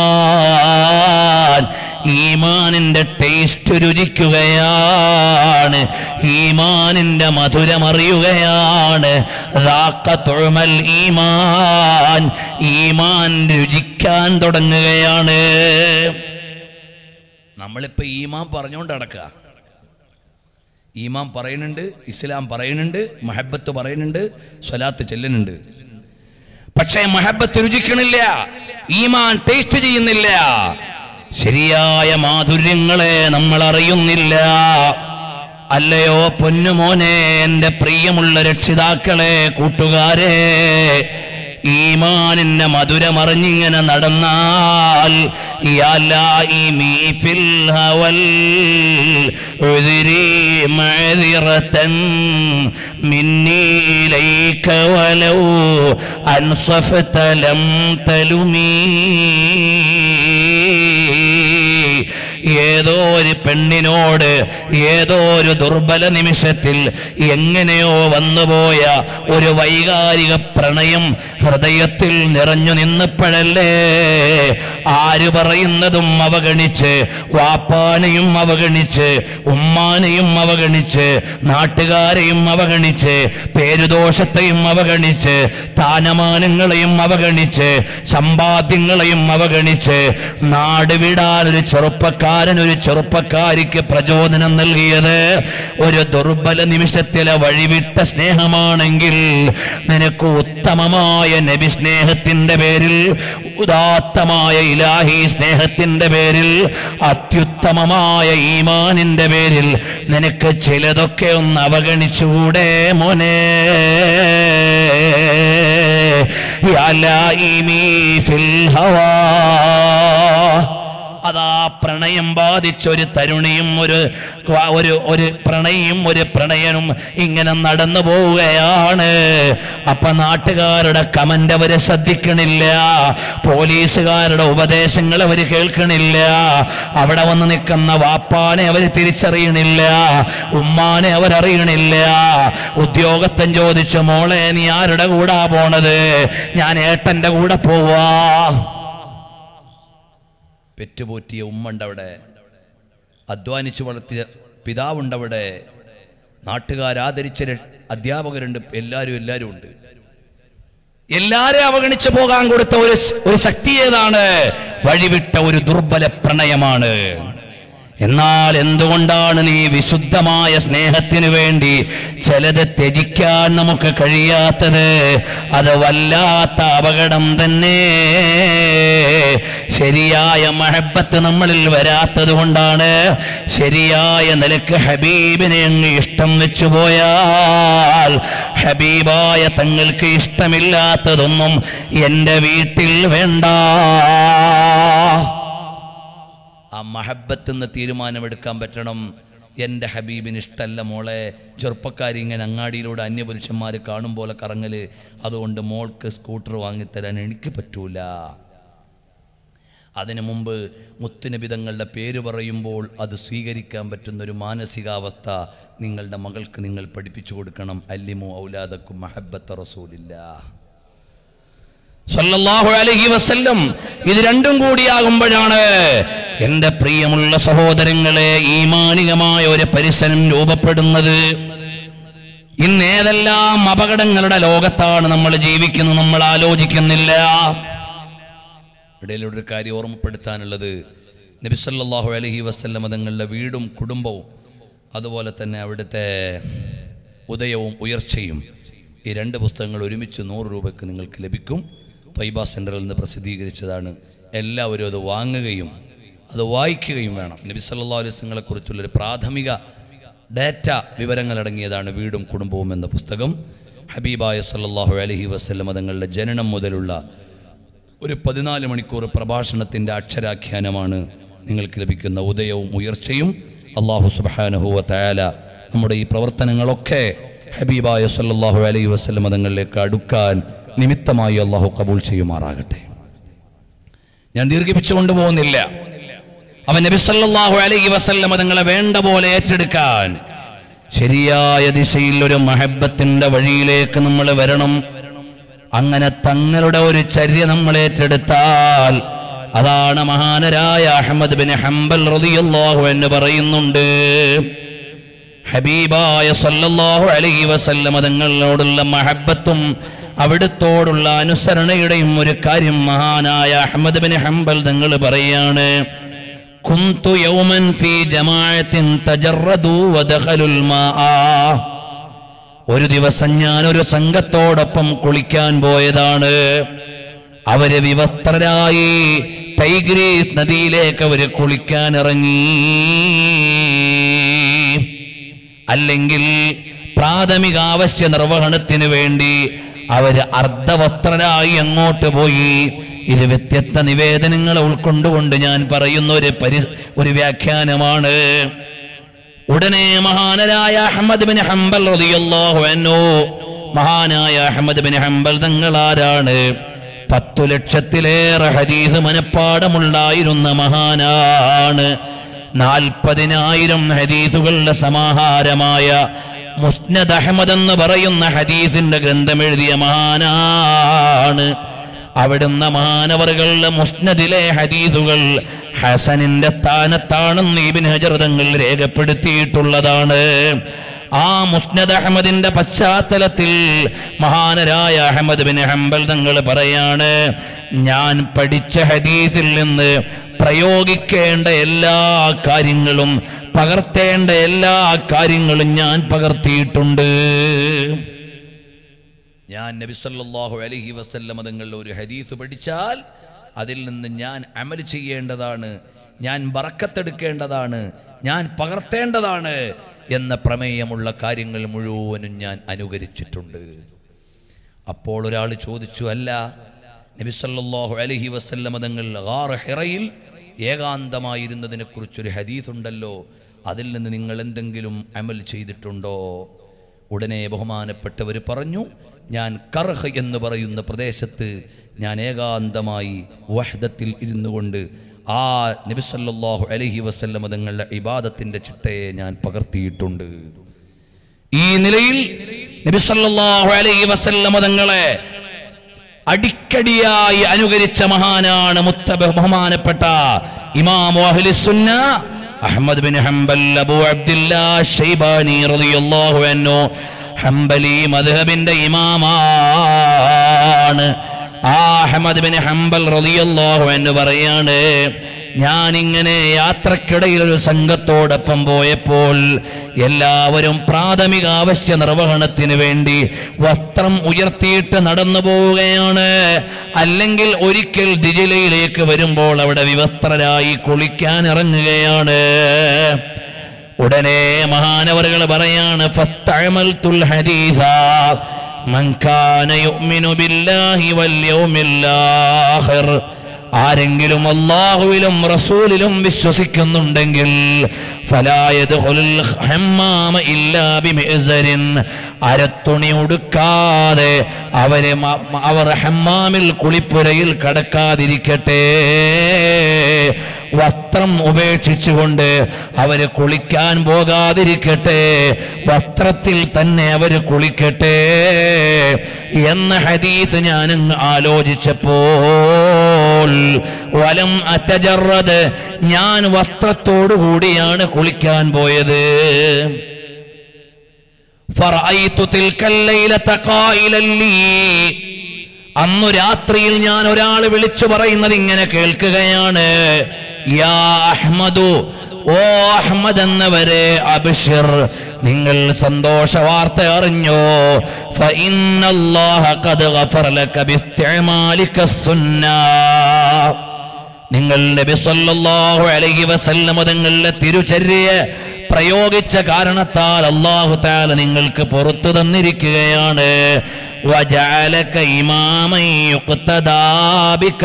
ഈമാൻ ഈമാനിന്റെ ടേസ്റ്റ് രുചിക്കുകയാണ് ഈമാനിന്റെ മധുരമറിയുകയാണ് റാക്കത്തുഴമൽ ഈമാൻ ഈമാൻ രുചിക്കാൻ തുടങ്ങുകയാണ് നമ്മളിപ്പോ ഈമാൻ പറഞ്ഞുകൊണ്ട് നടക്കുക ഈമാൻ പറയുന്നുണ്ട് ഇസ്ലാം പറയുന്നുണ്ട് മഹബത്ത് പറയുന്നുണ്ട് സ്വലാത്ത് ചെല്ലുന്നുണ്ട് പക്ഷേ മഹബത്ത് രുചിക്കണില്ല ഈമാൻ ടേസ്റ്റ് ചെയ്യുന്നില്ല ശരിയായ മാധുര്യങ്ങളെ നമ്മൾ അറിയുന്നില്ല അല്ലയോ പൊന്നുമോനെ എൻ്റെ പ്രിയമുള്ള രക്ഷിതാക്കളെ കൂട്ടുകാരെ ഈമാനിന്റെ മധുരമറിഞ്ഞിങ്ങനെ നടന്നാൽ യാ ലായിമി ഫിൽ ഹവൽ ഉദ്രി മഅദിറതൻ മിന്നി ഇലൈക വലൗ അൻസഫത ലം തലുമീ ഏതോ ഒരു പെണ്ണിനോട് ഏതോ ഒരു ദുർബല നിമിഷത്തിൽ എങ്ങനെയോ വന്നുപോയ ഒരു വൈകാരിക പ്രണയം ഹൃദയത്തിൽ നിറഞ്ഞു നിന്നപ്പോഴല്ലേ ആര് പറയുന്നതും അവഗണിച്ച് വാപ്പാനെയും അവഗണിച്ച് ഉമ്മാനെയും അവഗണിച്ച് നാട്ടുകാരെയും അവഗണിച്ച് പേരുദോഷത്തെയും അവഗണിച്ച് സ്ഥാനമാനങ്ങളെയും അവഗണിച്ച് സമ്പാദ്യങ്ങളെയും അവഗണിച്ച് നാട് വിടാൻ ഒരു ചെറുപ്പക്കാരൻ ഒരു ചെറുപ്പക്കാരിക്ക് പ്രചോദനം നൽകിയത് ഒരു ദുർബല നിമിഷത്തിലെ വഴിവിട്ട സ്നേഹമാണെങ്കിൽ നിനക്ക് ഉത്തമമായ നബി സ്നേഹത്തിന്റെ പേരിൽ ഉദാത്തമായ ഇലാഹി സ്നേഹത്തിന്റെ പേരിൽ അത്യുത്തമമായ ഈമാനിന്റെ പേരിൽ നിനക്ക് ചിലതൊക്കെ ഒന്ന് അവഗണിച്ചുകൂടെ മോനെ യാ ലായിമി ഫിൽ ഹവാ അതാ പ്രണയം ബാധിച്ച ഒരു തരുണിയും ഒരു ഒരു ഒരു പ്രണയിയും ഒരു പ്രണയനും ഇങ്ങനെ നടന്നു പോവുകയാണ് അപ്പൊ നാട്ടുകാരുടെ കമന്റ് അവര് ശ്രദ്ധിക്കണില്ല പോലീസുകാരുടെ ഉപദേശങ്ങൾ അവര് കേൾക്കണില്ല അവിടെ വന്ന് നിൽക്കുന്ന വാപ്പാനെ അവര് തിരിച്ചറിയണില്ല ഉമ്മാനെ അവരറിയണില്ല ഉദ്യോഗസ്ഥൻ ചോദിച്ചു മോളെ നീ ആരുടെ കൂടാ പോണത് ഞാൻ ഏട്ടന്റെ കൂടെ പോവാ പെറ്റുപോറ്റിയ ഉമ്മണ്ടവിടെ അധ്വാനിച്ചു വളർത്തിയ പിതാവുണ്ടവിടെ നാട്ടുകാരാദരിച്ച ര- അധ്യാപകരുണ്ട് എല്ലാവരും എല്ലാവരും ഉണ്ട് എല്ലാരെയും അവഗണിച്ചു പോകാൻ കൊടുത്ത ഒരു ഒരു ശക്തി ഏതാണ് വഴിവിട്ട ഒരു ദുർബല പ്രണയമാണ് എന്നാൽ എന്തുകൊണ്ടാണ് നീ വിശുദ്ധമായ സ്നേഹത്തിന് വേണ്ടി ചിലത് ത്യജിക്കാൻ നമുക്ക് കഴിയാത്തത് അത് വല്ലാത്ത അപകടം തന്നെ ശരിയായ മഹബത്ത് നമ്മളിൽ വരാത്തത് കൊണ്ടാണ് ശരിയായ നിലക്ക് ഹബീബിനെ അങ്ങ് ഇഷ്ടം വെച്ചു പോയാൽ ഹബീബായ തങ്ങൾക്ക് ഇഷ്ടമില്ലാത്തതൊന്നും എൻ്റെ വീട്ടിൽ വേണ്ട ആ മഹബത്ത് എന്ന് തീരുമാനമെടുക്കാൻ പറ്റണം എൻ്റെ ഹബീബിന് ഇഷ്ടമല്ല മോളെ ചെറുപ്പക്കാരി ഇങ്ങനെ അങ്ങാടിയിലൂടെ അന്യപുരുഷന്മാർ കാണും പോലെ കറങ്ങല് അതുകൊണ്ട് മോൾക്ക് സ്കൂട്ടർ വാങ്ങിത്തരാൻ എനിക്ക് പറ്റൂല അതിനു മുമ്പ് മുത്തുനിബിതങ്ങളുടെ പേര് പറയുമ്പോൾ അത് സ്വീകരിക്കാൻ പറ്റുന്നൊരു മാനസികാവസ്ഥ നിങ്ങളുടെ മകൾക്ക് നിങ്ങൾ പഠിപ്പിച്ചു കൊടുക്കണം അല്ലിമു ഔലാദക്കും മഹബത്ത് റസൂലില്ല സല്ലല്ലാഹു അലൈഹി വസല്ലം ഇത് രണ്ടും കൂടിയാകുമ്പോഴാണ് എന്റെ പ്രിയമുള്ള സഹോദരങ്ങളെ ഈമാനികമായ ഒരു പരിസരം രൂപപ്പെടുന്നത് ഇന്ന് ഏതെല്ലാം അപകടങ്ങളുടെ ലോകത്താണ് നമ്മൾ ജീവിക്കുന്നത് നമ്മൾ ആലോചിക്കുന്നില്ല ഇടയിലൂടെ ഒരു കാര്യം ഓർമ്മപ്പെടുത്താനുള്ളത് നബിസല്ലാഹു അലഹി വസ്ല്ലം തങ്ങളുടെ വീടും കുടുംബവും അതുപോലെ തന്നെ അവിടുത്തെ ഉദയവും ഉയർച്ചയും ഈ രണ്ട് പുസ്തകങ്ങൾ ഒരുമിച്ച് നൂറ് രൂപയ്ക്ക് നിങ്ങൾക്ക് ലഭിക്കും ത്വയ്ബ സെൻറ്ററിൽ നിന്ന് പ്രസിദ്ധീകരിച്ചതാണ് എല്ലാവരും അത് വാങ്ങുകയും അത് വായിക്കുകയും വേണം നബി സല്ലാ അലൈഹി കുറിച്ചുള്ളൊരു പ്രാഥമിക ഡാറ്റ വിവരങ്ങളടങ്ങിയതാണ് വീടും കുടുംബവും എന്ന പുസ്തകം ഹബീബായ സല്ലല്ലാഹു അലൈഹി വസല്ലം തങ്ങളുടെ ജനനം മുതലുള്ള ഒരു പതിനാല് മണിക്കൂർ പ്രഭാഷണത്തിൻ്റെ അക്ഷരാഖ്യാനമാണ് നിങ്ങൾക്ക് ലഭിക്കുന്ന ഉദയവും ഉയർച്ചയും അള്ളാഹു സുബാനഹുവ തയാല നമ്മുടെ ഈ പ്രവർത്തനങ്ങളൊക്കെ ഹബീബായ സല്ലല്ലാഹു അലൈഹി വസല്ലം മതങ്ങളിലേക്ക് അടുക്കാൻ നിമിത്തമായി അള്ളാഹു കബൂൾ ചെയ്യുമാറാകട്ടെ ഞാൻ ദീർഘിപ്പിച്ചു കൊണ്ടുപോകുന്നില്ല അവൻ നബി സല്ലല്ലാഹു അലൈഹി വസല്ലം തങ്ങളെ വേണ്ട പോലെ ഏറ്റെടുക്കാൻ ശരിയായ ദിശയിൽ ഒരു മഹബത്തിന്റെ വഴിയിലേക്ക് നമ്മൾ വരണം അങ്ങനെ തങ്ങളുടെ ഒരു ചര്യ നമ്മൾ ഏറ്റെടുത്താൽ അതാണ് മഹാനരായ അഹമ്മദ് ബിൻ ഹംബൽ റളിയല്ലാഹു എന്ന് പറയുന്നുണ്ട് ഹബീബായ സല്ലല്ലാഹു അലൈഹി വസല്ലം തങ്ങളോടുള്ള മഹബത്തും അവിടുത്തോടുള്ള അനുസരണയുടെയും ഒരു കാര്യം മഹാനായ അഹമ്മദ് ബിൻ ഹംബൽ തങ്ങൾ പറയാണ് കുന്തു യൗമൻ ഫീ ജമാഅത്തിൻ തജറദു വദഖലുൽ മാആ ഒരു ദിവസം ഞാൻ ഒരു സംഘത്തോടൊപ്പം കുളിക്കാൻ പോയതാണ് അവര് വിവസ്ത്രരായി ടൈഗ്രീസ് നദിയിലേക്ക് അവര് കുളിക്കാൻ ഇറങ്ങി അല്ലെങ്കിൽ പ്രാഥമിക ആവശ്യ നിർവഹണത്തിന് വേണ്ടി അവര് അർദ്ധവസ്ത്രരായി അങ്ങോട്ട് പോയി ഇത് വ്യത്യസ്ത നിവേദനങ്ങളെ ഉൾക്കൊണ്ടുകൊണ്ട് ഞാൻ പറയുന്ന ഒരു പരി ഒരു വ്യാഖ്യാനമാണ് ഉടനെ മഹാനരായ അഹമ്മദ് ബിൻ ഹംബൽ റളിയല്ലാഹു അൻഹു മഹാനായ അഹമ്മദ് ബിൻ ഹംബൽ തങ്ങൾ ആരാണ് പത്തു ലക്ഷത്തിലേറെ ഹദീസ് മനപ്പാടമുണ്ടായിരുന്ന മഹാനാണ് നാൽപ്പതിനായിരം ഹദീസുകളുടെ സമാഹാരമായ മുസ്നദ് അഹമ്മദ് എന്ന് പറയുന്ന ഹദീസിന്റെ ഗ്രന്ഥം എഴുതിയ മഹാനാണ് അവിടുന്ന് മാനവറുകളുടെ മുസ്നദിലെ ഹദീസുകൾ ഹസനിന്റെ സ്ഥാനത്താണെന്ന് ഇബിൻ ഹജർ തങ്ങൾ രേഖപ്പെടുത്തിയിട്ടുള്ളതാണ് ആ മുസ്നദ് അഹമ്മദിന്റെ പശ്ചാത്തലത്തിൽ മഹാനരായ അഹമ്മദ് ബിൻ ഹംബൽ തങ്ങൾ പറയാണ് ഞാൻ പഠിച്ച ഹദീസിൽ നിന്ന് പ്രയോഗിക്കേണ്ട എല്ലാ കാര്യങ്ങളും പകർത്തേണ്ട എല്ലാ കാര്യങ്ങളും ഞാൻ പകർത്തിയിട്ടുണ്ട് ഞാൻ നബി സല്ലല്ലാഹു അലൈഹി വസല്ലമ തങ്ങളുടെ ഒരു ഹദീസ് പഠിച്ചാൽ അതിൽ നിന്ന് ഞാൻ അമൽ ചെയ്യേണ്ടതാണ് ഞാൻ ബറക്കത്തെടുക്കേണ്ടതാണ് ഞാൻ പകർത്തേണ്ടതാണ് എന്ന പ്രമേയമുള്ള കാര്യങ്ങൾ മുഴുവനും ഞാൻ അനുകരിച്ചിട്ടുണ്ട് അപ്പോൾ ഒരാൾ ചോദിച്ചു അല്ല നബി സല്ലല്ലാഹു അലൈഹി വസല്ലമ തങ്ങൾ ഗാർ ഹിറയിൽ ഏകാന്തമായിരുന്നതിനെ കുറിച്ചൊരു ഹദീസ് ഉണ്ടല്ലോ അതിൽ നിന്ന് നിങ്ങൾ എന്തെങ്കിലും അമൽ ചെയ്തിട്ടുണ്ടോ ഉടനെ ബഹുമാനപ്പെട്ടവർ പറഞ്ഞു ഞാൻ കർഹ് എന്ന് പറയുന്ന പ്രദേശത്ത് ഞാൻ ഏകാന്തമായി വഹദത്തിൽ ഇരുന്നു കൊണ്ട് ആ നബി സല്ലല്ലാഹു അലൈഹി വസല്ലമ തങ്ങളുടെ ഇബാദത്തിന്റെ ചിട്ടയെ ഞാൻ പകർത്തിയിട്ടുണ്ട് ഈ നിലയിൽ നബി സല്ലല്ലാഹു അലൈഹി വസല്ലമ തങ്ങളെ അടിക്കടിയായി അനുകരിച്ച മഹാനാണ് മുത്ത ബഹുമാനപ്പെട്ട ഇമാം അഹ്ലി സുന്ന Ahmad bin Hanbal Abu Abdullah Shaybani റളിയല്ലാഹു അൻഹു ഹംബലി മദ്ഹബിന്റെ ഇമാമാണ് ആ അഹ്മദ് ബിൻ ഹംബൽ റളിയല്ലാഹു അൻഹു പറയാണ് ഞാൻ ഇങ്ങനെ യാത്രക്കിടയിൽ ഒരു സംഘത്തോടൊപ്പം പോയപ്പോൾ എല്ലാവരും പ്രാഥമിക ആവശ്യ നിർവഹണത്തിന് വേണ്ടി വസ്ത്രം ഉയർത്തിയിട്ട് നടന്നു പോവുകയാണ് അല്ലെങ്കിൽ ഒരിക്കൽ ദിജിലയിലേക്ക് വരുമ്പോൾ അവിടെ വിവസ്ത്രരായി കുളിക്കാൻ ഇറങ്ങുകയാണ് ഉടനെ മഹാനവറുകൾ പറയാണ് ഫസ്തഅമൽതുൽ ഹദീസ മൻ കാന യുഅ്മിനു ബില്ലാഹി വൽ യൗമിൽ ആഖിർ ആരെങ്കിലും അള്ളാഹുവിലും റസൂലിലും വിശ്വസിക്കുന്നുണ്ടെങ്കിൽ ഫലാ യദ്ഖുലുൽ ഹമ്മാമ ഇല്ലാ ബിമിഅ്സരിൻ അരത്തുണി ഉടുക്കാതെ അവരെ മ- മ- അവർ ഹമ്മാമിൽ കുളിപ്പുരയിൽ കടക്കാതിരിക്കട്ടെ വസ്ത്രം ഉപേക്ഷിച്ചുകൊണ്ട് അവര് കുളിക്കാൻ പോകാതിരിക്കട്ടെ വസ്ത്രത്തിൽ തന്നെ അവര് കുളിക്കട്ടെ എന്ന ഹദീസ് ഞാൻ ആലോചിച്ചപ്പോൾ വലം അറ്റജറത് ഞാൻ വസ്ത്രത്തോടു കൂടിയാണ് കുളിക്കാൻ പോയത് فرأيت تلك الليلة قائلا لي അന്നു രാത്രിയിൽ ഞാൻ ഒരാൾ വിളിച്ചു പറയുന്നത് ഇങ്ങനെ കേൾക്കുകയാണ് യാ അഹ്മദു ഓ അഹ്മദ് എന്നവരെ അബ്ഷിർ നിങ്ങൾ സന്തോഷ വാർത്ത അറിഞ്ഞോ فإن الله قد غفر لك باستعمالك السنة നിങ്ങൾ നബി സല്ലല്ലാഹു അലൈഹി വസല്ലമ തങ്ങളുടെ തിരുചര്യയെ പ്രയോഗിച്ച കാരണത്താൽ അള്ളാഹു താല നിങ്ങൾക്ക് പുറത്തു തന്നിരിക്കുകയാണ് വജഅലക ഇമാമൻ യുഖ്തദാ ബിക.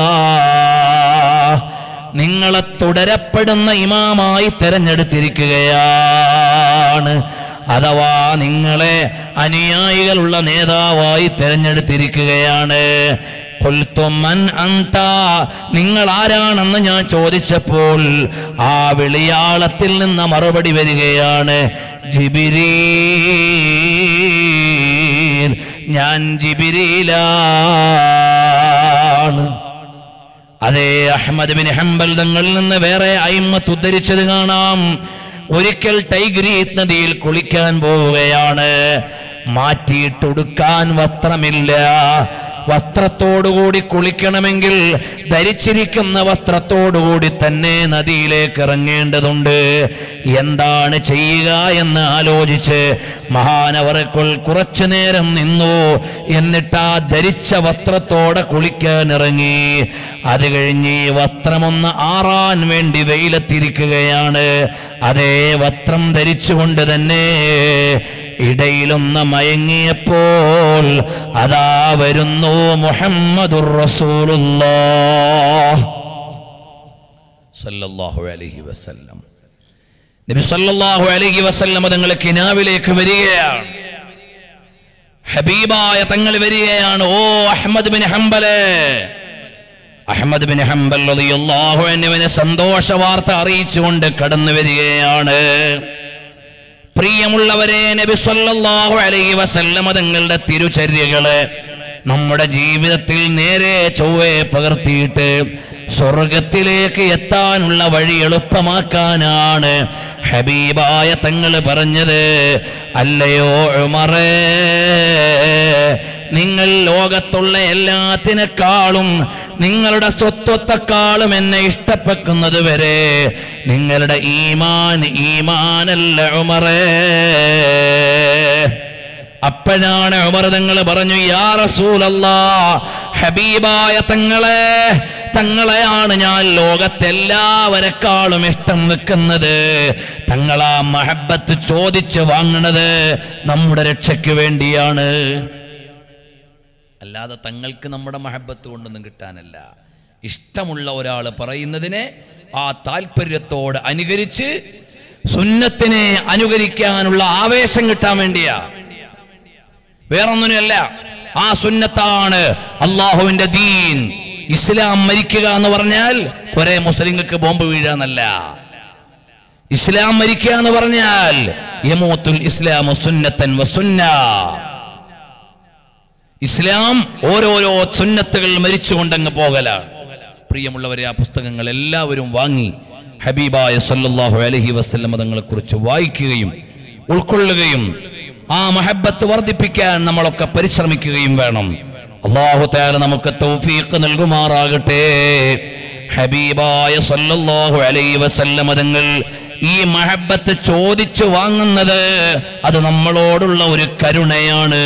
നിങ്ങളെ തുടരപ്പെടുന്ന ഇമാമായി തെരഞ്ഞെടുത്തിരിക്കുകയാണ് അഥവാ നിങ്ങളെ അനുയായികളുള്ള നേതാവായി തെരഞ്ഞെടുത്തിരിക്കുകയാണ് ഖുൽതു മൻ അന്ത നിങ്ങൾ ആരാണെന്ന് ഞാൻ ചോദിച്ചപ്പോൾ ആ വിളിയാളത്തിൽ നിന്ന് മറുപടി വരികയാണ് ജിബിരീൽ ഞാൻ ജിബിരിയിലാണ് അതേ അഹമ്മദ് ബിൻ ഹംബൽ തങ്ങളിൽ നിന്ന് വേറെ അയിമത്ത് ഉദ്ധരിച്ചത് കാണാം ഒരിക്കൽ ടൈഗ്രീത് നദിയിൽ കുളിക്കാൻ പോവുകയാണ് മാറ്റിയിട്ടൊടുക്കാൻ വസ്ത്രമില്ല വസ്ത്രത്തോടുകൂടി കുളിക്കണമെങ്കിൽ ധരിച്ചിരിക്കുന്ന വസ്ത്രത്തോടുകൂടി തന്നെ നദിയിലേക്ക് ഇറങ്ങേണ്ടതുണ്ട് എന്താണ് ചെയ്യുക എന്ന് ആലോചിച്ച് മഹാനവറക്കുൾ കുറച്ചു നേരം നിന്നു എന്നിട്ട് ആ ധരിച്ച വസ്ത്രത്തോടെ കുളിക്കാൻ ഇറങ്ങി അത് കഴിഞ്ഞ് ഈ വസ്ത്രമൊന്ന് ആറാൻ വേണ്ടി വെയിലത്തിരിക്കുകയാണ് അതേ വസ്ത്രം ധരിച്ചുകൊണ്ട് തന്നെ ഇടയിലൊന്ന് മയങ്ങിയപ്പോൾ അതാ വരുന്നു മുഹമ്മദുർ റസൂലുള്ളാഹ് സല്ലല്ലാഹു അലൈഹി വസല്ലം നബി സല്ലല്ലാഹു അലൈഹി വസല്ലം തങ്ങൾ കിനാവിലേക്ക് വരികയാണ് ഹബീബായ തങ്ങൾ വരികയാണ് ഓ Ahmad bin Hanbal Ahmad bin Hanbal റളിയല്ലാഹു അൻഹുവിനെ സന്തോഷ വാർത്ത അറിയിച്ചുകൊണ്ട് കടന്നു വരികയാണ് പ്രിയമുള്ളവരെ നബി സല്ലല്ലാഹു അലൈഹി വസല്ലമ തങ്ങളുടെ തിരുചര്യകള് നമ്മുടെ ജീവിതത്തിൽ നേരെ ചൊവ്വെ പകർത്തിയിട്ട് സ്വർഗത്തിലേക്ക് എത്താനുള്ള വഴി എളുപ്പമാക്കാനാണ് ഹബീബായ തങ്ങൾ പറഞ്ഞത് അല്ലയോ ഉമറേ നിങ്ങൾ ലോകത്തുള്ള എല്ലാത്തിനേക്കാളും നിങ്ങളുടെ സ്വത്വത്തെക്കാളും എന്നെ ഇഷ്ടപ്പെക്കുന്നത് വരെ നിങ്ങളുടെ ഈമാൻ ഈമാനല്ല ഉമറേ അപ്പോഴാണ് ഉമർ തങ്ങൾ പറഞ്ഞു യാ റസൂലല്ലാ ഹബീബായ തങ്ങളെ തങ്ങളെയാണ് ഞാൻ ലോകത്തെല്ലാവരെക്കാളും ഇഷ്ടം വെക്കുന്നത് തങ്ങളാ മഹബത്ത് ചോദിച്ച് വാങ്ങണത് നമ്മുടെ രക്ഷയ്ക്ക് വേണ്ടിയാണ് അല്ലാതെ തങ്ങൾക്ക് നമ്മുടെ മഹബത്ത് കൊണ്ടൊന്നും കിട്ടാനല്ല ഇഷ്ടമുള്ള ഒരാൾ പറയുന്നതിനെ ആ താല്പര്യത്തോട് അനുകരിച്ച് സുന്നത്തിനെ അനുകരിക്കാനുള്ള ആവേശം കിട്ടാൻ വേണ്ടിയാ വേറൊന്നിനുമല്ല ആ സുന്നത്താണ് അള്ളാഹുവിന്റെ ദീൻ ഇസ്ലാം മരിക്കുക എന്ന് പറഞ്ഞാൽ കുറെ മുസ്ലിങ്ങൾക്ക് ബോംബ് വീഴാന്നല്ല ഇസ്ലാം മരിക്കുക എന്ന് പറഞ്ഞാൽ യമൂത്തുൽ ഇസ്ലാമു സുന്നത്തൻ വസുന്ന ഇസ്ലാം ഓരോരോ സുന്നത്തുകൾ മരിച്ചുകൊണ്ടങ്ങ് പോകലാണ് പ്രിയമുള്ളവരെ ആ പുസ്തകങ്ങൾ എല്ലാവരും വാങ്ങി ഹബീബായ സല്ലല്ലാഹു അലൈഹി വസല്ലം തങ്ങളെ കുറിച്ച് വായിക്കുകയും ഉൾക്കൊള്ളുകയും ആ മഹബത്ത് വർദ്ധിപ്പിക്കാൻ നമ്മളൊക്കെ പരിശ്രമിക്കുകയും വേണം അള്ളാഹു താല നമുക്ക് തൗഫീഖ് നൽകുമാറാകട്ടെ ഹബീബായ സല്ലല്ലാഹു അലൈഹി വസല്ലം തങ്ങൾ ഈ മഹബത്ത് ചോദിച്ചു വാങ്ങുന്നത് അത് നമ്മളോടുള്ള ഒരു കരുണയാണ്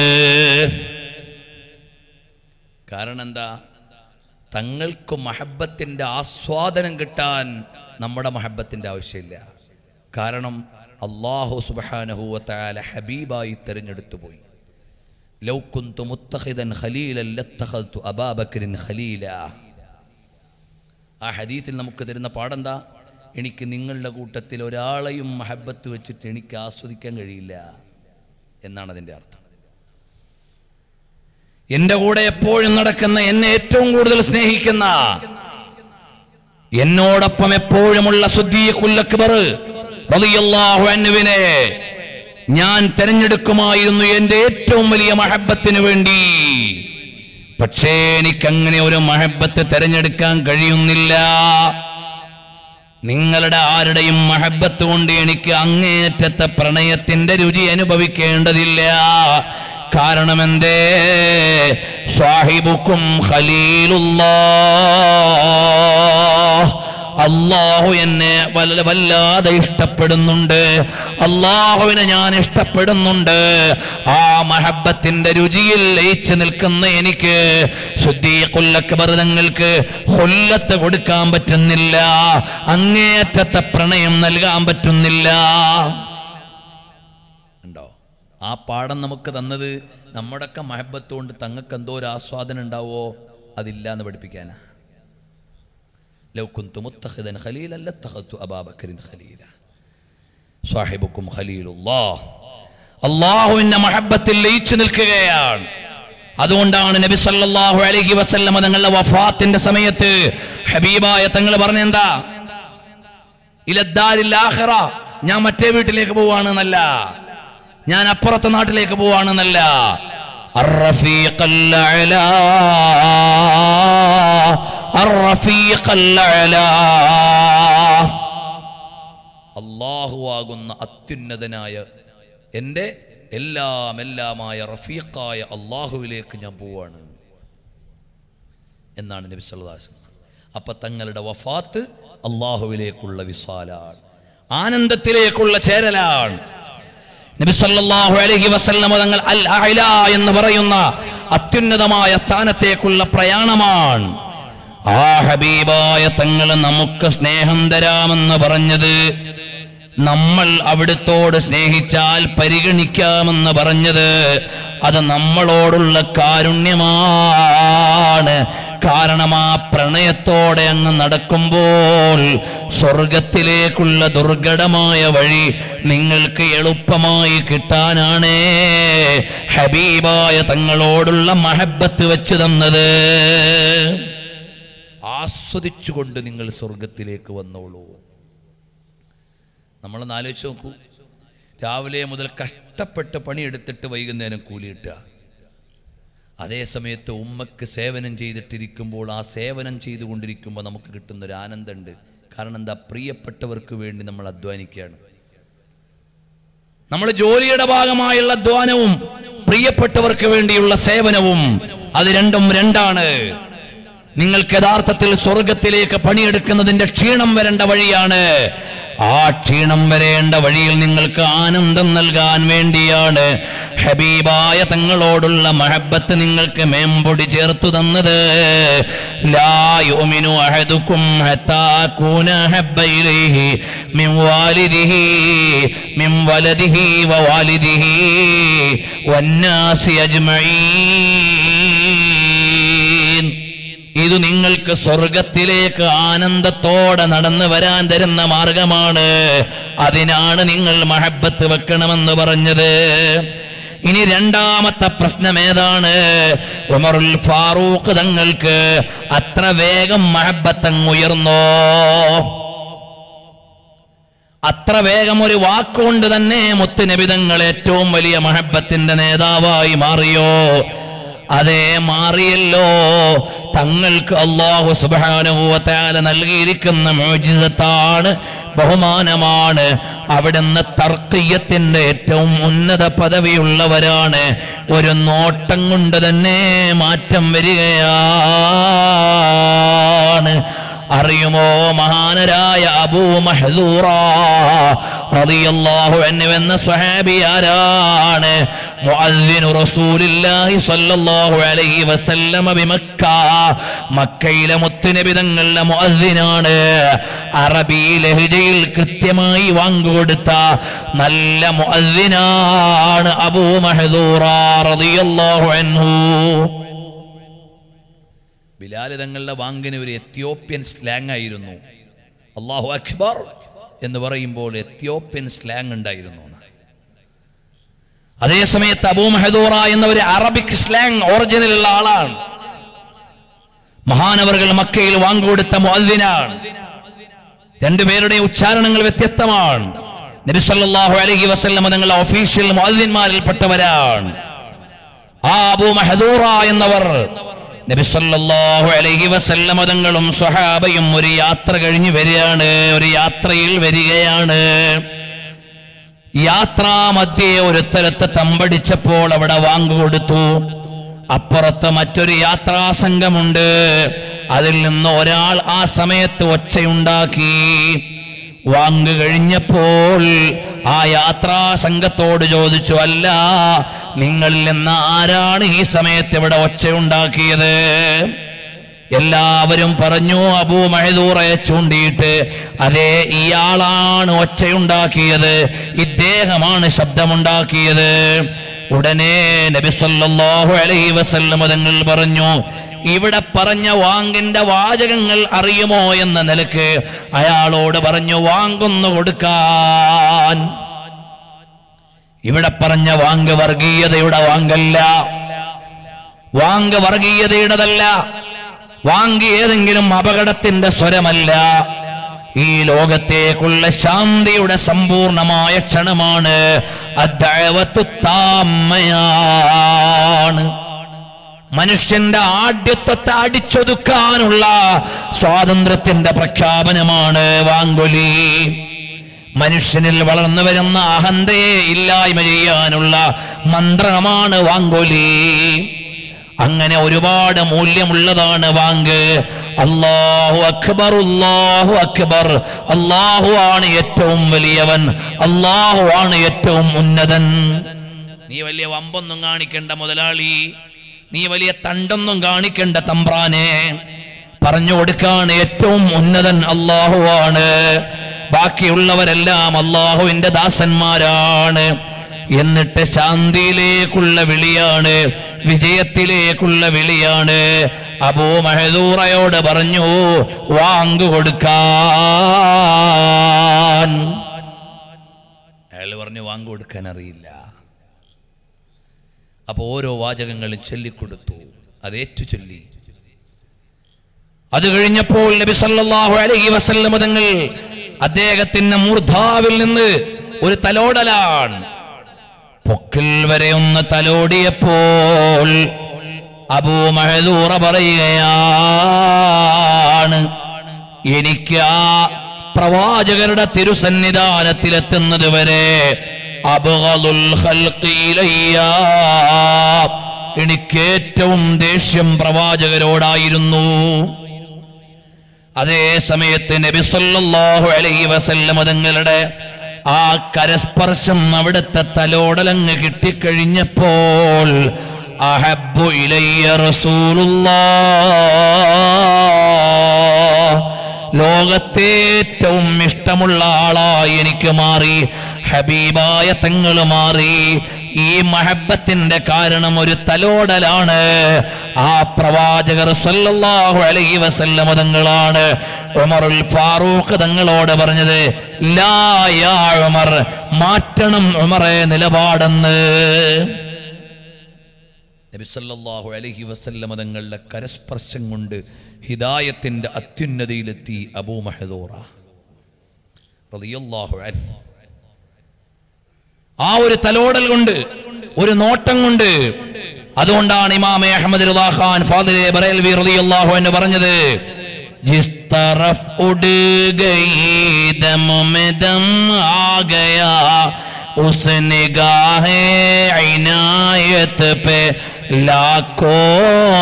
കാരണം എന്താ തങ്ങൾക്ക് മഹബത്തിന്റെ ആസ്വാദനം കിട്ടാൻ നമ്മുടെ മഹബത്തിന്റെ ആവശ്യമില്ല കാരണം അള്ളാഹു സുബാനഹുവല ഹബീബായി തെരഞ്ഞെടുത്തു പോയി ലൗക്കുന്തു മുത്തഹിദൻ ഖലീലൻ ലത്തഖൽതു അബാബക്രിൻ ഖലീല ആ ഹദീസിൽ നമുക്ക് തരുന്ന പാടെന്താ എനിക്ക് നിങ്ങളുടെ കൂട്ടത്തിൽ ഒരാളെയും മഹബത്ത് വെച്ചിട്ട് എനിക്ക് ആസ്വദിക്കാൻ കഴിയില്ല എന്നാണ് അതിൻ്റെ അർത്ഥം എന്റെ കൂടെ എപ്പോഴും നടക്കുന്ന എന്നെ ഏറ്റവും കൂടുതൽ സ്നേഹിക്കുന്ന എന്നോടൊപ്പം എപ്പോഴുമുള്ള അൻഹുവിനെ ഞാൻ തെരഞ്ഞെടുക്കുമായിരുന്നു എന്റെ ഏറ്റവും വലിയ മഹബത്തിന് വേണ്ടി പക്ഷേ എനിക്കങ്ങനെ ഒരു മഹബത്ത് തെരഞ്ഞെടുക്കാൻ കഴിയുന്നില്ല നിങ്ങളുടെ ആരുടെയും മഹബത്ത് കൊണ്ട് എനിക്ക് അങ്ങേറ്റത്തെ പ്രണയത്തിന്റെ രുചി അനുഭവിക്കേണ്ടതില്ല കാരണം എന്തേ സ്വാഹിബുക്കും ഖലീലുല്ലാ അള്ളാഹു എന്നെ വല്ല വല്ലാതെ ഇഷ്ടപ്പെടുന്നുണ്ട് അള്ളാഹുവിനെ ഞാൻ ഇഷ്ടപ്പെടുന്നുണ്ട് ആ മഹബത്തിന്റെ രുചിയിൽ ലയിച്ചു നിൽക്കുന്ന എനിക്ക് ശുദ്ധീകുല്ലക്കബർതങ്ങൾക്ക് കൊല്ലത്ത് കൊടുക്കാൻ പറ്റുന്നില്ല അങ്ങേറ്റത്തെ പ്രണയം നൽകാൻ പറ്റുന്നില്ല ഉണ്ടോ ആ പാഠം നമുക്ക് തന്നത് നമ്മുടെയൊക്കെ മഹബത്ത് കൊണ്ട് തങ്ങൾക്ക് എന്തോ ഒരു ആസ്വാദനം ഉണ്ടാവോ അതില്ല എന്ന് പഠിപ്പിക്കാനാ ലൗ കുന്തു മുത്തഖിദൻ ഖലീലൻ ലത്തഖത്തു അബാബക്കറിൻ ഖലീല സാഹിബുക്കും ഖലീലുല്ലാഹ് അള്ളാഹുവിന്റെ മഹബത്തിൽ ലയിച്ചു നിൽക്കുകയാണ് അതുകൊണ്ടാണ് നബി സല്ലല്ലാഹു അലൈഹി വസല്ലമ തങ്ങളുടെ വഫാത്തിന്റെ സമയത്ത് ഹബീബായ തങ്ങൾ പറഞ്ഞെന്താ ഇലദ്ദാരിൽ ആഖിറ ഞാൻ മറ്റേ വീട്ടിലേക്ക് പോവാണെന്നല്ല ഞാൻ അപ്പുറത്തെ നാട്ടിലേക്ക് പോവാണെന്നല്ല അർറഫീഖൽ അലാ അർറഫീഖൽ അലാ അള്ളാഹുവാകുന്ന അത്യുന്നതനായ എൻ്റെ എല്ലാം എല്ലാമായ റഫീഖായ അള്ളാഹുവിലേക്ക് ഞാൻ പോവാണ് എന്നാണ് നബി സല്ലല്ലാഹു അപ്പൊ തങ്ങളുടെ വഫാത്ത് അള്ളാഹുവിലേക്കുള്ള വിസാലാണ് ആനന്ദത്തിലേക്കുള്ള ചേരലാണ് നബി സല്ലല്ലാഹു അലൈഹി വസല്ലമ തങ്ങൾ അൽ അഅല എന്ന് പറയുന്ന അത്യുന്നതമായ സ്ഥാനത്തേക്കുള്ള പ്രയാണമാണ് ആ ഹബീബായ തങ്ങൾ നമുക്ക് സ്നേഹം തരാമെന്ന് പറഞ്ഞത് നമ്മൾ അവിടുത്തോട് സ്നേഹിച്ചാൽ പരിഗണിക്കാമെന്ന് പറഞ്ഞത് അത് നമ്മളോടുള്ള കാരുണ്യമാണ് കാരണം ആ പ്രണയത്തോടെ അങ്ങ് നടക്കുമ്പോൾ സ്വർഗത്തിലേക്കുള്ള ദുർഘടമായ വഴി നിങ്ങൾക്ക് എളുപ്പമായി കിട്ടാനാണ് ഹബീബായ തങ്ങളോടുള്ള മഹബത്ത് വെച്ച് തന്നത് ആസ്വദിച്ചുകൊണ്ട് നിങ്ങൾ സ്വർഗത്തിലേക്ക് വന്നോളൂ നമ്മളൊന്ന് ആലോചിച്ച് നോക്കൂ രാവിലെ മുതൽ കഷ്ടപ്പെട്ട് പണിയെടുത്തിട്ട് വൈകുന്നേരം കൂലി കിട്ടുക അതേ സമയത്ത് ഉമ്മക്ക് സേവനം ചെയ്തിട്ടിരിക്കുമ്പോൾ ആ സേവനം ചെയ്തുകൊണ്ടിരിക്കുമ്പോൾ നമുക്ക് കിട്ടുന്നൊരു ആനന്ദമുണ്ട് കാരണം എന്താ പ്രിയപ്പെട്ടവർക്ക് വേണ്ടി നമ്മൾ അധ്വാനിക്കുകയാണ് നമ്മൾ ജോലിയുടെ ഭാഗമായുള്ള അധ്വാനവും പ്രിയപ്പെട്ടവർക്ക് വേണ്ടിയുള്ള സേവനവും അത് രണ്ടും രണ്ടാണ് നിങ്ങൾക്ക് യഥാർത്ഥത്തിൽ സ്വർഗത്തിലേക്ക് പണിയെടുക്കുന്നതിന്റെ ക്ഷീണം വരേണ്ട വഴിയാണ് ആ ക്ഷീണം വരേണ്ട വഴിയിൽ നിങ്ങൾക്ക് ആനന്ദം നൽകാൻ വേണ്ടിയാണ് ഹബീബായ തങ്ങളോടുള്ള മഹബത്ത് നിങ്ങൾക്ക് മേമ്പൊടി ചേർത്തു തന്നത് ലാ യുമിനു അഹദുക്കും ഹത്താ കൂന ഹബ്ബ ഇലൈഹി മിൻ വാലിദിഹി മിൻ വലദിഹി വവാലിദിഹി വന്നാസി അജ്മഈൻ ഇത് നിങ്ങൾക്ക് സ്വർഗത്തിലേക്ക് ആനന്ദത്തോടെ നടന്നു വരാൻ തരുന്ന മാർഗമാണ് അതിനാണ് നിങ്ങൾ മഹബത്ത് വെക്കണമെന്ന് പറഞ്ഞത് ഇനി രണ്ടാമത്തെ പ്രശ്നം ഏതാണ് ഉമറുൽ ഫാറൂഖ് തങ്ങൾക്ക് അത്ര വേഗം മഹബത്തങ്ങ് ഉയർന്നോ അത്ര വേഗം ഒരു വാക്കുകൊണ്ട് തന്നെ മുത്തുനബിതങ്ങൾ ഏറ്റവും വലിയ മഹബത്തിന്റെ നേതാവായി മാറിയോ അതേ മാറിയല്ലോ തങ്ങൾക്ക് അള്ളാഹു സുബാനുഭവത്താല നൽകിയിരിക്കുന്ന മോചിതത്താണ് ബഹുമാനമാണ് അവിടുന്ന് തർക്കീയത്തിന്റെ ഏറ്റവും ഉന്നത പദവിയുള്ളവരാണ് ഒരു നോട്ടം കൊണ്ട് തന്നെ മാറ്റം വരികയാണ് അറിയുമോ മഹാനരായ അബൂ മഹദൂറ റളിയല്ലാഹു അൻഹു എന്ന സ്വഹാബി ആരാണ് മുഅദ്ദിനു റസൂലില്ലാഹി സ്വല്ലല്ലാഹു അലൈഹി വസല്ലമ ബിമക്ക മക്കയിലെ മുത്തുനബി തങ്ങളുടെ മുഅദ്ദിനാണ് അറബി ലഹജയിൽ കൃത്യമായി വാങ്ങുകൊടുത്ത നല്ല മുഅദ്ദിനാണ് അബൂ മഹദൂറ റളിയല്ലാഹു അൻഹു ബിലാല് തങ്ങളുടെ വാങ്ങിന് ഒരു എത്യോപ്യൻ സ്ലാങ് ആയിരുന്നു അള്ളാഹു അക്ബർ എന്ന് പറയുമ്പോൾ എത്യോപ്യൻ സ്ലാങ് ഉണ്ടായിരുന്നു അതേ സമയത്ത് അബൂ മെഹദൂറ എന്ന ഒരു അറബിക് സ്ലാങ് ഒറിജിനൽ ഉള്ള ആളാണ് മഹാനവറുകൾ മക്കയിൽ വാങ്ങുകൊടുത്ത മുഅദ്ദിനാണ് രണ്ടുപേരുടെ ഉച്ചാരണങ്ങൾ വ്യത്യസ്തമാണ് നബി സല്ലല്ലാഹു അലൈഹി വസല്ലം തങ്ങളുടെ ഒഫീഷ്യൽ മുഅദ്ദിന്മാരിൽപ്പെട്ടവരാണ് ആ അബൂ മഹദൂറ എന്നവർ നബി സല്ലല്ലാഹു അലൈഹി വസല്ലം തങ്ങളും സ്വഹാബയും ഒരു യാത്ര കഴിഞ്ഞ് വരികയാണ് ഒരു യാത്രയിൽ വരികയാണ് യാത്രാ മധ്യേ ഒരു സ്ഥലത്ത് തമ്പടിച്ചപ്പോൾ അവിടെ വാങ്ങുകൊടുത്തു അപ്പുറത്ത് മറ്റൊരു യാത്രാ സംഘമുണ്ട് അതിൽ നിന്ന് ഒരാൾ ആ സമയത്ത് ഒച്ചയുണ്ടാക്കി വാങ്ങു കഴിഞ്ഞപ്പോൾ ആ യാത്രാ സംഘത്തോട് ചോദിച്ചു അല്ല നിങ്ങളിൽ നിന്ന് ആരാണ് ഈ സമയത്ത് ഇവിടെ ഒച്ചയുണ്ടാക്കിയത് എല്ലാവരും പറഞ്ഞു അബൂ മഹദൂറെ ചൂണ്ടിയിട്ട് അതെ ഇയാളാണ് ഒച്ചയുണ്ടാക്കിയത് ഇദ്ദേഹമാണ് ശബ്ദമുണ്ടാക്കിയത് ഉടനെ നബി സല്ലല്ലാഹു അലൈഹി വസല്ലം തങ്ങൾ പറഞ്ഞു ഇവിടെ പറഞ്ഞ വാങ്ങിന്റെ വാചകങ്ങൾ അറിയുമോ എന്ന നിലക്ക് അയാളോട് പറഞ്ഞു വാങ്ങുന്നു കൊടുക്കാൻ ഇവിടെ പറഞ്ഞ വാങ്ക് വർഗീയതയുടെ വാങ്കല്ല വാങ്ക് വർഗീയതയുടേതല്ല വാങ്ക് ഏതെങ്കിലും അപകടത്തിന്റെ സ്വരമല്ല ഈ ലോകത്തേക്കുള്ള ശാന്തിയുടെ സമ്പൂർണമായ ക്ഷണമാണ് അദ്ദഅവത്തു താമ്മയാണ് മനുഷ്യന്റെ ആഢ്യത്വത്തെ അടിച്ചൊതുക്കാനുള്ള സ്വാതന്ത്ര്യത്തിന്റെ പ്രഖ്യാപനമാണ് വാങ്കൊലി മനുഷ്യനിൽ വളർന്നു വരുന്ന അഹന്തയെ ഇല്ലായ്മ ചെയ്യാനുള്ള മന്ത്രമാണ് വാങ്കൊലി അങ്ങനെ ഒരുപാട് മൂല്യമുള്ളതാണ് വാങ്ക് അള്ളാഹു അക്ബർ അള്ളാഹു അക്ബർ അള്ളാഹു ആണ് ഏറ്റവും വലിയവൻ അള്ളാഹു ആണ് ഏറ്റവും ഉന്നതൻ നീ വലിയ വമ്പൊന്നും കാണിക്കേണ്ട മുതലാളി നീ വലിയ തണ്ടൊന്നും കാണിക്കേണ്ട തമ്പ്രാനെ പറഞ്ഞു കൊടുക്കാണ് ഏറ്റവും ഉന്നതൻ അള്ളാഹുവാണ് ബാക്കിയുള്ളവരെല്ലാം അള്ളാഹുവിന്റെ ദാസന്മാരാണ് എന്നിട്ട് ശാന്തിയിലേക്കുള്ള വിളിയാണ് വിജയത്തിലേക്കുള്ള വിളിയാണ് അബൂ മഹദൂറയോട് പറഞ്ഞു വാങ്കു കൊടുക്കാൻ അയാൾ പറഞ്ഞു വാങ്കു കൊടുക്കാൻ അറിയില്ല അപ്പൊ ഓരോ വാചകങ്ങളും ചൊല്ലിക്കൊടുത്തു അത് ഏറ്റു ചൊല്ലി അത് കഴിഞ്ഞപ്പോൾ നബി സല്ലല്ലാഹു അലൈഹി വസല്ലം തങ്ങൾ അദ്ദേഹത്തിന്റെ മൂർധാവിൽ നിന്ന് ഒരു തലോടലാണ് പൊക്കിൽ വരെ ഒന്ന് തലോടിയപ്പോൾ അബൂ മഹദൂറ പറയുകയാണ് എനിക്ക് ആ പ്രവാചകരുടെ തിരുസന്നിധാനത്തിലെത്തുന്നത് വരെ അബ്ഗദുൽ ഖൽഖി ഇലയ്യ എനിക്ക് ഏറ്റവും ദേഷ്യം പ്രവാചകരോടായിരുന്നു അതേ സമയത്ത് നബി സല്ലല്ലാഹു അലൈഹി വസല്ലം തങ്ങളുടെ ആ കരസ്പർശം അവിടുത്തെ തലോടലങ്ങ് കിട്ടിക്കഴിഞ്ഞപ്പോൾ അഹബ്ബു ഇലയ്യ റസൂലുള്ളാഹ് ലോകത്തെ ഏറ്റവും ഇഷ്ടമുള്ള ആളായി എനിക്ക് മാറി ഹബീബായ തങ്ങൾ മാറി ഈ മഹബത്തിന്റെ കാരണം ഒരു തലോടലാണ് ആ പ്രവാചകർ സല്ലല്ലാഹു അലൈഹി വസല്ലമ തങ്ങളാണ് ഉമറുൽ ഫാറൂഖ് തങ്ങളോട് പറഞ്ഞത് ലാ യാ ഉമർ മാറ്റണം ഉമറെ നിലപാടെന്ന് നബി സല്ലല്ലാഹു അലൈഹി വസല്ലമ തങ്ങളുടെ കരസ്പർശം കൊണ്ട് ഹിദായത്തിന്റെ അത്യുന്നതിയിലെത്തി അബൂ മഹദൂറ റളിയല്ലാഹു അൻഹു ആ ഒരു തലോടൽ കൊണ്ട് ഒരു നോട്ടം കൊണ്ട് അതുകൊണ്ടാണ് ഇമാമെ അഹമ്മദ് റളിയല്ലാഹു ഖാൻ ഫാദിലെ ബറേൽവി റളിയല്ലാഹു അൻഹു പറഞ്ഞത് ജിസ് तरफ उड़ गई दम में दम आ गया उस निगाह इनायत पे लाखों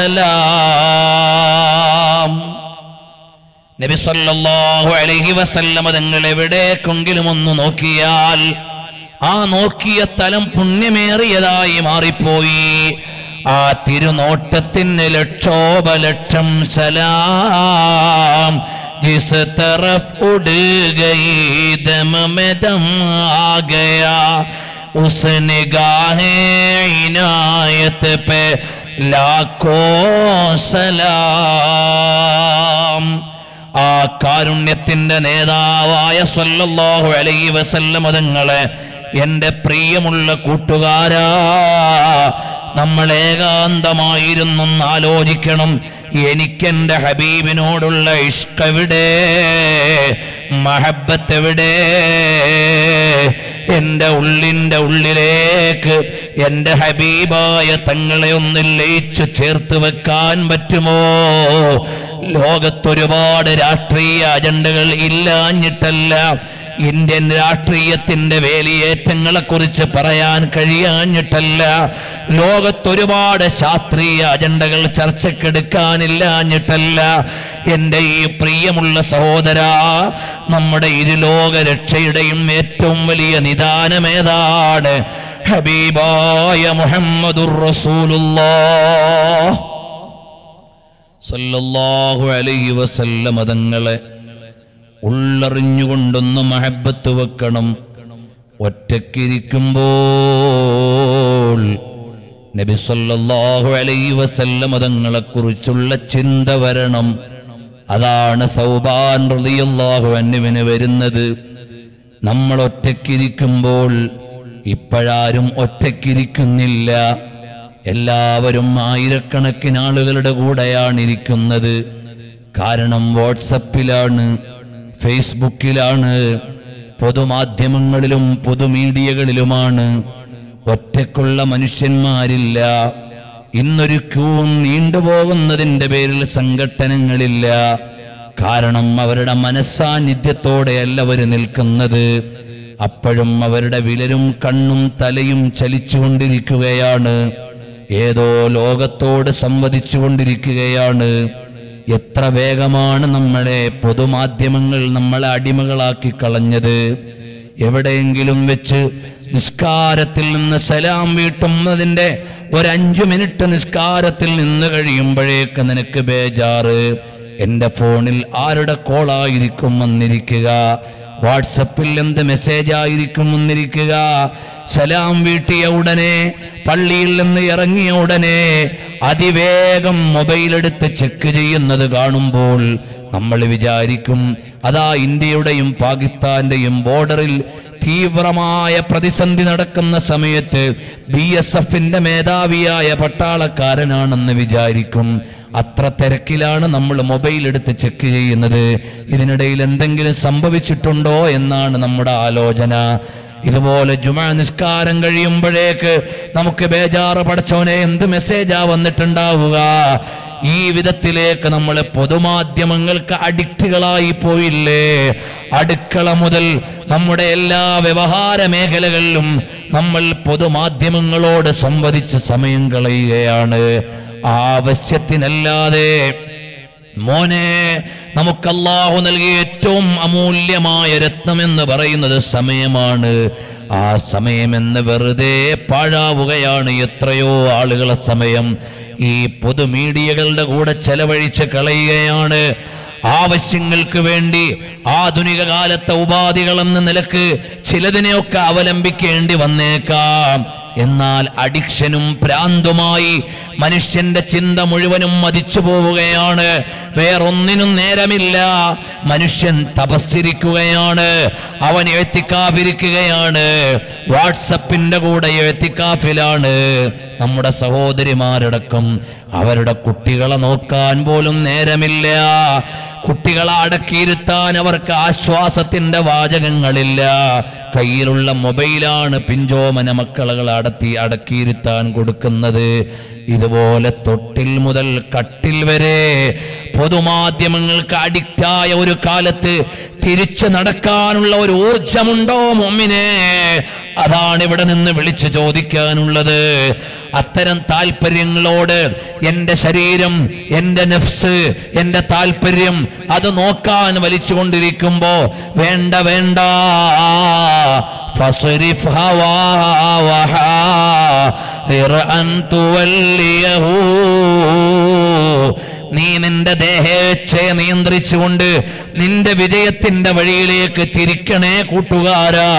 सलाम നബി സല്ലല്ലാഹു അലൈഹി വസല്ലമ തങ്ങൾ എവിടേക്കെങ്കിലും ഒന്ന് നോക്കിയാൽ ആ നോക്കിയ തലം പുണ്യമേറിയതായി മാറിപ്പോയി ആ തിരുനോട്ടത്തിന് ലക്ഷോപലക്ഷം സലാം ജിസ് तरफ उड़ गई दम में दम आ गया उस निगाह इनायत पे लाखों സലാം ആ കാരുണ്യത്തിന്റെ നേതാവായ സല്ലല്ലാഹു അലൈഹി വസല്ലം തങ്ങളെ എന്റെ പ്രിയമുള്ള കൂട്ടുകാരാ നമ്മൾ ഏകാന്തമായിരുന്നു ആലോചിക്കണം എനിക്കെന്റെ ഹബീബിനോടുള്ള ഇഷ്കവിടെ മഹബത്ത് എവിടെ എന്റെ ഉള്ളിന്റെ ഉള്ളിലേക്ക് എന്റെ ഹബീബായ തങ്ങളെ ഒന്ന് ലയിച്ചു ചേർത്ത് വെക്കാൻ പറ്റുമോ ലോകത്തൊരുപാട് രാഷ്ട്രീയ അജണ്ടകൾ ഇല്ലാഞ്ഞിട്ടല്ല ഇന്ത്യൻ രാഷ്ട്രീയത്തിന്റെ വേലിയേറ്റങ്ങളെ കുറിച്ച് പറയാൻ കഴിയാഞ്ഞിട്ടല്ല ലോകത്തൊരുപാട് ശാസ്ത്രീയ അജണ്ടകൾ ചർച്ചക്കെടുക്കാനില്ലാഞ്ഞിട്ടല്ല എൻ്റെ ഈ പ്രിയമുള്ള സഹോദര നമ്മുടെ ഇരുലോക രക്ഷയുടെയും ഏറ്റവും വലിയ നിദാനമേതാണ് ഹബീബായ മുഹമ്മദുർ റസൂലുള്ളാഹ് സല്ലല്ലാഹു അലൈഹി വസല്ലമ തങ്ങളെ ഉള്ളറിഞ്ഞുകൊണ്ടൊന്ന് മഹബത്ത് വെക്കണം ഒറ്റക്കിരിക്കുമ്പോൾ നബി സല്ലല്ലാഹു അലൈഹി വസല്ലമ തങ്ങളെ കുറിച്ചുള്ള ചിന്ത വരണം അതാണ് സൗബാൻ റളിയല്ലാഹു അന്നുവിന് വരുന്നത് നമ്മൾ ഒറ്റക്കിരിക്കുമ്പോൾ ഇപ്പോഴാരും ഒറ്റക്കിരിക്കുന്നില്ല എല്ലാവരും ആയിരക്കണക്കിന് ആളുകളുടെ കൂടെയാണ് ഇരിക്കുന്നത് കാരണം വാട്സപ്പിലാണ് ഫേസ്ബുക്കിലാണ് പൊതുമാധ്യമങ്ങളിലും പൊതുമീഡിയകളിലുമാണ് ഒറ്റക്കുള്ള മനുഷ്യന്മാരില്ല ഇന്നൊരു ക്യൂ നീണ്ടുപോകുന്നതിന്റെ പേരിൽ സംഘട്ടനങ്ങളില്ല കാരണം അവരുടെ മനസ്സാന്നിധ്യത്തോടെയല്ല അവർ നിൽക്കുന്നത് അപ്പോഴും അവരുടെ വിരലും കണ്ണും തലയും ചലിച്ചുകൊണ്ടിരിക്കുകയാണ് ഏതോ ലോകത്തോട് സംവദിച്ചു കൊണ്ടിരിക്കുകയാണ് എത്ര വേഗമാണ് നമ്മളെ പൊതുമാധ്യമങ്ങൾ നമ്മളെ അടിമകളാക്കി കളഞ്ഞത് എവിടെയെങ്കിലും വെച്ച് നിസ്കാരത്തിൽ നിന്ന് സലാം വീട്ടുന്നതിൻ്റെ ഒരഞ്ചു മിനിറ്റ് നിസ്കാരത്തിൽ നിന്ന് കഴിയുമ്പോഴേക്ക് നിനക്ക് ബേജാറ് എൻ്റെ ഫോണിൽ ആരുടെ കോളായിരിക്കും വന്നിരിക്കുക വാട്സപ്പിൽ എന്ത് മെസ്സേജ് ആയിരിക്കും വന്നിരിക്കുക സലാം വീട്ടിയ ഉടനെ പള്ളിയിൽ നിന്ന് ഇറങ്ങിയ ഉടനെ അതിവേഗം മൊബൈലെടുത്ത് ചെക്ക് ചെയ്യുന്നത് കാണുമ്പോൾ നമ്മൾ വിചാരിക്കും അതാ ഇന്ത്യയുടെയും പാകിസ്ഥാന്റെയും ബോർഡറിൽ തീവ്രമായ പ്രതിസന്ധി നടക്കുന്ന സമയത്ത് ബി എസ് എഫിന്റെ മേധാവിയായ പട്ടാളക്കാരനാണെന്ന് വിചാരിക്കും അത്ര തിരക്കിലാണ് നമ്മൾ മൊബൈൽ എടുത്ത് ചെക്ക് ചെയ്യുന്നത് ഇതിനിടയിൽ എന്തെങ്കിലും സംഭവിച്ചിട്ടുണ്ടോ എന്നാണ് നമ്മുടെ ആലോചന ഇതുപോലെ ജുമാ നിസ്കാരം കഴിയുമ്പോഴേക്ക് നമുക്ക് ബേജാറ് പഠിച്ചവനെ എന്ത് മെസ്സേജാ വന്നിട്ടുണ്ടാവുക ഈ വിധത്തിലേക്ക് നമ്മൾ പൊതുമാധ്യമങ്ങൾക്ക് അഡിക്റ്റുകളായി പോയില്ലേ അടുക്കള മുതൽ നമ്മുടെ എല്ലാ വ്യവഹാര മേഖലകളിലും നമ്മൾ പൊതുമാധ്യമങ്ങളോട് സംവദിച്ച് സമയം കളയുകയാണ് ആവശ്യത്തിനല്ലാതെ മോനെ നമുക്ക് അള്ളാഹു നൽകിയ ഏറ്റവും അമൂല്യമായ രത്നം എന്ന് പറയുന്നത് സമയമാണ് ആ സമയമെന്ന് വെറുതെ പാഴാവുകയാണ് എത്രയോ ആളുകളെ സമയം ഈ പൊതുമീഡിയകളുടെ കൂടെ ചെലവഴിച്ച് കളയുകയാണ് ആവശ്യങ്ങൾക്ക് വേണ്ടി ആധുനിക കാലത്തെ ഉപാധികൾ എന്ന നിലക്ക് ചിലതിനെയൊക്കെ അവലംബിക്കേണ്ടി വന്നേക്കാം എന്നാൽ അഡിക്ഷനും ഭ്രാന്തുമായി മനുഷ്യന്റെ ചിന്ത മുഴുവനും മതിച്ചു പോവുകയാണ് വേറൊന്നിനും നേരമില്ല മനുഷ്യൻ തപസ്സിരിക്കുകയാണ് അവൻ എഴുത്തിക്കാഫിരിക്കുകയാണ് വാട്സപ്പിന്റെ കൂടെ എഴുത്തിക്കാഫിലാണ് നമ്മുടെ സഹോദരിമാരടക്കം അവരുടെ കുട്ടികളെ നോക്കാൻ പോലും നേരമില്ല കുട്ടികളെ അടക്കിയിരുത്താൻ അവർക്ക് ആശ്വാസത്തിന്റെ വാചകങ്ങളില്ല കയ്യിലുള്ള മൊബൈലാണ് പിഞ്ചോമന മക്കളകൾ അടത്തി അടക്കിയിരുത്താൻ കൊടുക്കുന്നത് ഇതുപോലെ തൊട്ടിൽ മുതൽ കട്ടിൽ വരെ പൊതുമാധ്യമങ്ങൾക്ക് അഡിക്റ്റായ ഒരു കാലത്ത് തിരിച്ചു നടക്കാനുള്ള ഒരു ഊർജമുണ്ടോ മൊമ്മിനെ അതാണ് ഇവിടെ നിന്ന് വിളിച്ചു ചോദിക്കാനുള്ളത് അത്തരം താല്പര്യങ്ങളോട് എൻ്റെ ശരീരം എൻ്റെ നെഫ്സ് എൻ്റെ താല്പര്യം അത് നോക്കാൻ വലിച്ചുകൊണ്ടിരിക്കുമ്പോ വേണ്ട വേണ്ട ഫസ്രിഫ് ഹവാഹ أن توليه നീ നിന്റെ ദേഹേച്ഛയെ നിയന്ത്രിച്ചുകൊണ്ട് നിന്റെ വിജയത്തിന്റെ വഴിയിലേക്ക് തിരിക്കണേ കൂട്ടുകാരാ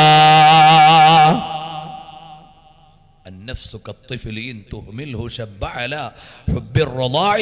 النفس كالطفل إن تهمله شب على حب الرضاع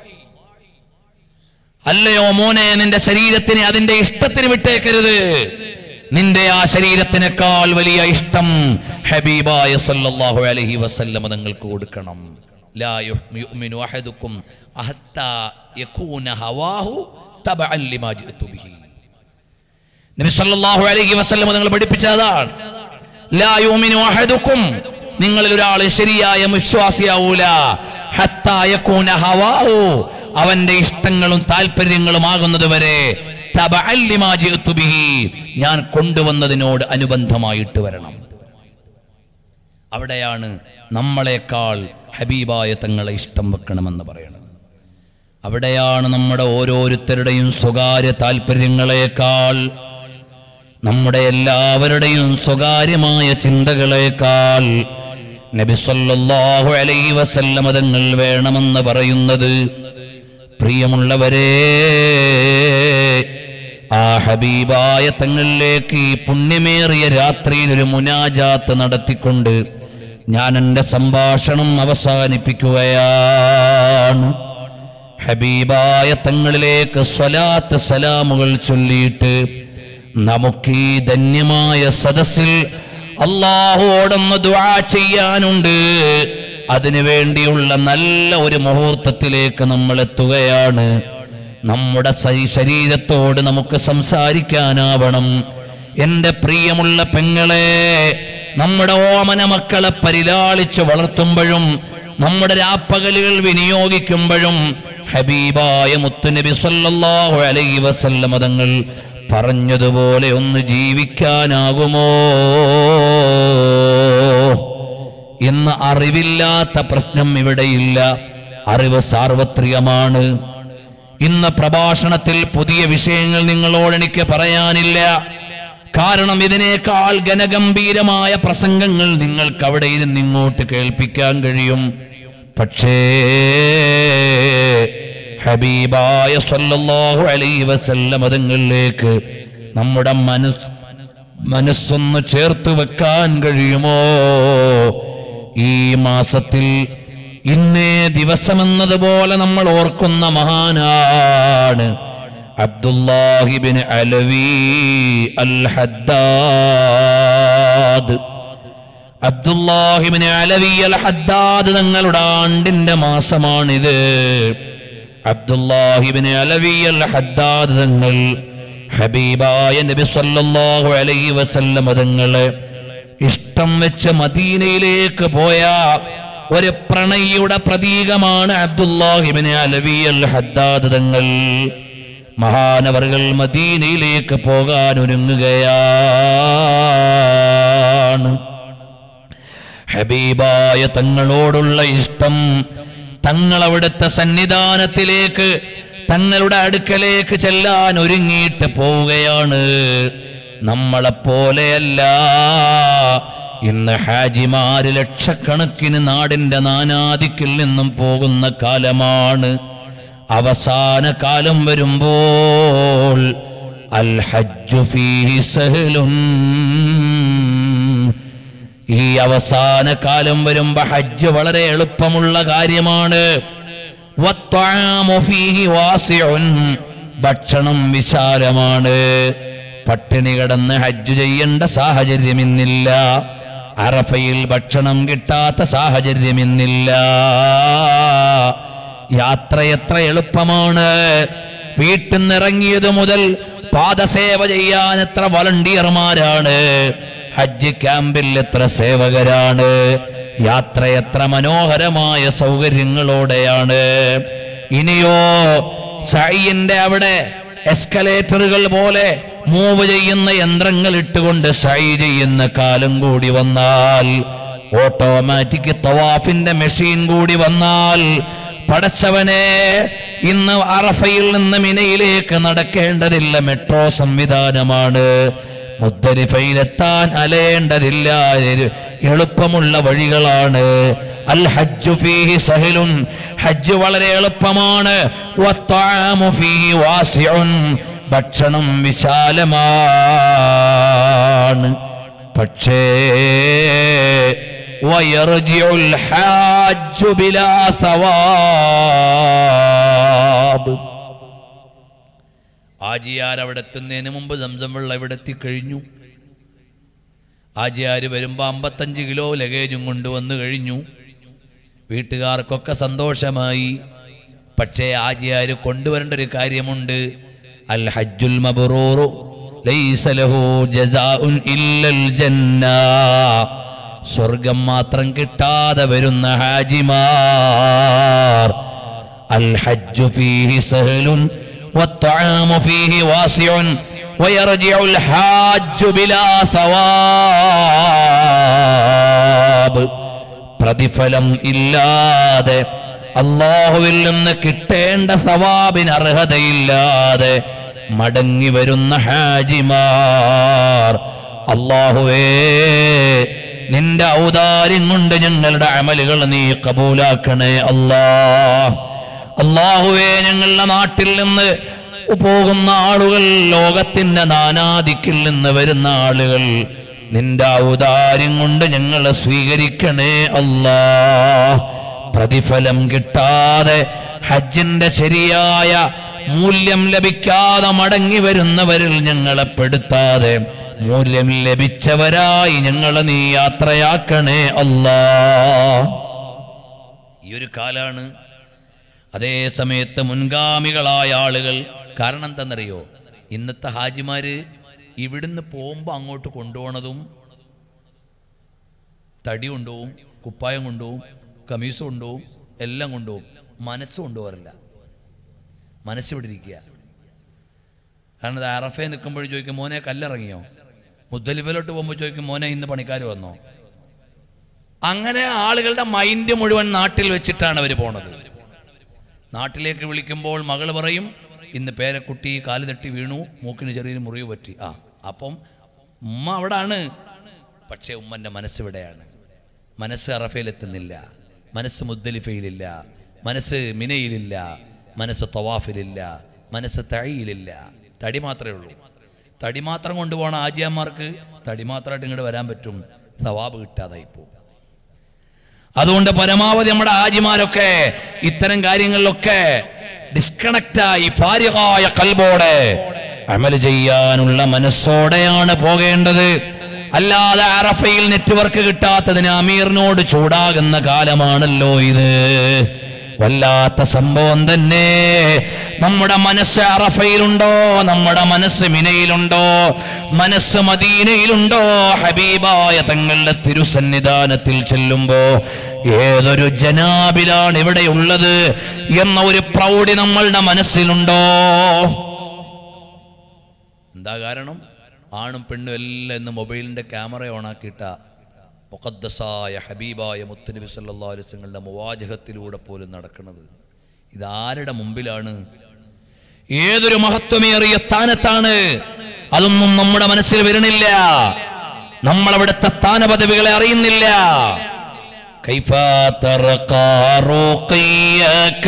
അല്ലയോ മോനെ നിന്റെ ശരീരത്തിനെ അതിന്റെ ഇഷ്ടത്തിന് വിട്ടേക്കരുത് നിന്റെ ആ ശരീരത്തിനേക്കാൾ വലിയ ഇഷ്ടം ഹബീബായ സല്ലല്ലാഹു അലൈഹി വസല്ലമ നിങ്ങൾക്ക് കൊടുക്കണം لا يؤمن أحدكم حتى يكون هواه تبعا لما جئت به നബി സല്ലല്ലാഹു അലൈഹി വസല്ലമ നിങ്ങൾ പഠിപ്പിച്ച അതാണ് ലാ യുമിനു അഹദുക്കും നിങ്ങളിൽ ഒരാൾ ശരിയായ വിശ്വാസിയാവൂല ഹത്താ യകൂന ഹവാഹു അവന്റെ ഇഷ്ടങ്ങളും താല്പര്യങ്ങളും ആകുന്നത് വരെ തബഅൻ ലിമാ ജിഅ്തു ബിഹി ഞാൻ കൊണ്ടുവന്നതിനോട് അനുബന്ധമായിട്ട് വരണം അവിടെയാണ് നമ്മളെക്കാൾ ഹബീബായ തങ്ങളെ ഇഷ്ടം വെക്കണമെന്ന് പറയുന്നത് അവിടെയാണ് നമ്മുടെ ഓരോരുത്തരുടെയും സ്വകാര്യ താല്പര്യങ്ങളെക്കാൾ നമ്മുടെ എല്ലാവരുടെയും സ്വകാര്യമായ ചിന്തകളെക്കാൾ നബി സല്ലല്ലാഹു അലൈഹി വസല്ലമ തങ്ങൾ വേണമെന്ന് പറയുന്നത് പ്രിയമുള്ളവരെ ആ ഹബീബായ തങ്ങളിലേക്ക് ഈ പുണ്യമേറിയ രാത്രിയിൽ ഒരു മുനാജാത്ത് നടത്തിക്കൊണ്ട് ഞാൻ എൻ്റെ സംഭാഷണം അവസാനിപ്പിക്കുകയാണ് ഹബീബായ തങ്ങളിലേക്ക് സ്വലാത്ത് സലാമുകൾ ചൊല്ലിയിട്ട് നമുക്ക് ഈ ധന്യമായ സദസ്സിൽ അള്ളാഹുവോടൊന്ന് ദുആ ചെയ്യാനുണ്ട് അതിനു വേണ്ടിയുള്ള നല്ല ഒരു മുഹൂർത്തത്തിലേക്ക് നമ്മൾ എത്തുകയാണ് നമ്മുടെ ശരീ- ശരീരത്തോട് നമുക്ക് സംസാരിക്കാനാവണം എൻ്റെ പ്രിയമുള്ള പെങ്ങളെ നമ്മുടെ ഓമന മക്കളെ പരിലാളിച്ച് വളർത്തുമ്പോഴും നമ്മുടെ രാപ്പകലുകൾ വിനിയോഗിക്കുമ്പോഴും ഹബീബായ മുത്തുനബി സല്ലല്ലാഹു അലൈഹി വസല്ലമ തങ്ങൾ പറഞ്ഞതുപോലെ ഒന്ന് ജീവിക്കാനാകുമോ എന്ന് അറിവില്ലാത്ത പ്രശ്നം ഇവിടെയില്ല അറിവ് സാർവത്രികമാണ് ഇന്ന് പ്രഭാഷണത്തിൽ പുതിയ വിഷയങ്ങൾ നിങ്ങളോട് എനിക്ക് പറയാനില്ല കാരണം ഇതിനേക്കാൾ ഘനഗംഭീരമായ പ്രസംഗങ്ങൾ നിങ്ങൾക്ക് അവിടെ ഇരുന്ന് ഇങ്ങോട്ട് കേൾപ്പിക്കാൻ കഴിയും പക്ഷേ ഹബീബായ സല്ലല്ലാഹു അലൈഹി വസല്ലം അതുങ്ങളിലേക്ക് നമ്മുടെ മനസ് മനസ്സൊന്ന് ചേർത്ത് വെക്കാൻ കഴിയുമോ ഈ മാസത്തിൽ ഇന്നേ ദിവസമെന്നതുപോലെ നമ്മൾ ഓർക്കുന്ന മഹാനാണ് അബ്ദുല്ലാഹിബിൻ അലവി അൽ ഹദ്ദാദ് അബ്ദുല്ലാഹിബിൻ അലവി അൽ ഹദ്ദാദ് തങ്ങളുടെ ആണ്ടിന്റെ മാസമാണിത് അബ്ദുല്ലാഹിബിൻ അലവി അൽ ഹദ്ദാദ് തങ്ങൾ ഹബീബായ നബി സല്ലല്ലാഹു അലൈഹി വസല്ലം തങ്ങളെ ഇഷ്ടം വെച്ച് മദീനയിലേക്ക് പോയ ഒരു പ്രണയിയുടെ പ്രതീകമാണ് അബ്ദുല്ലാഹിബിൻ അലവി അൽ ഹദ്ദാദ് തങ്ങൾ മഹാനവറുകൾ മദീനയിലേക്ക് പോകാൻ ഒരുങ്ങുകയാണ് ഹബീബായ തങ്ങളോടുള്ള ഇഷ്ടം തങ്ങളവിടുത്തെ സന്നിധാനത്തിലേക്ക് തങ്ങളുടെ അടുക്കലേക്ക് ചെല്ലാൻ ഒരുങ്ങിയിട്ട് പോവുകയാണ് നമ്മളെപ്പോലെയല്ല ഇന്ന് ഹാജിമാര് ലക്ഷക്കണക്കിന് നാടിന്റെ നാനാദിക്കിൽ നിന്നും പോകുന്ന കാലമാണ് അവസാന കാലം വരുമ്പോൾ അൽ ഹജ്ജു ഫീഹി സഹലുൻ ഈ അവസാന കാലം വരുമ്പോ ഹജ്ജ് വളരെ എളുപ്പമുള്ള കാര്യമാണ് വത്ത്വാമു ഫീഹി വാസിഉൻ. ഭക്ഷണം വിശാലമാണ് പട്ടിണി കിടന്ന് ഹജ്ജ് ചെയ്യേണ്ട സാഹചര്യം ഇന്നില്ല അറഫയിൽ ഭക്ഷണം കിട്ടാത്ത സാഹചര്യം ഇന്നില്ല യാത്ര എത്ര എളുപ്പമാണ് വീട്ടിൽ നിന്നിറങ്ങിയത് മുതൽ പാദസേവ ചെയ്യാൻ എത്ര വളണ്ടിയർമാരാണ് ഹജ്ജ് ക്യാമ്പിൽ എത്ര സേവകരാണ് യാത്ര എത്ര മനോഹരമായ സൗകര്യങ്ങളോടെയാണ് ഇനിയോ സൈന്റെ അവിടെ എസ്കലേറ്ററുകൾ പോലെ മൂവ് ചെയ്യുന്ന യന്ത്രങ്ങൾ ഇട്ടുകൊണ്ട് സൈ ചെയ്യുന്ന കാലം കൂടി വന്നാൽ ഓട്ടോമാറ്റിക് തവാഫിന്റെ മെഷീൻ കൂടി വന്നാൽ പടച്ചവനെ ഇന്ന് അറഫയിൽ നിന്ന് മിനയിലേക്ക് നടക്കേണ്ടതില്ല മെട്രോ സംവിധാനമാണ് മുദ്ദരിഫയിലെത്താൻ അലയേണ്ടതില്ല എരു- എളുപ്പമുള്ള വഴികളാണ് അൽ ഹജ്ജു ഫീഹി സഹലുൻ ഹജ്ജ് വളരെ എളുപ്പമാണ് വത്ത്വാമു ഫീഹി വാസിഉൻ ഭക്ഷണം വിശാലമാണ് പക്ഷേ ويرجع الحاج بلا ثواب ആജിയാർ അവിടെ എത്തുന്നതിന് മുമ്പ് സംസം വെള്ളം ഇവിടെ എത്തിക്കഴിഞ്ഞു ആജിയാർ വരുമ്പോൾ അമ്പത്തഞ്ച് കിലോ ലഗേജും കൊണ്ടുവന്നു കഴിഞ്ഞു വീട്ടുകാർക്കൊക്കെ സന്തോഷമായി പക്ഷേ ആജിയാർ കൊണ്ടുവരേണ്ട ഒരു കാര്യമുണ്ട് അൽ ഹജ്ജുൽ മബ്റൂറു ലൈസ ലഹു ജസാഉൻ ഇല്ലൽ ജന്ന സ്വർഗം മാത്രം കിട്ടാതെ വരുന്ന ഹാജിമാർ അൽ ഹജ്ജു ഫീഹി സഹലുൻ والطعام فيه واسع ويرجع الحاج بلا ثواب പ്രതിഫലം ഇല്ലാതെ അള്ളാഹുവിൽ നിന്ന് കിട്ടേണ്ട സവാബിന് അർഹതയില്ലാതെ മടങ്ങി വരുന്ന ഹാജിമാർ അള്ളാഹുവേ നിന്റെ ഔദാര്യം കൊണ്ട് ഞങ്ങളുടെ അമലുകൾ നീ കബൂലാക്കണേ അല്ലാ അള്ളാഹുവേ ഞങ്ങളുടെ നാട്ടിൽ നിന്ന് പോകുന്ന ആളുകൾ ലോകത്തിന്റെ നാനാദിക്കിൽ നിന്ന് വരുന്ന ആളുകൾ നിന്റെ ഔദാര്യം കൊണ്ട് ഞങ്ങളെ സ്വീകരിക്കണേ അല്ലാ പ്രതിഫലം കിട്ടാതെ ഹജ്ജിന്റെ ശരിയായ മൂല്യം ലഭിക്കാതെ മടങ്ങി വരുന്നവരിൽ ഞങ്ങളെ പെടുത്താതെ മൂല്യം ലഭിച്ചവരായി ഞങ്ങളെ നീ യാത്രയാക്കണേ അല്ലാ ഈ ഒരു കാലാണ് അതേ സമയത്ത് മുൻഗാമികളായ ആളുകൾ കാരണം എന്തെന്നറിയോ ഇന്നത്തെ ഹാജിമാര് ഇവിടുന്ന് പോകുമ്പോൾ അങ്ങോട്ട് കൊണ്ടുപോണതും തടി കൊണ്ടുപോകും കുപ്പായം കൊണ്ടുപോകും കമീസ് കൊണ്ടുപോകും എല്ലാം കൊണ്ടുപോകും മനസ്സ് കൊണ്ടുപോകാറില്ല മനസ്സിവിടെ ഇരിക്കുക കാരണം ഇത് അറഫേ നിൽക്കുമ്പോൾ ചോദിക്കും മോനെ കല്ലിറങ്ങിയോ മുദ്ദലിഫിലോട്ട് പോകുമ്പോൾ ചോദിക്കും മോനെ ഇന്ന് പണിക്കാർ വന്നോ അങ്ങനെ ആളുകളുടെ മൈൻഡ് മുഴുവൻ നാട്ടിൽ വെച്ചിട്ടാണ് അവർ പോണത് നാട്ടിലേക്ക് വിളിക്കുമ്പോൾ മകൾ പറയും ഇന്ന് പേരക്കുട്ടി കാല് തട്ടി വീണു മൂക്കിന് ചെറിയൊരു മുറിവ് പറ്റി ആ അപ്പം ഉമ്മ അവിടാണ് പക്ഷേ ഉമ്മൻ്റെ മനസ്സിവിടെയാണ് മനസ്സ് അറഫയിലെത്തുന്നില്ല മനസ്സ് മുദ്ദലിഫയിലില്ല മനസ്സ് മിനയിലില്ല മനസ്സ് തവാഫിലില്ല മനസ്സ് തഴിയിലില്ല തടി മാത്രമേ ഉള്ളൂ തടി മാത്രം കൊണ്ടുപോകണ ആജിയന്മാർക്ക് തടി മാത്രമായിട്ട് ഇങ്ങോട്ട് വരാൻ പറ്റും സവാബ് കിട്ടാതായി പോകും അതുകൊണ്ട് പരമാവധി നമ്മുടെ ആജിമാരൊക്കെ ഇത്തരം കാര്യങ്ങളിലൊക്കെ ഡിസ്കണക്റ്റായി ഫാരിഹായ കൽബോടെ അമൽ ചെയ്യാനുള്ള മനസ്സോടെയാണ് പോകേണ്ടത് അല്ലാതെ അറഫയിൽ നെറ്റ്വർക്ക് കിട്ടാത്തതിന് അമീറിനോട് ചൂടാകുന്ന കാലമാണല്ലോ ഇത് വല്ലാത്ത സംഭവം തന്നെ നമ്മുടെ മനസ്സ് അറഫയിലുണ്ടോ നമ്മുടെ മനസ്സ് മിനയിലുണ്ടോ മനസ്സ് മദീനയിലുണ്ടോ ഹബീബായ തങ്ങളുടെ തിരുസന്നിധാനത്തിൽ ചെല്ലുമ്പോ ഏതൊരു ജനാബിലാണ് ഇവിടെ ഉള്ളത് എന്ന ഒരു പ്രൗഢി നമ്മളുടെ മനസ്സിലുണ്ടോ എന്താ കാരണം ആണും പെണ്ണും എല്ലാം ഇന്ന് മൊബൈലിന്റെ ക്യാമറ ഓണാക്കിയിട്ട മുഖദ്ദസായ ഹബീബായ മുത്തുനബി സല്ലല്ലാഹു അലൈഹി വസല്ലങ്ങളുടെ മുവാജഹത്തിലൂടെ പോലും നടക്കുന്നത് ഇതാരുടെ മുമ്പിലാണ് ഏതൊരു മഹത്വമേറിയ സ്ഥാനത്താണ് അതൊന്നും നമ്മുടെ മനസ്സിൽ വരണില്ല നമ്മൾ അവിടുത്തെ സ്ഥാനപദവികളെ അറിയുന്നില്ല كيف ترقى رقيك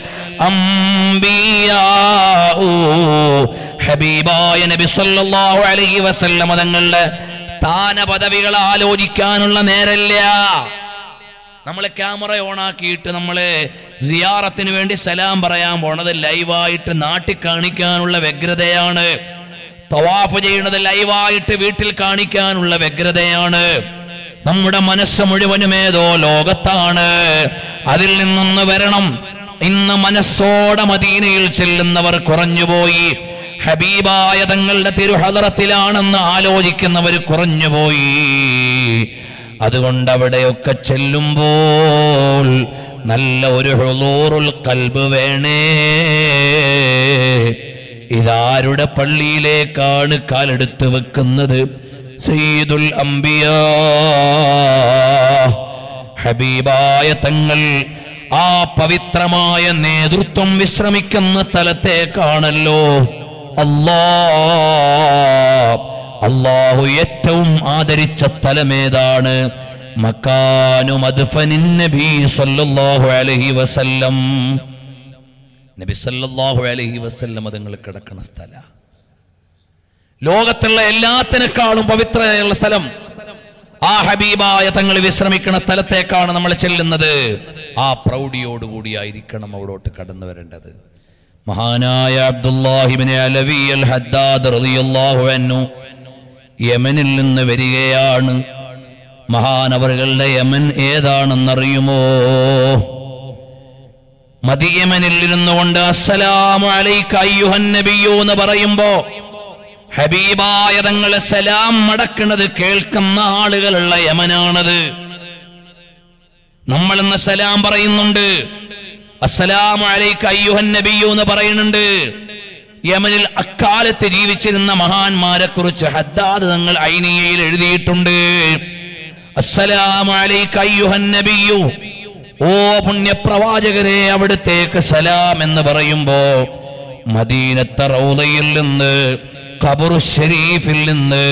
الأنبياء ഹബീബായ നബി സല്ലല്ലാഹു അലൈഹി വസല്ലമ തങ്ങളുടെ സ്ഥാന പദവികൾ ആലോചിക്കാനുള്ള നേരല്ല നമ്മളെ ക്യാമറ ഓണാക്കിയിട്ട് നമ്മള് സിയാറത്തിന് വേണ്ടി സലാം പറയാൻ പോണത് ലൈവായിട്ട് നാട്ടിൽ കാണിക്കാനുള്ള വ്യഗ്രതയാണ് തവാഫ് ചെയ്യുന്നത് ലൈവായിട്ട് വീട്ടിൽ കാണിക്കാനുള്ള വ്യഗ്രതയാണ് നമ്മുടെ മനസ്സ് മുഴുവനും ഏതോ ലോകത്താണ് അതിൽ നിന്നൊന്ന് വരണം ഇന്ന് മനസ്സോടെ മദീനയിൽ ചെല്ലുന്നവർ കുറഞ്ഞുപോയി ഹബീബായ തങ്ങളുടെ തിരുഹദറത്തിലാണെന്ന് ആലോചിക്കുന്നവർ കുറഞ്ഞുപോയി അതുകൊണ്ട് അവിടെയൊക്കെ ചെല്ലുമ്പോൾ നല്ല ഒരു ഹുളൂറുൽ കൽബ് വേണേ ഇതാരുടെ പള്ളിയിലേക്കാണ് കാലെടുത്ത് വെക്കുന്നത് സയ്യിദുൽ അംബിയ ഹബീബായ തങ്ങൾ ആ പവിത്രമായ നേതൃത്വം വിശ്രമിക്കുന്ന സ്ഥലത്തേക്കാണല്ലോ അല്ലാ അള്ളാഹു ഏറ്റവും ആദരിച്ച സ്ഥലമേതാണ് മക്കാനു മദ്ഫനിൻ നബി സല്ലല്ലാഹു അലൈഹി വസല്ലം നബി സല്ലല്ലാഹു അലൈഹി വസല്ലം അതുങ്ങൾ കിടക്കുന്ന സ്ഥല ലോകത്തുള്ള എല്ലാത്തിനേക്കാളും പവിത്രതയുള്ള സ്ഥലം ആ ഹബീബായ തങ്ങൾ വിശ്രമിക്കുന്ന സ്ഥലത്തേക്കാണ് നമ്മൾ ചെല്ലുന്നത് ആ പ്രൗഢിയോടുകൂടിയായിരിക്കണം അവിടോട്ട് കടന്നു വരേണ്ടത് മഹാനായ അബ്ദുല്ലാഹിബിനെ അലവി അൽ ഹദ്ദാദ് റളിയല്ലാഹു അൻഹു യമനിൽ നിന്ന് വരികയാണ് മഹാനവറുകളുടെ യമൻ ഏതാണെന്നറിയുമോ മദിയമനിൽ ഇരുന്നു കൊണ്ട് അസ്സലാമു അലൈക അയ്യുഹൻ നബിയു എന്ന് പറയുമ്പോ ഹബീബായ തങ്ങളെ സലാം മടക്കുന്നത് കേൾക്കുന്ന ആളുകളുള്ള യമനാണത് നമ്മൾ ഇന്ന് സലാം പറയുന്നുണ്ട് അസ്സലാമു അലൈക അയ്യുഹൻ നബിയു എന്ന് പറയുന്നുണ്ട് യമനിൽ അക്കാലത്ത് ജീവിച്ചിരുന്ന മഹാന്മാരെ കുറിച്ച് ഹദ്ദാദ് തങ്ങൾ ഐനിയയിൽ എഴുതിയിട്ടുണ്ട് അസ്സലാമു അലൈക അയ്യുഹൻ നബിയു ഓ പുണ്യപ്രവാചകരെ അവിടുത്തേക്ക് സലാം എന്ന് പറയുമ്പോ മദീനത്തെ റൗദയിൽ നിന്ന് ഖബറു ഷരീഫിൽ നിന്ന്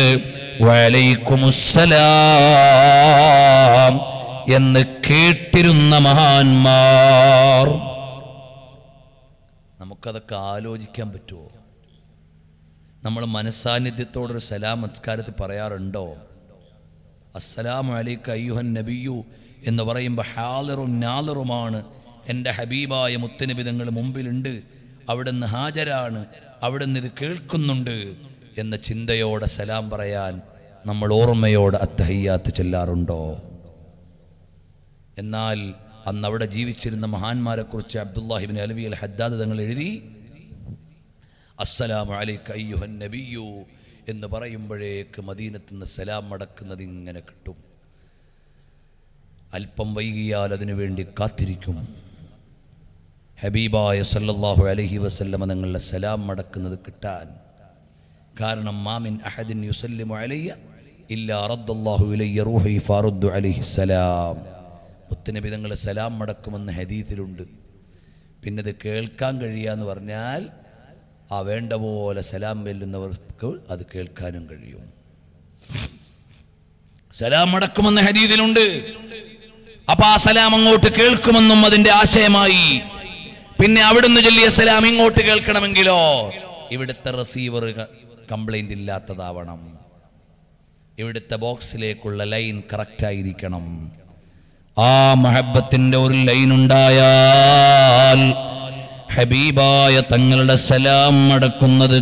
വലൈക്കുമുസ്സലാം എന്ന് കേട്ടിരുന്ന മഹാന്മാർ നമുക്കതൊക്കെ ആലോചിക്കാൻ പറ്റുമോ നമ്മൾ മനസ്സാന്നിധ്യത്തോടൊരു സലാം നമസ്കാരത്തിൽ പറയാറുണ്ടോ അസ്സലാമു അലൈക്ക അയ്യുഹൻ നബിയു എന്ന് പറയുമ്പോൾ ഹാലറും നാലറുമാണ് എൻ്റെ ഹബീബായ മുത്തനബിതങ്ങൾ മുമ്പിലുണ്ട് അവിടുന്ന് ഹാജരാണ് അവിടുന്ന് ഇത് കേൾക്കുന്നുണ്ട് എന്ന ചിന്തയോടെ സലാം പറയാൻ നമ്മൾ ഓർമ്മയോടെ അത്തഹയ്യാത്ത് ചെല്ലാറുണ്ടോ എന്നാൽ അന്ന് അവിടെ ജീവിച്ചിരുന്ന മഹാന്മാരെക്കുറിച്ച് അബ്ദുല്ലാഹിബിൻ അലവി അൽ ഹദ്ദാദ് തങ്ങൾ എഴുതി അസ്സലാമു അലൈക അയ്യുഹൻ നബിയു എന്ന് പറയുമ്പോഴേക്ക് മദീനത്ത് നിന്ന് സലാം മടക്കുന്നത് ഇങ്ങനെ കിട്ടും അല്പം വൈകിയാൽ അതിനു വേണ്ടി കാത്തിരിക്കും ഹബീബായ സല്ലല്ലാഹു അലൈഹി വസല്ലമ തങ്ങളുടെ സലാം മടക്കുന്നത് കിട്ടാൻ കാരണം മാമിൻ അഹദിൻ യുസല്ലിമു അലയ്യ ഇല്ലാ റദ്ദല്ലാഹു ഇലയ്യ റൂഹി ഫാറുദ്ദു അലൈഹി സലാം മുത്തനബി തങ്ങളെ സലാം മടക്കുമെന്ന് ഹദീസിലുണ്ട് പിന്നെ ഇത് കേൾക്കാൻ കഴിയാന്ന് പറഞ്ഞാൽ ആ വേണ്ട പോലെ സലാം വെല്ലുന്നവർക്ക് അത് കേൾക്കാനും കഴിയും സലാം മടക്കുമെന്ന് ഹദീദിലുണ്ട് അപ്പൊ ആ സലാം അങ്ങോട്ട് കേൾക്കുമെന്നും അതിന്റെ ആശയമായി പിന്നെ അവിടുന്ന് ചൊല്ലിയ സലാം ഇങ്ങോട്ട് കേൾക്കണമെങ്കിലോ ഇവിടുത്തെ റിസീവർ കംപ്ലൈന്റ് ഇല്ലാത്തതാവണം ഇവിടുത്തെ ബോക്സിലേക്കുള്ള ലൈൻ കറക്റ്റ് ആയിരിക്കണം ആ മഹബത്തിന്റെ ഒരു ലൈൻ ഉണ്ടായാൽ ഹബീബായ തങ്ങളുടെ സലാം അടക്കുന്നത്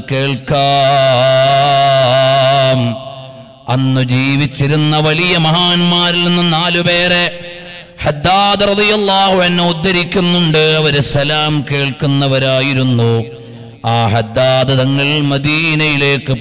കേൾക്കാം അന്ന് ജീവിച്ചിരുന്ന വലിയ മഹാന്മാരിൽ നിന്ന് നാലുപേരെ ഹദ്ദാദ് റളിയല്ലാഹു അൻഹു ഉദ്ധരിക്കുന്നുണ്ട് അവര് സലാം കേൾക്കുന്നവരായിരുന്നു ആ ഹദ്ദാദ് തങ്ങൾ മദീനയിലേക്ക്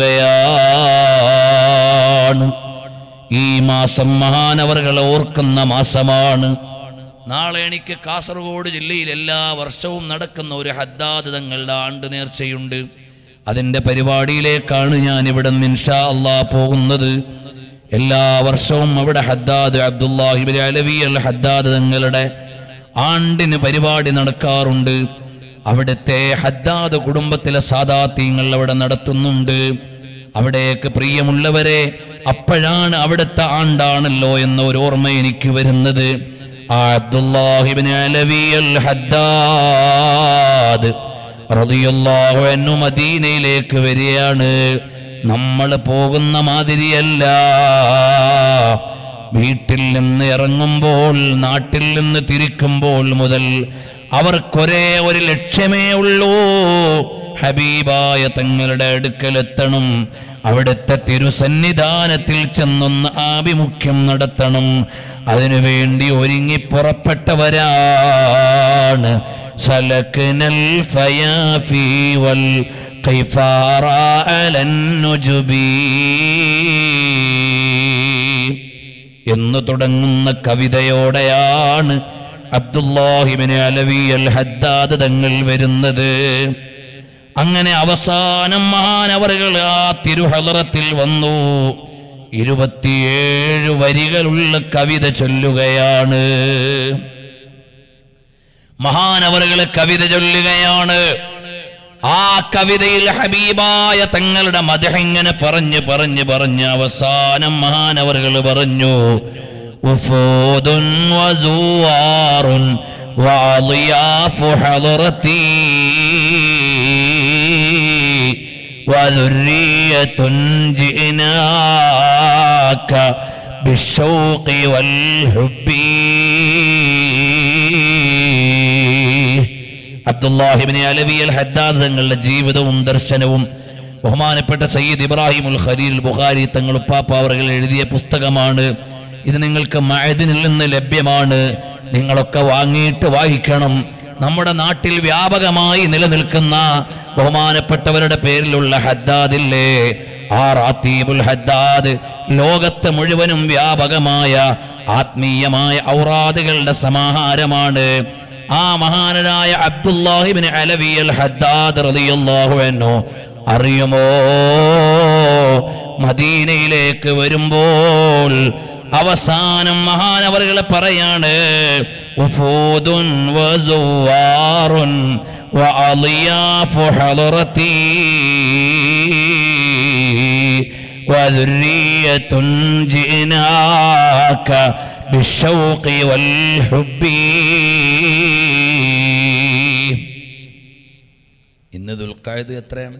പോവുകയാണ് ഈ മാസം മഹാനവറുകളെ ഓർക്കുന്ന മാസമാണ് നാളെ എനിക്ക് കാസർഗോഡ് ജില്ലയിൽ എല്ലാ വർഷവും നടക്കുന്ന ഒരു ഹദ്ദാദ് തങ്ങളുടെ ആണ്ട് നേർച്ചയുണ്ട് അതിൻ്റെ പരിപാടിയിലേക്കാണ് ഞാൻ ഇവിടെ നിന്ന് ഇൻഷാ അള്ളാ പോകുന്നത് എല്ലാ വർഷവും അവിടെ ഹദ്ദാദ് അബ്ദുല്ലാഹിബിൻ അലവി അൽ ഹദ്ദാദ് തങ്ങളുടെ ആണ്ടിന് പരിപാടി നടക്കാറുണ്ട് അവിടുത്തെ ഹദ്ദാദ് കുടുംബത്തിലെ സാദാത്യങ്ങൾ അവിടെ നടത്തുന്നുണ്ട് അവിടേക്ക് പ്രിയമുള്ളവരെ അപ്പോഴാണ് അവിടുത്തെ ആണ്ടാണല്ലോ എന്ന ഒരു ഓർമ്മ എനിക്ക് വരുന്നത് ആ അബ്ദുല്ലാഹിബിൻ അലവി അൽ ഹദ്ദാദ് റളിയല്ലാഹു അൻഹു മദീനയിലേക്ക് വരികയാണ് നമ്മൾ പോകുന്ന മാതിരിയല്ല വീട്ടിൽ നിന്ന് ഇറങ്ങുമ്പോൾ നാട്ടിൽ നിന്ന് തിരിക്കുമ്പോൾ മുതൽ അവർക്കൊരേ ഒരു ലക്ഷ്യമേ ഉള്ളൂ ഹബീബായ തങ്ങളുടെ അടുക്കലെത്തണം അവിടുത്തെ തിരുസന്നിധാനത്തിൽ ചെന്നൊന്ന് ആഭിമുഖ്യം നടത്തണം അതിനുവേണ്ടി ഒരുങ്ങി പുറപ്പെട്ടവരാണ് സലക്നൽ ഫയാഫി വൽ ഖൈഫാറ അലൻ നുജുബി എന്ന് തുടങ്ങുന്ന കവിതയോടെയാണ് അബ്ദുല്ലാഹിബിന് അലവി അൽ ഹദ്ദാദ് തങ്ങൾ വരുന്നത് അങ്ങനെ അവസാനം മഹാനവറുകൾ ആ തിരുഹലറത്തിൽ വന്നു ഇരുപത്തിയേഴ് വരികളുള്ള കവിത ചൊല്ലുകയാണ് മഹാനവറുകളെ കവിത ചൊല്ലുകയാണ് ആ കവിതയിൽ ഹബീബായ തങ്ങളുടെ മതം ഇങ്ങനെ പറഞ്ഞ് പറഞ്ഞ് പറഞ്ഞ് അവസാനം മഹാനവറുകൾ പറഞ്ഞു ഉഫൂദുൻ വസുവാറുൻ വഅളിയാഫു ഹളറത്തി وذرية جئناك بالشوق والحب അബ്ദുല്ലാഹിബിനെ അലവി അൽ ഹദ്ദാദ് തങ്ങളുടെ ജീവിതവും ദർശനവും ബഹുമാനപ്പെട്ട സയ്യിദ് ഇബ്രാഹിം ഉൽ ഖലീൽ ബുഖാരി തങ്ങൾ ഉപ്പാപ്പ അവர்கள் എഴുതിയ പുസ്തകമാണ് ഇത് നിങ്ങൾക്ക് മഴദിനിൽ നിന്ന് ലഭ്യമാണ് നിങ്ങളൊക്കെ വാങ്ങിയിട്ട് വായിക്കണം നമ്മുടെ നാട്ടിൽ വ്യാപകമായി നിലനിൽക്കുന്ന ബഹുമാനപ്പെട്ടവരുടെ പേരിലുള്ള ഹദ്ദാദില്ലേ ആ റാത്തീബുൽ ഹദ്ദാദ് ലോകത്ത് മുഴുവനും വ്യാപകമായ ആത്മീയമായ ഔറാദുകളുടെ സമാഹാരമാണ് ആ മഹാനരായ അബ്ദുല്ലാഹിബിൻ അലവി അൽ ഹദ്ദാദ് റളിയല്ലാഹു അൻഹു അറിയുമോ മദീനയിലേക്ക് വരുമ്പോൾ അവസാനം മഹാനവറുകളെ പറയാണ് ഉഫൂദുൻ വസുവാറുൻ വഅളിയാഫു ഹളറത്തി وذرية جئناك بالشوق والحب ഇന്ന് ദുൽഖായത് എത്രയാണ്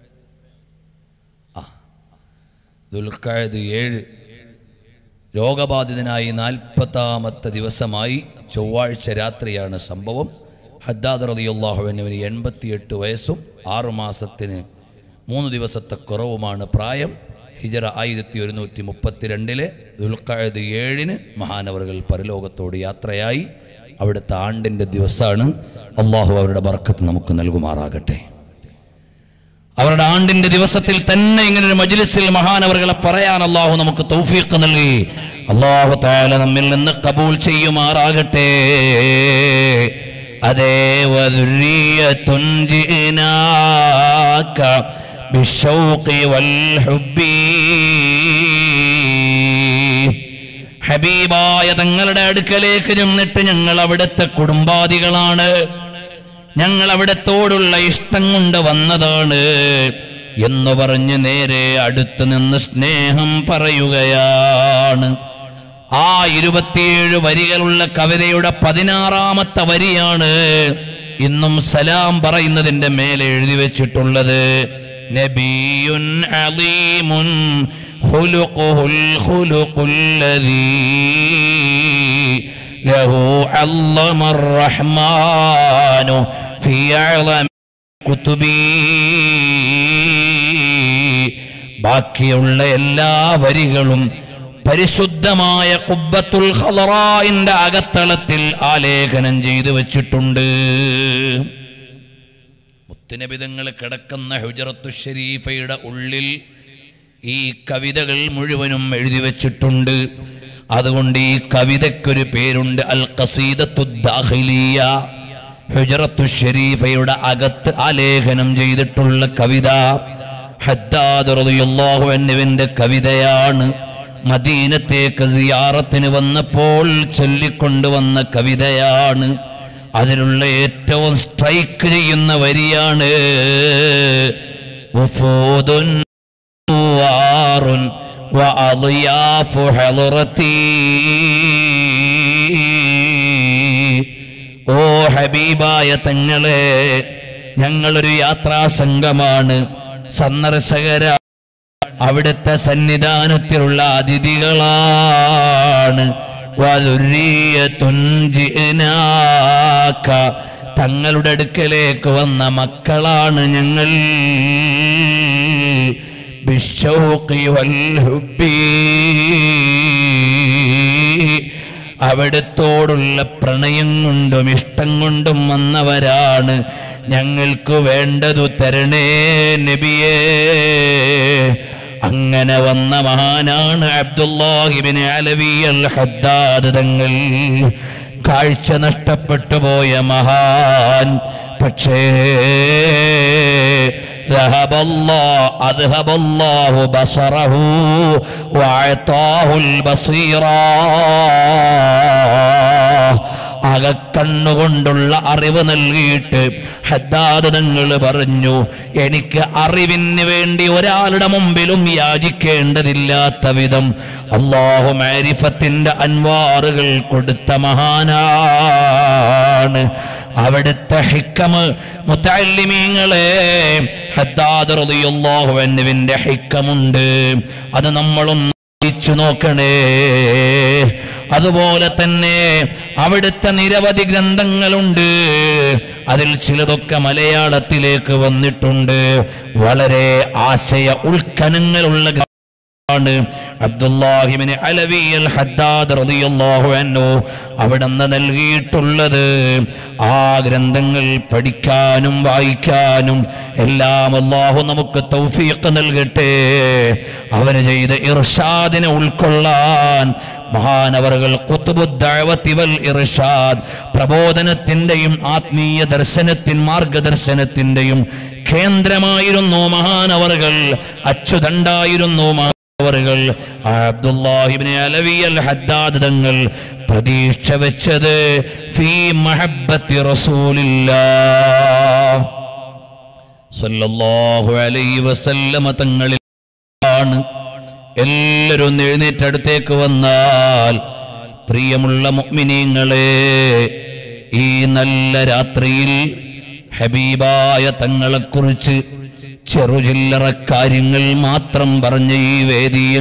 ആ ദുൽഖായത് ഏഴ് രോഗബാധിതനായി നാൽപ്പത്താമത്തെ ദിവസമായി ചൊവ്വാഴ്ച രാത്രിയാണ് സംഭവം ഹദ്ദാദ് റളിയല്ലാഹുവിന് എൺപത്തിയെട്ട് വയസ്സും ആറുമാസത്തിന് മൂന്ന് ദിവസത്തെ കുറവുമാണ് പ്രായം ഹിജറ ആയിരത്തി ഒരുന്നൂറ്റി മുപ്പത്തിരണ്ടിലെ ദുൽഖായത് ഏഴിന് മഹാനവറുകൾ പരലോകത്തോട് യാത്രയായി അവിടുത്തെ ആണ്ടിൻ്റെ ദിവസമാണ് അള്ളാഹു അവരുടെ ബർക്കത്ത് നമുക്ക് നൽകുമാറാകട്ടെ അവരുടെ ആണ്ടിന്റെ ദിവസത്തിൽ തന്നെ ഇങ്ങനെ ഒരു മജ്ലിസിൽ മഹാനവറുകളെ പറയാൻ അള്ളാഹു നമുക്ക് തൗഫീഖ് നൽകി അള്ളാഹു താല നമ്മിൽ നിന്ന് കബൂൽ ചെയ്യുമാറാകട്ടെ അതേ വദുരിയത്തുൻ ജിനാക ബിശൗഖി വൽ ഹുബ്ബി ഹബീബായ തങ്ങളുടെ അടുക്കലേക്ക് ചെന്നിട്ട് ഞങ്ങൾ അവിടുത്തെ കുടുംബാദികളാണ് ഞങ്ങൾ അവിടത്തോടുള്ള ഇഷ്ടം കൊണ്ട് വന്നതാണ് എന്ന് പറഞ്ഞ് നേരെ അടുത്ത് നിന്ന് സ്നേഹം പറയുകയാണ് ആ ഇരുപത്തിയേഴ് വരികളുള്ള കവിതയുടെ പതിനാറാമത്തെ വരിയാണ് ഇന്നും സലാം പറയുന്നതിന്റെ മേലെ എഴുതി വെച്ചിട്ടുള്ളത് നബിയുൻ അലീമുൻ ഖുലുഖുൽ ഖുലുഖുല്ലദീ ലഹു അല്ലമർ റഹ്മാനു ഫീ അഅ്ലമി കുതുബി ബാക്കിയുള്ള എല്ലാ വരികളും പരിശുദ്ധമായ കുബ്ബത്തുൽ ഖലറായിന്റെ അകത്തളത്തിൽ ആലേഖനം ചെയ്തു വച്ചിട്ടുണ്ട് മുത്തുനബിതങ്ങൾ കിടക്കുന്ന ഹുജറത്തു ഷരീഫയുടെ ഉള്ളിൽ ഈ കവിതകൾ മുഴുവനും എഴുതി വച്ചിട്ടുണ്ട് അതുകൊണ്ട് ഈ കവിതയ്ക്കൊരു പേരുണ്ട് അൽ ഖസീദത്തു ദാഖിലിയ ഹുജറത്തു ഷരീഫയുടെ അകത്ത് ആലേഖനം ചെയ്തിട്ടുള്ള കവിത ഹദ്ദാദ് റളിയല്ലാഹു അൻഹുവിന്റെ കവിതയാണ് മദീനത്തേക്ക് സിയാറത്തിന് വന്നപ്പോൾ ചൊല്ലിക്കൊണ്ടുവന്ന കവിതയാണ് അതിലുള്ള ഏറ്റവും സ്ട്രൈക്ക് ചെയ്യുന്ന വരിയാണ് വഫൂദുൻ വാറുൻ വഅളിയാഫു ഹളറത്തി ഓ ഹബീബായ തങ്ങളെ ഞങ്ങളൊരു യാത്രാ സംഘമാണ് സന്ദർശകര അവിടുത്തെ സന്നിധാനത്തിലുള്ള അതിഥികളാണ് വലുരീയത്തുൻ ജിഅ്നാക. തങ്ങളുടെ അടുക്കലേക്ക് വന്ന മക്കളാണ് ഞങ്ങൾ ബിശ്ശൗഖി വൽ ഹുബ്ബി. അവിടുത്തോടുള്ള പ്രണയം കൊണ്ടും ഇഷ്ടം കൊണ്ടും വന്നവരാണ് ഞങ്ങൾക്ക് വേണ്ടതു തരണേ നബിയേ അങ്ങനെ വന്ന മഹാനാണ് അബ്ദുല്ലാഹിബിന് അലവി അൽ ഹദ്ദാദ് തങ്ങൾ കാഴ്ച നഷ്ടപ്പെട്ടു പോയ മഹാൻ പക്ഷേ ذهب الله أذهب الله بصره وأعطاه البصيرة അകക്കണ്ണുകൊണ്ടുള്ള അറിവ് നൽകിയിട്ട് ഹദ്ദാദ് തങ്ങൾ പറഞ്ഞു എനിക്ക് അറിവിന് വേണ്ടി ഒരാളുടെ മുമ്പിലും യാചിക്കേണ്ടതില്ലാത്ത വിധം അള്ളാഹു മാരിഫത്തിന്റെ അൻവാറുകൾ കൊടുത്ത മഹാനാണ് അവിടുത്തെ ഹിക്കമ് മുത്തല്ലിമീങ്ങളെ ഹദ്ദാദ് റളിയല്ലാഹു അൻഹുവിന്റെ ഹിക്കമുണ്ട് അത് നമ്മളൊന്ന് വായിച്ചു നോക്കണേ അതുപോലെ തന്നെ അവിടുത്തെ നിരവധി ഗ്രന്ഥങ്ങളുണ്ട് അതിൽ ചിലതൊക്കെ മലയാളത്തിലേക്ക് വന്നിട്ടുണ്ട് വളരെ ആശയ ഉൾക്കനങ്ങളുള്ള ഗ്രന്ഥമാണ് അബ്ദുല്ലാഹിമിന് അലവി അൽ ഹദ്ദാദ് റളിയല്ലാഹു അൻഹു അവിടുന്ന് നൽകിയിട്ടുള്ളത് ആ ഗ്രന്ഥങ്ങൾ പഠിക്കാനും വായിക്കാനും എല്ലാം അള്ളാഹു നമുക്ക് തൗഫീഖ് നൽകട്ടെ അവന് ചെയ്ത ഇർഷാദിനെ ഉൾക്കൊള്ളാൻ മഹാനവറുകൾ കുത്തുബുദ്ദഅവത്തി വൽ ഇർഷാദ് പ്രബോധനത്തിന്റെയും ആത്മീയ ദർശനത്തിൻ മാർഗദർശനത്തിന്റെയും കേന്ദ്രമായിരുന്നു മഹാനവറുകൾ അച്ചുതണ്ടായിരുന്നു മഹാനവറുകൾ അബ്ദുല്ലാഹിബ്നെ അലവി അൽ ഹദ്ദാദ് തങ്ങൾ പ്രതീക്ഷ വെച്ചത് ഫീ മഹബ്ബത്തി റസൂലില്ലാ സല്ലല്ലാഹു അലൈഹി വസല്ലമ തങ്ങളിലാണ് എല്ലാവരും ഒന്ന് എഴുന്നേറ്റ് അടുത്തേക്ക് വന്നാൽ പ്രിയമുള്ള മുഅ്മിനീങ്ങളെ ഈ നല്ല രാത്രിയിൽ ഹബീബായ തങ്ങളെക്കുറിച്ച് ചെറുചില്ലറ കാര്യങ്ങൾ മാത്രം പറഞ്ഞ ഈ വേദിയിൽ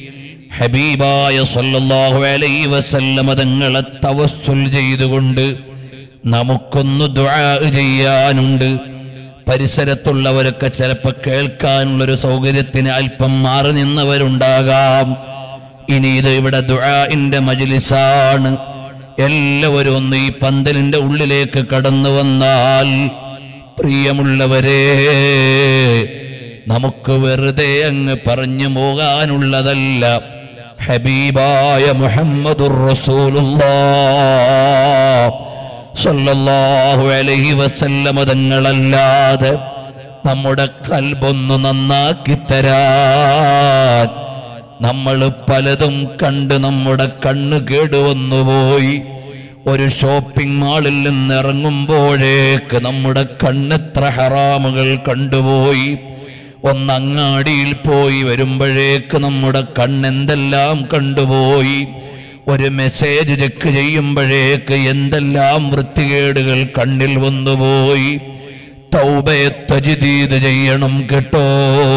ഹബീബായ സല്ലല്ലാഹു അലൈഹി വസല്ലമ തങ്ങളെ തവസ്സുൽ ചെയ്തുകൊണ്ട് നമുക്കൊന്ന് ദുആ ചെയ്യാനുണ്ട് പരിസരത്തുള്ളവരൊക്കെ ചിലപ്പോൾ കേൾക്കാനുള്ളൊരു സൗകര്യത്തിന് അല്പം മാറി നിന്നവരുണ്ടാകാം ഇനി ഇത് ഇവിടെ ദുആഇന്റെ മജ്ലിസാണ് എല്ലാവരും ഒന്ന് ഈ പന്തലിന്റെ ഉള്ളിലേക്ക് കടന്നു വന്നാൽ പ്രിയമുള്ളവരെ നമുക്ക് വെറുതെ അങ്ങ് പറഞ്ഞു പോകാനുള്ളതല്ല ഹബീബായ മുഹമ്മദുർ റസൂലുള്ളാഹ് സല്ലല്ലാഹു അലൈഹി വസല്ലമ തങ്ങളല്ലാതെ നമ്മുടെ കൽബൊന്ന് നന്നാക്കി തരാൻ നമ്മൾ പലതും കണ്ട് നമ്മുടെ കണ്ണ് കേടുവന്നുപോയി ഒരു ഷോപ്പിംഗ് മാളിൽ നിന്ന് ഇറങ്ങുമ്പോഴേക്ക് നമ്മുടെ കണ്ണെത്ര ഹറാമുകൾ കണ്ടുപോയി ഒന്നങ്ങാടിയിൽ പോയി വരുമ്പോഴേക്ക് നമ്മുടെ കണ്ണെന്തെല്ലാം കണ്ടുപോയി ഒരു മെസ്സേജ് ചെക്ക് ചെയ്യുമ്പോഴേക്ക് എന്തെല്ലാം വൃത്തികേടുകൾ കണ്ണിൽ വന്നുപോയി തൗബയെ തജിദീദ് ചെയ്യണം കേട്ടോ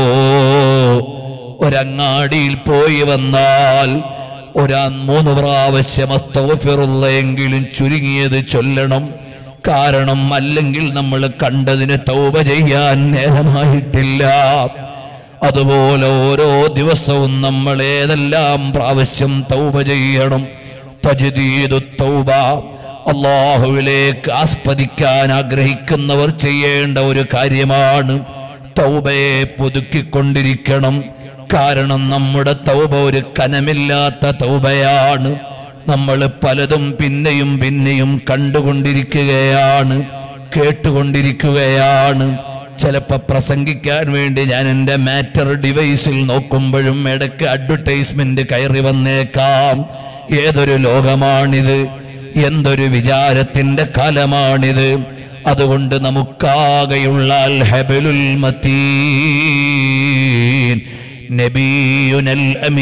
ഒരങ്ങാടിയിൽ പോയി വന്നാൽ ഒരാ മൂന്ന് പ്രാവശ്യം അസ്തഗ്ഫിറുള്ളയെങ്കിലും ചുരുങ്ങിയത് ചൊല്ലണം കാരണം അല്ലെങ്കിൽ നമ്മൾ കണ്ടതിന് തൗബ ചെയ്യാൻ നേരമായിട്ടില്ല അതുപോലെ ഓരോ ദിവസവും നമ്മൾ ഏതെല്ലാം പ്രാവശ്യം തൗബ ചെയ്യണം തജ്ദീദു തൗബ അള്ളാഹുവിലേക്ക് ആസ്പദിക്കാൻ ആഗ്രഹിക്കുന്നവർ ചെയ്യേണ്ട ഒരു കാര്യമാണ് തൗബയെ പുതുക്കിക്കൊണ്ടിരിക്കണം കാരണം നമ്മുടെ തൗബ ഒരു കനമില്ലാത്ത തൗബയാണ് നമ്മൾ പലതും പിന്നെയും പിന്നെയും കണ്ടുകൊണ്ടിരിക്കുകയാണ് കേട്ടുകൊണ്ടിരിക്കുകയാണ് ചിലപ്പോൾ പ്രസംഗിക്കാൻ വേണ്ടി ഞാൻ എൻ്റെ മാറ്റർ ഡിവൈസിൽ നോക്കുമ്പോഴും ഇടയ്ക്ക് അഡ്വർടൈസ്മെന്റ് കയറി വന്നേക്കാം ഏതൊരു ലോകമാണിത് എന്തൊരു വിചാരത്തിന്റെ കാലമാണിത് അതുകൊണ്ട് നമുക്കാകെയുള്ള അൽ ഹബലുൽ മതീൻ നബിയുനൽ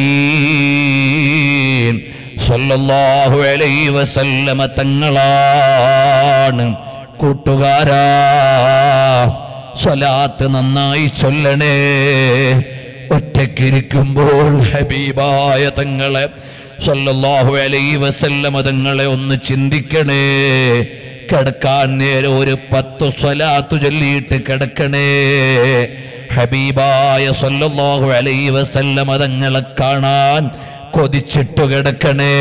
അമീൻ സല്ലല്ലാഹു അലൈഹി വസല്ലമ തങ്ങളാണ് കൂട്ടുകാരാ സ്വലാത്ത് നന്നായി ചൊല്ലണേ ഒറ്റയ്ക്കിരിക്കുമ്പോൾ ഹബീബായ തങ്ങളെ സല്ലല്ലാഹു അലൈഹി വസല്ലമ തങ്ങളെ ഒന്ന് ചിന്തിക്കണേ കിടക്കാൻ നേരെ ഒരു പത്ത് സ്വലാത്ത് ചൊല്ലിയിട്ട് കിടക്കണേ ഹബീബായ സല്ലല്ലാഹു അലൈഹി വസല്ലമ തങ്ങളെ കാണാൻ കൊതിച്ചിട്ടു കിടക്കണേ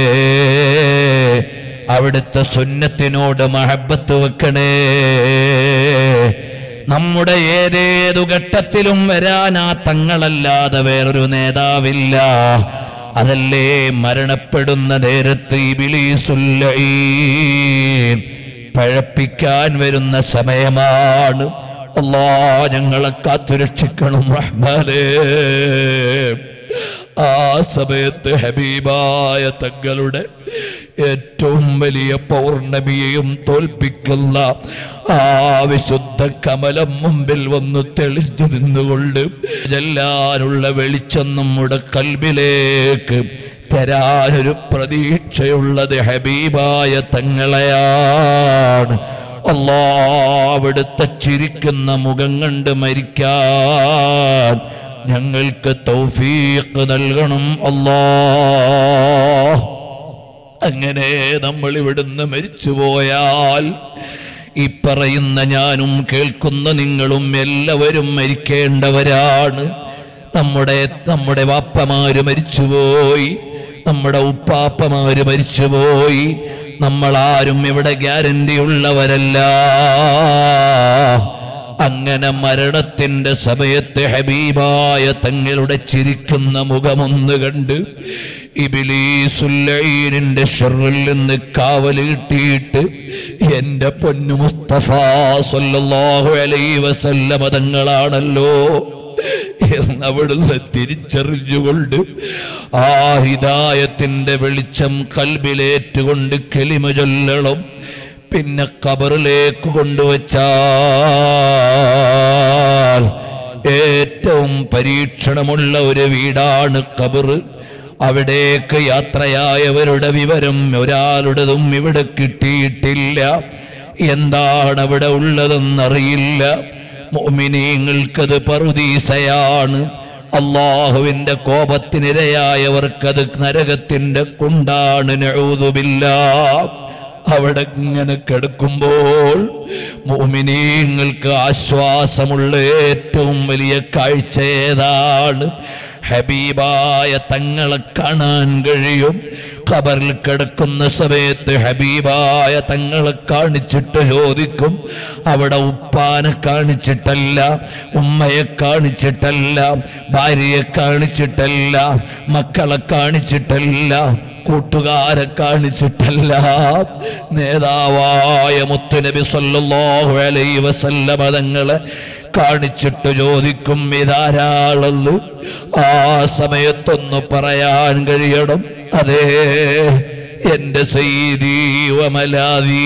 അവിടുത്തെ സുന്നത്തിനോട് മഹബത്ത് വെക്കണേ നമ്മുടെ ഏതേതു ഘട്ടത്തിലും വരാനാ തങ്ങളല്ലാതെ വേറൊരു നേതാവില്ല അതല്ലേ മരണപ്പെടുന്ന നേരത്ത് ഇബിലീസുല്ലഈൻ പഴപ്പിക്കാൻ വരുന്ന സമയമാണ് അല്ലാ ഞങ്ങളെ കാത്തുരക്ഷിക്കണം റഹ്മാനേ ആ സമയത്ത് ഹബീബായ തങ്ങളുടെ ഏറ്റവും വലിയ പൗർണമിയെയും തോൽപ്പിക്കുന്ന ആ വിശുദ്ധ കമലം മുമ്പിൽ വന്നു തെളിഞ്ഞു നിന്നുകൊണ്ട് ചെല്ലാനുള്ള വെളിച്ചം നമ്മുടെ കൽബിലേക്ക് തരാനൊരു പ്രതീക്ഷയുള്ളത് ഹബീബായ തങ്ങളെയാണ് അല്ലാ അവിടുത്തെ ചിരിക്കുന്ന മുഖം കണ്ട് മരിക്കാൻ ഞങ്ങൾക്ക് തൗഫീഖ് നൽകണം അല്ലാ അങ്ങനെ നമ്മൾ ഇവിടുന്ന് മരിച്ചുപോയാൽ ഈ പറയുന്ന ഞാനും കേൾക്കുന്ന നിങ്ങളും എല്ലാവരും മരിക്കേണ്ടവരാണ് നമ്മുടെ നമ്മുടെ വാപ്പമാര് മരിച്ചുപോയി നമ്മുടെ ഉപ്പാപ്പമാര് മരിച്ചുപോയി നമ്മളാരും ഇവിടെ ഗ്യാരണ്ടി ഉള്ളവരല്ല അങ്ങനെ മരണത്തിന്റെ സമയത്ത് ഹബീബായ തങ്ങളുടെ ചിരിക്കുന്ന മുഖമൊന്ന് കണ്ട് ഇബിലീസുല്ലൈനിന്റെ ഷെറിൽ നിന്ന് കാവൽ കിട്ടിയിട്ട് എന്റെ പൊന്നു മുസ്തഫ സല്ലല്ലാഹു അലൈഹി വസല്ലമ തങ്ങളാണല്ലോ എന്നവിടുന്ന് തിരിച്ചറിഞ്ഞുകൊണ്ട് ആ ഹിദായത്തിന്റെ വെളിച്ചം കൽബിലേറ്റുകൊണ്ട് കെളിമ ചൊല്ലണം പിന്നെ കബറിലേക്ക് കൊണ്ടുവച്ചാൽ ഏറ്റവും പരീക്ഷണമുള്ള ഒരു വീടാണ് കബറ് അവിടേക്ക് യാത്രയായവരുടെ വിവരം ഒരാളുടേതും ഇവിടെ കിട്ടിയിട്ടില്ല എന്താണ് അവിടെ ഉള്ളതെന്നറിയില്ല മോമിനീങ്ങൾക്കത് പറുദീസയാണ് അള്ളാഹുവിന്റെ കോപത്തിനിരയായവർക്കത് നരകത്തിന്റെ കുണ്ടാണ് നഴുതുമില്ല അവിടെ ഇങ്ങനെ കിടക്കുമ്പോൾ മോമിനീങ്ങൾക്ക് ആശ്വാസമുള്ള ഏറ്റവും വലിയ കാഴ്ച ഏതാണ് ഹബീബായ തങ്ങളെ കാണാൻ കഴിയും ഖബറിൽ കിടക്കുന്ന സമയത്ത് ഹബീബായ തങ്ങളെ കാണിച്ചിട്ട് ചോദിക്കും അവിടെ ഉപ്പാനെ കാണിച്ചിട്ടല്ല ഉമ്മയെ കാണിച്ചിട്ടല്ല ഭാര്യയെ കാണിച്ചിട്ടല്ല മക്കളെ കാണിച്ചിട്ടല്ല കൂട്ടുകാരെ കാണിച്ചിട്ടല്ല നേതാവായ മുത്തുനബി സല്ലല്ലാഹു അലൈഹി വസല്ലമ തങ്ങളെ കാണിച്ചിട്ട് ചോദിക്കും ഇതാരാളെന്ന് ആ സമയത്തൊന്ന് പറയാൻ കഴിയണം അതേ എന്റെ സയ്യിദി വമലാദി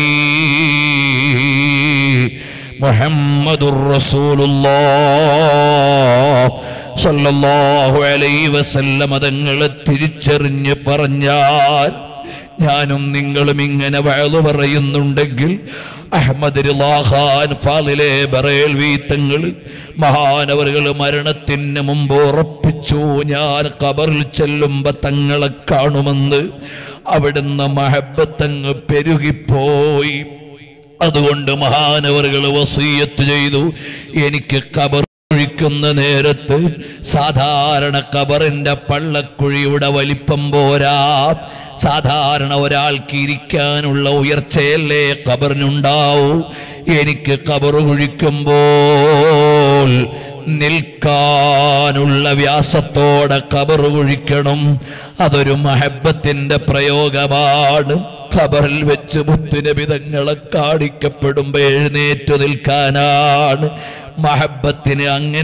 മുഹമ്മദുർ റസൂലുള്ളാഹ് സല്ലല്ലാഹു അലൈഹി വസല്ലമ തങ്ങളെ തിരിച്ചറിഞ്ഞ് പറഞ്ഞാൽ ഞാനും നിങ്ങളും ഇങ്ങനെ വഴു പറയുന്നുണ്ടെങ്കിൽ അഹമ്മദ് റിളാഖാൻ ഫാലിലെ ബറേൽവി തങ്ങൾ മഹാനവറുകൾ മരണത്തിന് മുമ്പ് ഉറപ്പിച്ചു ഞാൻ കബറിൽ ചെല്ലുമ്പോ തങ്ങളെ കാണുമെന്ന് അവിടുന്ന് മഹബത്തങ്ങ് പെരുകിപ്പോയി അതുകൊണ്ട് മഹാനവറുകൾ വസീയത്ത് ചെയ്തു എനിക്ക് കബർ ഒഴിക്കുന്ന നേരത്ത് സാധാരണ കബറിന്റെ പള്ളക്കുഴിയുടെ വലിപ്പം പോരാ സാധാരണ ഒരാൾക്ക് ഇരിക്കാനുള്ള ഉയർച്ചയല്ലേ കബറിനുണ്ടാവൂ എനിക്ക് കബർ കുഴിക്കുമ്പോൾ നിൽക്കാനുള്ള വ്യാസത്തോടെ കബർ കുഴിക്കണം അതൊരു മഹബത്തിന്റെ പ്രയോഗമാണ് ഖബറിൽ വെച്ച് മുത്തുനബിതങ്ങളെ കാണിക്കപ്പെടുമ്പോ എഴുന്നേറ്റു നിൽക്കാനാണ് മഹബത്തിന്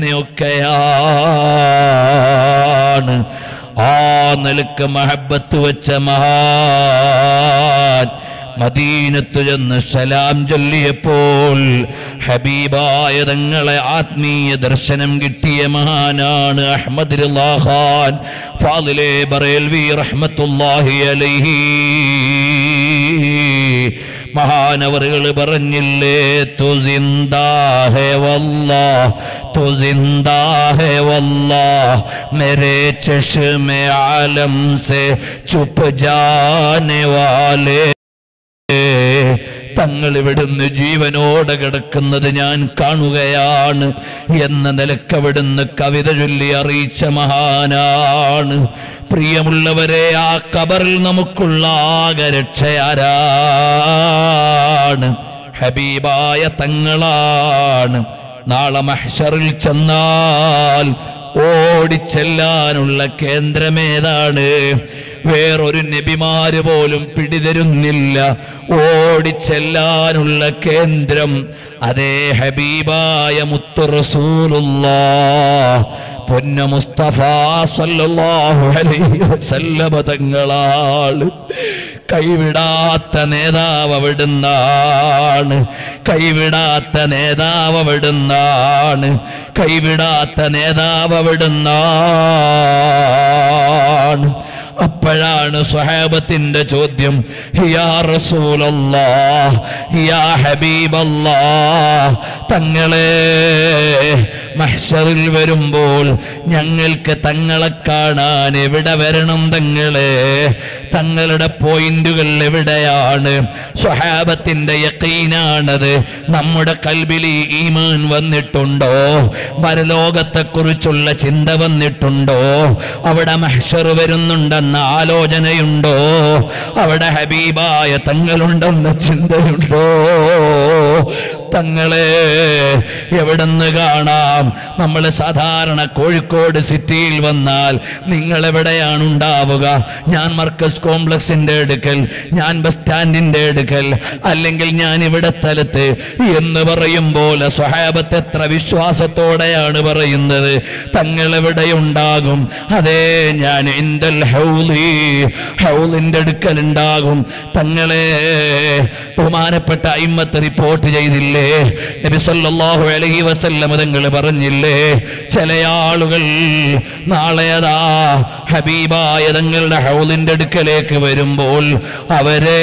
അങ്ങനെയൊക്കെയാണ് ആ നിലക്ക് മഹബത്ത് വെച്ച മഹാൻ മദീനത്തു ചെന്ന് സലാം ചൊല്ലിയപ്പോൾ ഹബീബായ തങ്ങളെ ആത്മീയ ദർശനം കിട്ടിയ മഹാനാണ് അഹമ്മദ് ഖാൻ ഫാദിലെ ബറേൽവി റഹ്മത്തുല്ലാഹി അലൈഹി മഹാനവറുകൾ പറഞ്ഞില്ലേ തു ജിന്ദാഹെ വല്ലാ തു ജിന്ദാഹെ വല്ലാ മേരെ ചഷ്മെ ആലം സെ ചുപ് ജാനെ വാലേ തങ്ങൾ ഇവിടുന്ന് ജീവനോടെ കിടക്കുന്നത് ഞാൻ കാണുകയാണ് എന്ന നിലക്കവിടുന്ന് കവിത ചൊല്ലി അറിയിച്ച മഹാനാണ് പ്രിയമുള്ളവരെ ആ കബറിൽ നമുക്കുള്ള ആകെ രക്ഷയാരാണ് ഹബീബായ തങ്ങളാണ് നാളെ മഹ്ഷറിൽ ചെന്നാൽ ഓടിച്ചെല്ലാനുള്ള കേന്ദ്രമേതാണ് വേറൊരു നബിമാര് പോലും പിടിതരുന്നില്ല ഓടിച്ചെല്ലാനുള്ള കേന്ദ്രം അതേ ഹബീബായ മുത്തു റസൂലുള്ള പൊന്ന മുസ്തഫ സല്ലല്ലാഹു അലൈഹി വസല്ലമ തങ്ങളാണ് കൈവിടാത്ത നേതാവ് അവിടുന്നാണ് കൈവിടാത്ത നേതാവ് അവിടുന്നാണ് കൈവിടാത്ത നേതാവ് അവിടുന്നാണ് അപ്പോഴാണ് സ്വഹാബത്തിന്റെ ചോദ്യം യാ റസൂലല്ലാ യാ ഹബീബല്ലാ തങ്ങളെ മഹ്ഷറിൽ വരുമ്പോൾ ഞങ്ങൾക്ക് തങ്ങളെ കാണാൻ എവിടെ വരണം തങ്ങളെ തങ്ങളുടെ പോയിന്റുകൾ എവിടെയാണ് സ്വഹാബത്തിന്റെ യക്കീനാണത് നമ്മുടെ കൽബിൽ ഈ ഈമാൻ വന്നിട്ടുണ്ടോ പരലോകത്തെക്കുറിച്ചുള്ള ചിന്ത വന്നിട്ടുണ്ടോ അവിടെ മഹ്ഷർ വരുന്നുണ്ടെന്ന ആലോചനയുണ്ടോ അവിടെ ഹബീബായ തങ്ങളുണ്ടെന്ന ചിന്തയുണ്ടോ തങ്ങളെ എവിടെന്ന് കാണാം നമ്മൾ സാധാരണ കോഴിക്കോട് സിറ്റിയിൽ വന്നാൽ നിങ്ങൾ എവിടെയാണ് ഉണ്ടാവുക ഞാൻ മർക്കസ് കോംപ്ലക്സിന്റെ അടുക്കൽ ഞാൻ ബസ് സ്റ്റാൻഡിന്റെ അടുക്കൽ അല്ലെങ്കിൽ ഞാൻ ഇവിടെ സ്ഥലത്ത് എന്ന് പറയും പോലെ സ്വഹാബത്ത് എത്ര വിശ്വാസത്തോടെയാണ് പറയുന്നത് തങ്ങൾ എവിടെ ഉണ്ടാകും അതേ ഞാൻ എന്തൽ ഹൗലി ഹൗലിന്റെ അടുക്കൽ ഉണ്ടാകും തങ്ങളെ ബഹുമാനപ്പെട്ട അയിമത്ത് റിപ്പോർട്ട് ചെയ്തില്ലേ നബി സല്ലല്ലാഹു അലൈഹി വസല്ലം തങ്ങൾ പറഞ്ഞില്ലേ ചില ആളുകൾ നാളെ അതാ ഹബീബായ തങ്ങളുടെ ഹൗലിന്റെ അടുക്കലേക്ക് വരുമ്പോൾ അവരെ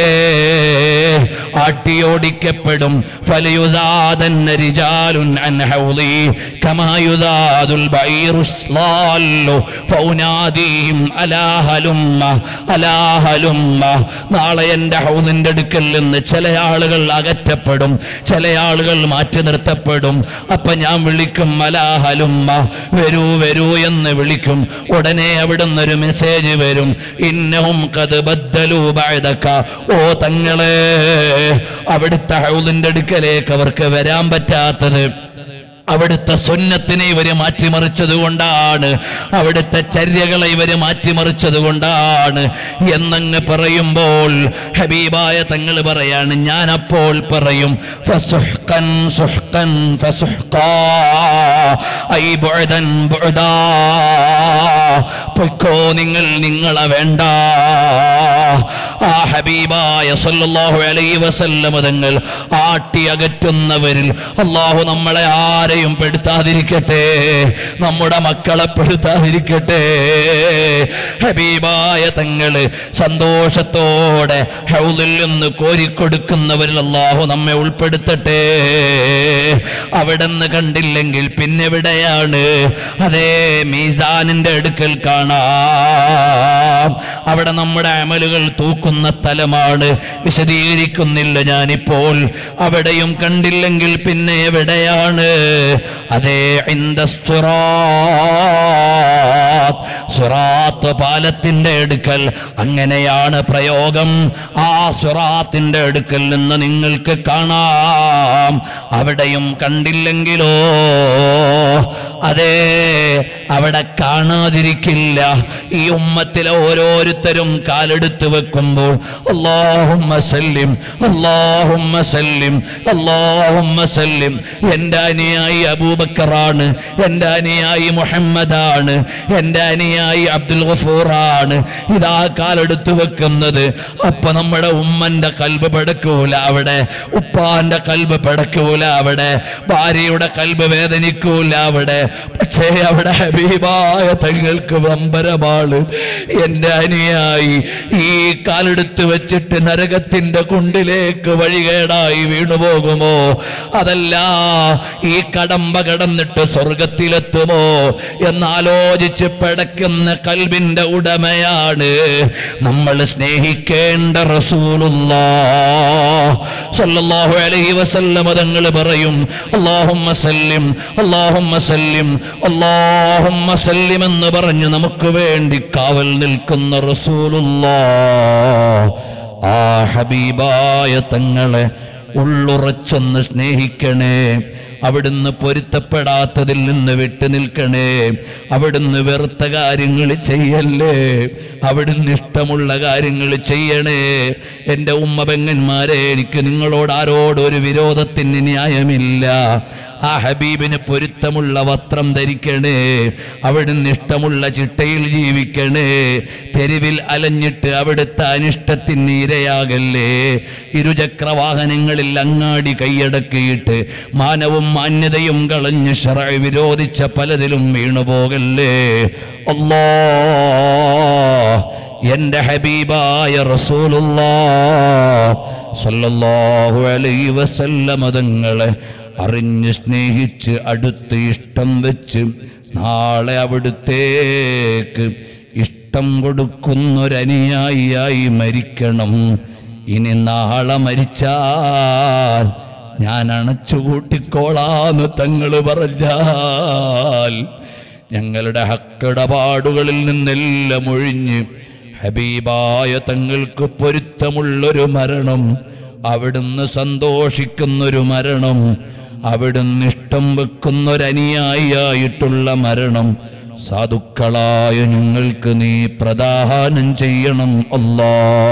ആട്ടിയോടിക്കപ്പെടും ഫലയുദാദന്ന റിജാലുൻ അൻ ഹൗലി കമാ യുദാദുൽ ബൈറു സ്ലാലു ഫൗനാദീഹിം അലാ ഹലുമ്മ അലാ ഹലുമ്മ നാളെ എൻ്റെ ഹൗലിന്റെ അടുക്കൽ നിന്ന് ചില ആളുകൾ അകറ്റപ്പെടും ചില ആളുകൾ മാറ്റി നിർത്തപ്പെടും അപ്പൊ ഞാൻ വിളിക്കും അലാഹലുമ്മ വരൂ വരൂ എന്ന് വിളിക്കും ഉടനെ അവിടുന്ന് ഒരു മെസ്സേജ് വരും ഇന്നവും കത് ബദ്ദലു ബഅദക ഓ തങ്ങളെ അവിടുത്തെ ഹൗലിന്റെ അടുക്കലേക്ക് അവർക്ക് വരാൻ പറ്റാത്തത് അവിടുത്തെ സുന്നത്തിനെ ഇവര് മാറ്റിമറിച്ചത് കൊണ്ടാണ് അവിടുത്തെ ചര്യകളെ ഇവര് മാറ്റിമറിച്ചത് കൊണ്ടാണ് എന്നങ്ങ് പറയുമ്പോൾ ഹബീബായ തങ്ങൾ പറയാണ് ഞാൻ അപ്പോൾ പറയും ഫസുഹ്കൻ സുഹ്കൻ ഫസുഹ്കാ ഐ ബുഅദൻ ബുഅദാ പൊയ്ക്കോ നിങ്ങൾ നിങ്ങളെ വേണ്ട ആ ഹബീബായ സല്ലല്ലാഹു അലൈഹി വസല്ലമ തങ്ങൾ ആട്ടി അകറ്റുന്നവരിൽ അള്ളാഹു നമ്മളെ ആരെയും പെടുത്താതിരിക്കട്ടെ നമ്മുടെ മക്കളെ പെടുത്താതിരിക്കട്ടെ ഹബീബായ തങ്ങള് സന്തോഷത്തോടെ ഹൗദിൽ നിന്ന് കോരിക്കൊടുക്കുന്നവരിൽ അള്ളാഹു നമ്മെ ഉൾപ്പെടുത്തട്ടെ അവിടെ നിന്ന് കണ്ടില്ലെങ്കിൽ പിന്നെ എവിടെയാണ് അതേ മീസാനിന്റെ അടുക്കൽ കാണാം അവിടെ നമ്മുടെ അമലുകൾ തൂക്കുന്ന സ്ഥലമാണ് വിശദീകരിക്കുന്നില്ല ഞാനിപ്പോൾ അവിടെയും കണ്ടില്ലെങ്കിൽ പിന്നെ എവിടെയാണ് അതേ ഇന്ദ സുറാത്ത് പാലത്തിന്റെ അടുക്കൽ അങ്ങനെയാണ് പ്രയോഗം ആ സുറാത്തിന്റെ അടുക്കൽ നിന്ന് നിങ്ങൾക്ക് കാണാം അവിടെയും കണ്ടില്ലെങ്കിലോ അതെ അവിടെ കാണാതിരിക്കില്ല ഈ ഉമ്മത്തിലെ ഓരോരുത്തരും കാലെടുത്ത് വെക്കുമ്പോൾ അല്ലാഹുമ്മ സല്ലിം അല്ലാഹുമ്മ സല്ലിം അല്ലാഹുമ്മ സല്ലിം എൻ്റെ അനുയായി അബൂബക്കറാണ് എൻ്റെ അനുയായി മുഹമ്മദാണ് എൻ്റെ അനുയായി അബ്ദുൽ ഗഫൂറാണ് ഇതാ കാലെടുത്ത് വെക്കുന്നത് അപ്പൊ നമ്മുടെ ഉമ്മന്റെ കൽബ് പടക്കൂല അവിടെ ഉപ്പാന്റെ കൽബ് പടക്കൂല അവിടെ ഭാര്യയുടെ കൽബ് വേദനിക്കൂല അവിടെ പക്ഷേ അവിടെ ഹബീബായ തങ്ങൾക്ക് വമ്പരമാണ് എൻ്റെ അനിയായി ഈ കാലെടുത്ത് വെച്ചിട്ട് നരകത്തിന്റെ കുണ്ടിലേക്ക് വഴികേടായി വീണുപോകുമോ അതല്ല ഈ കടമ്പ കടന്നിട്ട് സ്വർഗത്തിലെത്തുമോ എന്നാലോചിച്ച് പടക്കുന്ന കൽബിന്റെ ഉടമയാണ് നമ്മൾ സ്നേഹിക്കേണ്ട റസൂലുള്ള സല്ലല്ലാഹു അലൈഹി വസല്ലമ തങ്ങൾ പറയും അല്ലാഹുമ്മ സല്ലിം അല്ലാഹുമ്മ സല്ലിം അല്ലാഹുമ്മ സല്ലിം എന്ന് പറഞ്ഞു നമുക്ക് വേണ്ടി കാവൽ നിൽക്കുന്ന റസൂലുള്ള ആ ഹബീബായ തങ്ങളെ ഉള്ളുറച്ചൊന്ന് സ്നേഹിക്കണേ അവിടുന്ന് പൊരുത്തപ്പെടാത്തതിൽ നിന്ന് വിട്ടു നിൽക്കണേ അവിടുന്ന് വെറുത്ത കാര്യങ്ങൾ ചെയ്യല്ലേ അവിടുന്ന് ഇഷ്ടമുള്ള കാര്യങ്ങൾ ചെയ്യണേ എൻ്റെ ഉമ്മ പെങ്ങന്മാരെ എനിക്ക് നിങ്ങളോട് ആരോടും ഒരു വിരോധത്തിന് ന്യായമില്ല ആ ഹബീബിന് പൊരുത്തമുള്ള വസ്ത്രം ധരിക്കണേ അവിടുന്ന് ഇഷ്ടമുള്ള ചിട്ടയിൽ ജീവിക്കണേ തെരുവിൽ അലഞ്ഞിട്ട് അവിടുത്തെ അനിഷ്ടത്തിന് ഇരയാകല്ലേ ഇരുചക്ര വാഹനങ്ങളിൽ അങ്ങാടി കൈയടക്കിയിട്ട് മാനവും മാന്യതയും കളഞ്ഞ് ഷറ വിരോധിച്ച പലതിലും വീണുപോകല്ലേ അല്ലാ എന്റെ ഹബീബായ റസൂലുള്ളാ സല്ലല്ലാഹു അലൈഹി വസല്ലമ തങ്ങളെ അറിഞ്ഞ് സ്നേഹിച്ച് അടുത്ത് ഇഷ്ടം വെച്ച് നാളെ അവിടുത്തേക്ക് ഇഷ്ടം കൊടുക്കുന്നൊരനുയായിയായി മരിക്കണം ഇനി നാളെ മരിച്ചാൽ ഞാൻ അണച്ചു കൂട്ടിക്കോളാന്ന് തങ്ങള് പറഞ്ഞാൽ ഞങ്ങളുടെ ഹക്കിടപാടുകളിൽ നിന്നെല്ലാം ഒഴിഞ്ഞ് ഹബീബായ തങ്ങൾക്ക് പൊരുത്തമുള്ളൊരു മരണം അവിടുന്ന് സന്തോഷിക്കുന്നൊരു മരണം അവിടുന്ന് ഇഷ്ടം വെക്കുന്നൊരനുയായിയായിട്ടുള്ള മരണം സാധുക്കളായ ഞങ്ങൾക്ക് നീ പ്രദാനം ചെയ്യണം അല്ലാ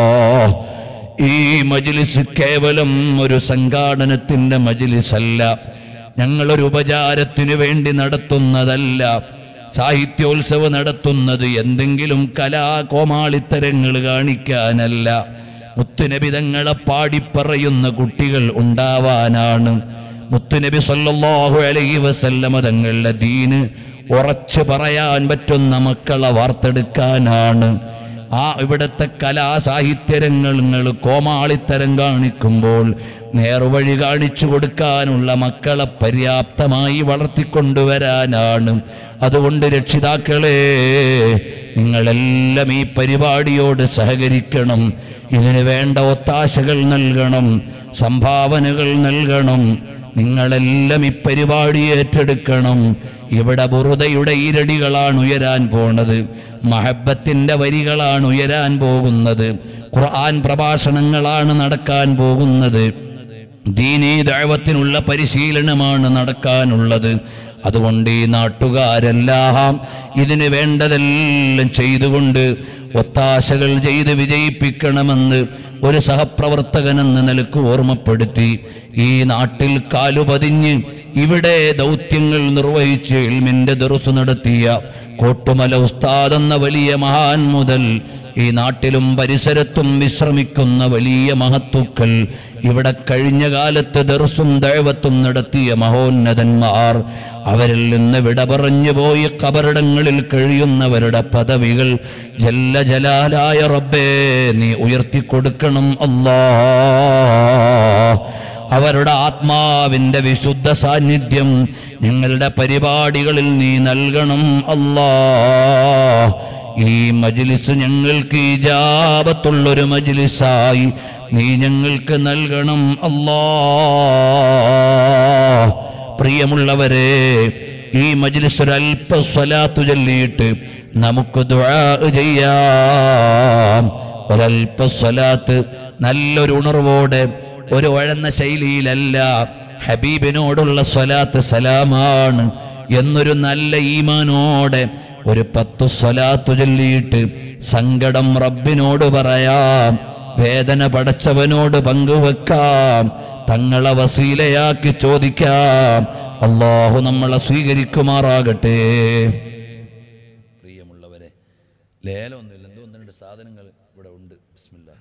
ഈ മജിലിസ് കേവലം ഒരു സംഘാടനത്തിന്റെ മജിലിസല്ല ഞങ്ങളൊരു ഉപചാരത്തിനു വേണ്ടി നടത്തുന്നതല്ല സാഹിത്യോത്സവം നടത്തുന്നത് എന്തെങ്കിലും കലാകോമാളിത്തരങ്ങൾ കാണിക്കാനല്ല മുത്തുനബി തങ്ങളെ പാടിപ്പറയുന്ന കുട്ടികൾ ഉണ്ടാവാനാണ് മുത്തുനബി സല്ലല്ലാഹു അലൈഹി വസല്ലമ തങ്ങളുടെ ദീന് ഉറച്ചു പറയാൻ പറ്റുന്ന മക്കളെ വാർത്തെടുക്കാനാണ് ആ ഇവിടുത്തെ കലാസാഹിത്യരംഗങ്ങൾ കോമാളിത്തരം കാണിക്കുമ്പോൾ നേർവഴി കാണിച്ചു കൊടുക്കാനുള്ള മക്കളെ പര്യാപ്തമായി വളർത്തിക്കൊണ്ടുവരാനാണ് അതുകൊണ്ട് രക്ഷിതാക്കളെ നിങ്ങളെല്ലാം ഈ പരിപാടിയോട് സഹകരിക്കണം ഇതിന് വേണ്ട ഒത്താശകൾ നൽകണം സംഭാവനകൾ നൽകണം നിങ്ങളെല്ലാം ഈ പരിപാടി ഏറ്റെടുക്കണം ഇവിടെ ബുറുദയുടെ ഈരടികളാണ് ഉയരാൻ പോണത് മഹബത്തിന്റെ വരികളാണ് ഉയരാൻ പോകുന്നത് ഖുർആൻ പ്രഭാഷണങ്ങളാണ് നടക്കാൻ പോകുന്നത് ദീനീ ദൈവത്തിനുള്ള പരിശീലനമാണ് നടക്കാനുള്ളത് അതുകൊണ്ട് ഈ നാട്ടുകാരെല്ലാം ഇതിന് വേണ്ടതെല്ലാം ചെയ്തുകൊണ്ട് ഒത്താശകൾ ചെയ്ത് വിജയിപ്പിക്കണമെന്ന് ഒരു സഹപ്രവർത്തകനെന്ന നിലക്ക് ഓർമ്മപ്പെടുത്തി ഈ നാട്ടിൽ കാലുപതിഞ്ഞ് ഇവിടെ ദൗത്യങ്ങൾ നിർവഹിച്ച് ഇൽമിന്റെ ദുറസ് നടത്തിയ കോട്ടുമല ഉസ്താദ് എന്ന വലിയ മഹാൻ മുതൽ ഈ നാട്ടിലും പരിസരത്തും വിശ്രമിക്കുന്ന വലിയ മഹത്തുക്കൾ ഇവിടെ കഴിഞ്ഞ കാലത്ത് ദർസും ദൈവത്തും നടത്തിയ മഹോന്നതന്മാർ അവരിൽ നിന്ന് വിട പറഞ്ഞു പോയി കബറിടങ്ങളിൽ കഴിയുന്നവരുടെ പദവികൾ ജല്ല ജലാലായ റബ്ബേ നീ ഉയർത്തിക്കൊടുക്കണം അല്ലാ അവരുടെ ആത്മാവിന്റെ വിശുദ്ധ സാന്നിധ്യം ഞങ്ങളുടെ പരിപാടികളിൽ നീ നൽകണം അല്ലാ ഈ മജ്ലിസ് ഞങ്ങൾക്ക് ഇജാബത്തുള്ളൊരു മജ്ലിസായി നീ ഞങ്ങൾക്ക് നൽകണം അല്ലാ പ്രിയമുള്ളവരെ ഈ മജ്ലിസ് ഒരു അല്പ സ്വലാത്തു ചൊല്ലിയിട്ട് നമുക്ക് ദുആ ചെയ്യാം ഒരല്പ സ്വലാത്ത് നല്ലൊരു ഉണർവോടെ ഒരു വഴന്ന ശൈലിയിലല്ല ഹബീബിനോടുള്ള സ്വലാത്ത് സലാമാണ് എന്നൊരു നല്ല ഈമാനോടെ ഒരു പത്ത് സ്വലാത്തു ചൊല്ലിയിട്ട് സങ്കടം റബ്ബിനോട് പറയാം വേദന പടച്ചവനോട് പങ്കുവെക്കാം തങ്ങളെ വസീലയാക്കി ചോദിക്കാം അള്ളാഹു നമ്മളെ സ്വീകരിക്കുമാറാകട്ടെ പ്രിയമുള്ളവരെ ലേലമൊന്നുമില്ല എന്തോ ഒന്ന് രണ്ട് സാധനങ്ങൾ ഇവിടെ ഉണ്ട് ബിസ്മില്ലാ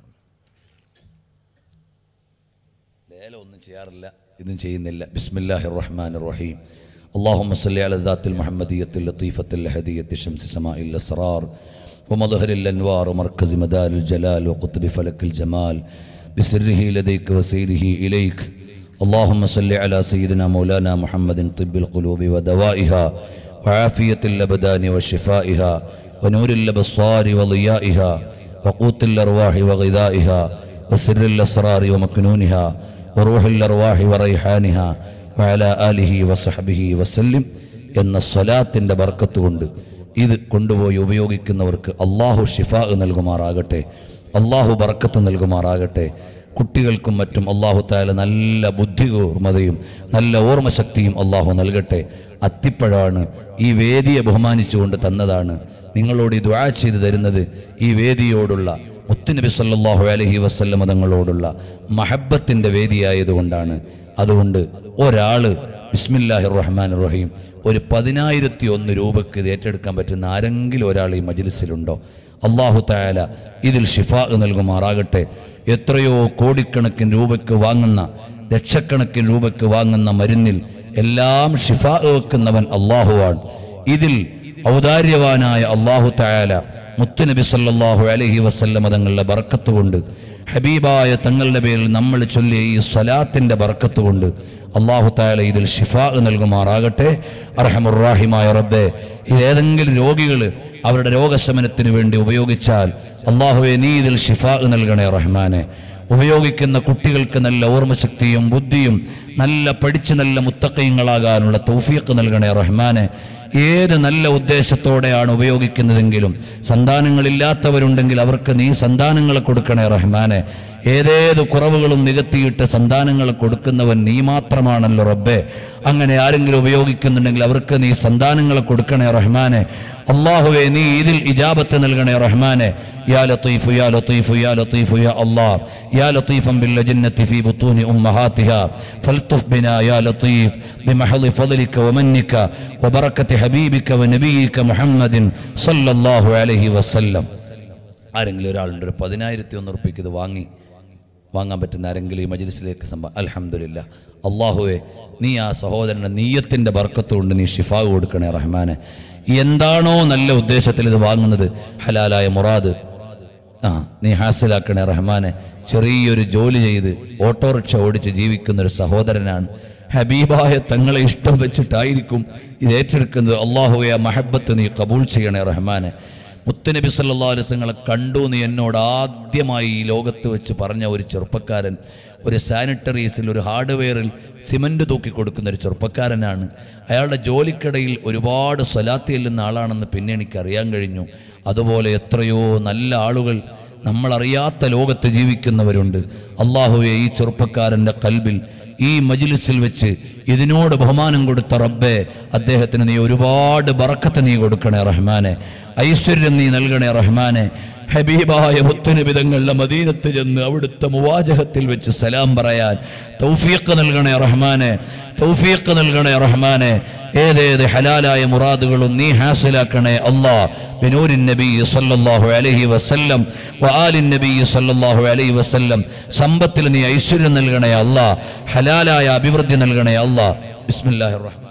ലേലം ഒന്നും ചെയ്യാറില്ല ഇതും ചെയ്യുന്നില്ല ബിസ്മില്ലാഹി റഹ്മാൻ റഹീം اللهم صل على الذات المحمدية اللطيفة الهدية شمس سماء الأسرار ومظهر الأنوار ومركز مدار الجلال وقطب فلك الجمال بسره لديك وسيره إليك اللهم صل على سيدنا مولانا محمد طب القلوب ودوائها وعافية الأبدان وشفائها ونور الأبصار وضيائها وقوت الأرواح وغذائها وسر الأسرار ومكنونها وروح الأرواح وريحانها وعلى آله وصحبه وسلم എന്ന സ്വലാത്തിൻ്റെ ബർക്കത്ത് കൊണ്ട് ഇത് കൊണ്ടുപോയി ഉപയോഗിക്കുന്നവർക്ക് അള്ളാഹു ഷിഫാ നൽകുമാറാകട്ടെ അള്ളാഹു ബർക്കത്ത് നൽകുമാറാകട്ടെ കുട്ടികൾക്കും മറ്റും അള്ളാഹു താല നല്ല ബുദ്ധികൂർമ്മതയും നല്ല ഓർമ്മശക്തിയും അള്ളാഹു നൽകട്ടെ അത്തിപ്പഴമാണ് ഈ വേദിയെ ബഹുമാനിച്ചുകൊണ്ട് തന്നതാണ് നിങ്ങളോട് ഈ ദുആ ചെയ്തു തരുന്നത് ഈ വേദിയോടുള്ള മുത്തുനബി സല്ലല്ലാഹു അലൈഹി വസല്ലമ തങ്ങളോടുള്ള മഹബത്തിൻ്റെ വേദിയായതുകൊണ്ടാണ് അതുകൊണ്ട് ഒരാള് ബിസ്മില്ലാഹി റഹ്മാൻ റഹീം ഒരു പതിനായിരത്തി ഒന്ന് രൂപയ്ക്ക് ഇത് ഏറ്റെടുക്കാൻ പറ്റുന്ന ആരെങ്കിലും ഒരാൾ ഈ മജ്ലിസിലുണ്ടോ അള്ളാഹു തായാല ഇതിൽ ഷിഫാ നൽകുമാറാകട്ടെ എത്രയോ കോടിക്കണക്കിന് രൂപയ്ക്ക് വാങ്ങുന്ന ലക്ഷക്കണക്കിന് രൂപയ്ക്ക് വാങ്ങുന്ന മരുന്നിൽ എല്ലാം ഷിഫാ വെക്കുന്നവൻ അള്ളാഹുവാണ് ഇതിൽ ഔദാര്യവാനായ അള്ളാഹു തായാല മുത്തുനബി സല്ലല്ലാഹു അലൈഹി വസല്ലമ തങ്ങളുടെ ബർക്കത്ത് കൊണ്ട് ഹബീബായ തങ്ങളുടെ പേരിൽ നമ്മൾ ചൊല്ലിയ ഈ സ്വലാത്തിന്റെ ബർക്കത്ത് കൊണ്ട് അള്ളാഹു താല ഇതിൽ ഷിഫാ നൽകുമാറാകട്ടെ അർഹമുറാഹിമായ റബ്ബെ ഏതെങ്കിലും രോഗികൾ അവരുടെ രോഗശമനത്തിന് വേണ്ടി ഉപയോഗിച്ചാൽ അള്ളാഹുവെ നീ ഇതിൽ ഷിഫാ നൽകണേ റഹ്മാനെ ഉപയോഗിക്കുന്ന കുട്ടികൾക്ക് നല്ല ഓർമ്മശക്തിയും ബുദ്ധിയും നല്ല പഠിച്ച് നല്ല മുത്തക്കയങ്ങളാകാനുള്ള തൗഫീഖ് നൽകണേ റഹ്മാനെ ഏത് നല്ല ഉദ്ദേശത്തോടെയാണ് ഉപയോഗിക്കുന്നതെങ്കിലും സന്താനങ്ങളില്ലാത്തവരുണ്ടെങ്കിൽ അവർക്ക് നീ സന്താനങ്ങളെ കൊടുക്കണേ റഹ്മാനെ ഏതേത് കുറവുകളും നികത്തിയിട്ട് സന്താനങ്ങളെ കൊടുക്കുന്നവൻ നീ മാത്രമാണല്ലോ റബ്ബെ അങ്ങനെ ആരെങ്കിലും ഉപയോഗിക്കുന്നുണ്ടെങ്കിൽ അവർക്ക് നീ സന്താനങ്ങളെ കൊടുക്കണേ റഹ്മാനെ അള്ളാഹുവെ നീ ഇതിൽ ഇജാബത്ത് നൽകണേ റഹ്മാനെ യാ ലത്തീഫു യാ ലത്തീഫു യാ ലത്തീഫു യാ അല്ലാഹ് യാ ലത്തീഫൻ ബില്ലജന്നത്തി ഫീ ബുത്തൂനി ഉമ്മഹാത്തിഹ ഫൽതുഫ് ബിനാ യാ ലത്തീഫ് ബിമഹളി ഫضلിക വമന്നിക വബറക്കത്തി ഹബീബിക വനബിയിക മുഹമ്മദിൻ സല്ലല്ലാഹു അലൈഹി വസല്ലം ആരെങ്കിലും ഒരാളുണ്ട് ഒരു പതിനായിരത്തി ഒന്ന് ഉറുപ്പിക്ക് ഇത് വാങ്ങി വാങ്ങാൻ പറ്റുന്ന ആരെങ്കിലും ഈ മജ്ലിസിലേക്ക് സംഭ അൽഹംദുലില്ല അള്ളാഹുവെ നീ ആ സഹോദരൻ്റെ നീയത്തിൻ്റെ ബർക്കത്ത് കൊണ്ട് നീ ഷിഫാ കൊടുക്കണേ റഹ്മാനെ എന്താണോ നല്ല ഉദ്ദേശത്തിൽ ഇത് വാങ്ങുന്നത് ഹലാലായ മുറാദ് ആ നീ ഹാസിലാക്കണേ റഹ്മാനെ ചെറിയൊരു ജോലി ചെയ്ത് ഓട്ടോറിക്ഷ ഓടിച്ച് ജീവിക്കുന്ന ഒരു സഹോദരനാണ് ഹബീബായ തങ്ങളെ ഇഷ്ടം വെച്ചിട്ടായിരിക്കും ഇത് ഏറ്റെടുക്കുന്നത് അള്ളാഹുവെ ആ മഹബത്ത് നീ കബൂൾ ചെയ്യണേ റഹ്മാനെ മുത്തുനബി സല്ലാ അലൈസങ്ങളെ കണ്ടു നീ എന്നോട് ആദ്യമായി ഈ ലോകത്ത് വെച്ച് പറഞ്ഞ ഒരു ചെറുപ്പക്കാരൻ ഒരു സാനിറ്ററീസിൽ ഒരു ഹാർഡ്വെയറിൽ സിമൻറ്റ് തൂക്കി കൊടുക്കുന്ന ഒരു ചെറുപ്പക്കാരനാണ് അയാളുടെ ജോലിക്കിടയിൽ ഒരുപാട് സ്വലാത്തി ചെല്ലുന്ന ആളാണെന്ന് പിന്നെ എനിക്ക് അറിയാൻ കഴിഞ്ഞു അതുപോലെ എത്രയോ നല്ല ആളുകൾ നമ്മളറിയാത്ത ലോകത്ത് ജീവിക്കുന്നവരുണ്ട് അള്ളാഹുവെ ഈ ചെറുപ്പക്കാരൻ്റെ കൽബിൽ ഈ മജ്ലിസിൽ വെച്ച് ഇതിനോട് ബഹുമാനം കൊടുത്ത റബ്ബെ അദ്ദേഹത്തിന് നീ ഒരുപാട് ബറക്കത്ത് നീ കൊടുക്കണേ റഹ്മാനെ ഐശ്വര്യം നീ നൽകണേ റഹ്മാനെ ഹബീബായ മുത്തുനിബിതങ്ങളുടെ മദീനത്ത് ചെന്ന് അവിടുത്തെ മുവാജഹത്തിൽ വെച്ച് സലാം പറയാൻ തൗഫീഖ് നൽകണേ റഹ്മാനെ തൗഫീഖ് നൽകണേ റഹ്മാനെ ഏതേത് ഹലാലായ മുറാദുകളും നീ ഹാസിലാക്കണേ അല്ലാ ബിനൂരിൻ നബി സല്ലല്ലാഹു അലൈഹി വസല്ലം വആലിൻ നബി സല്ലല്ലാഹു അലൈഹി വസല്ലം സമ്പത്തിൽ നീ ഐശ്വര്യം നൽകണേ അല്ലാ ഹലാലായ അഭിവൃദ്ധി നൽകണേ അല്ലാ ബിസ്മില്ലാഹിർ റഹ്മാൻ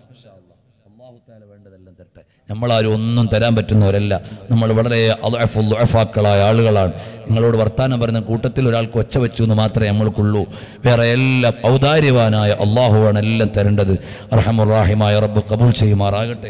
നമ്മളാരും ഒന്നും തരാൻ പറ്റുന്നവരല്ല നമ്മൾ വളരെ അഫാക്കളായ ആളുകളാണ് നിങ്ങളോട് വർത്താനം പറയുന്ന കൂട്ടത്തിൽ ഒരാൾക്ക് ഒച്ച വെച്ചു എന്ന് മാത്രമേ നമ്മൾക്കുള്ളൂ വേറെ എല്ലാം ഔദാര്യവാനായ അള്ളാഹുവാണ് എല്ലാം തരേണ്ടത് റഹമുറാഹിമായ റബ്ബ് കബൂൾ ചെയ്യുമാറാകട്ടെ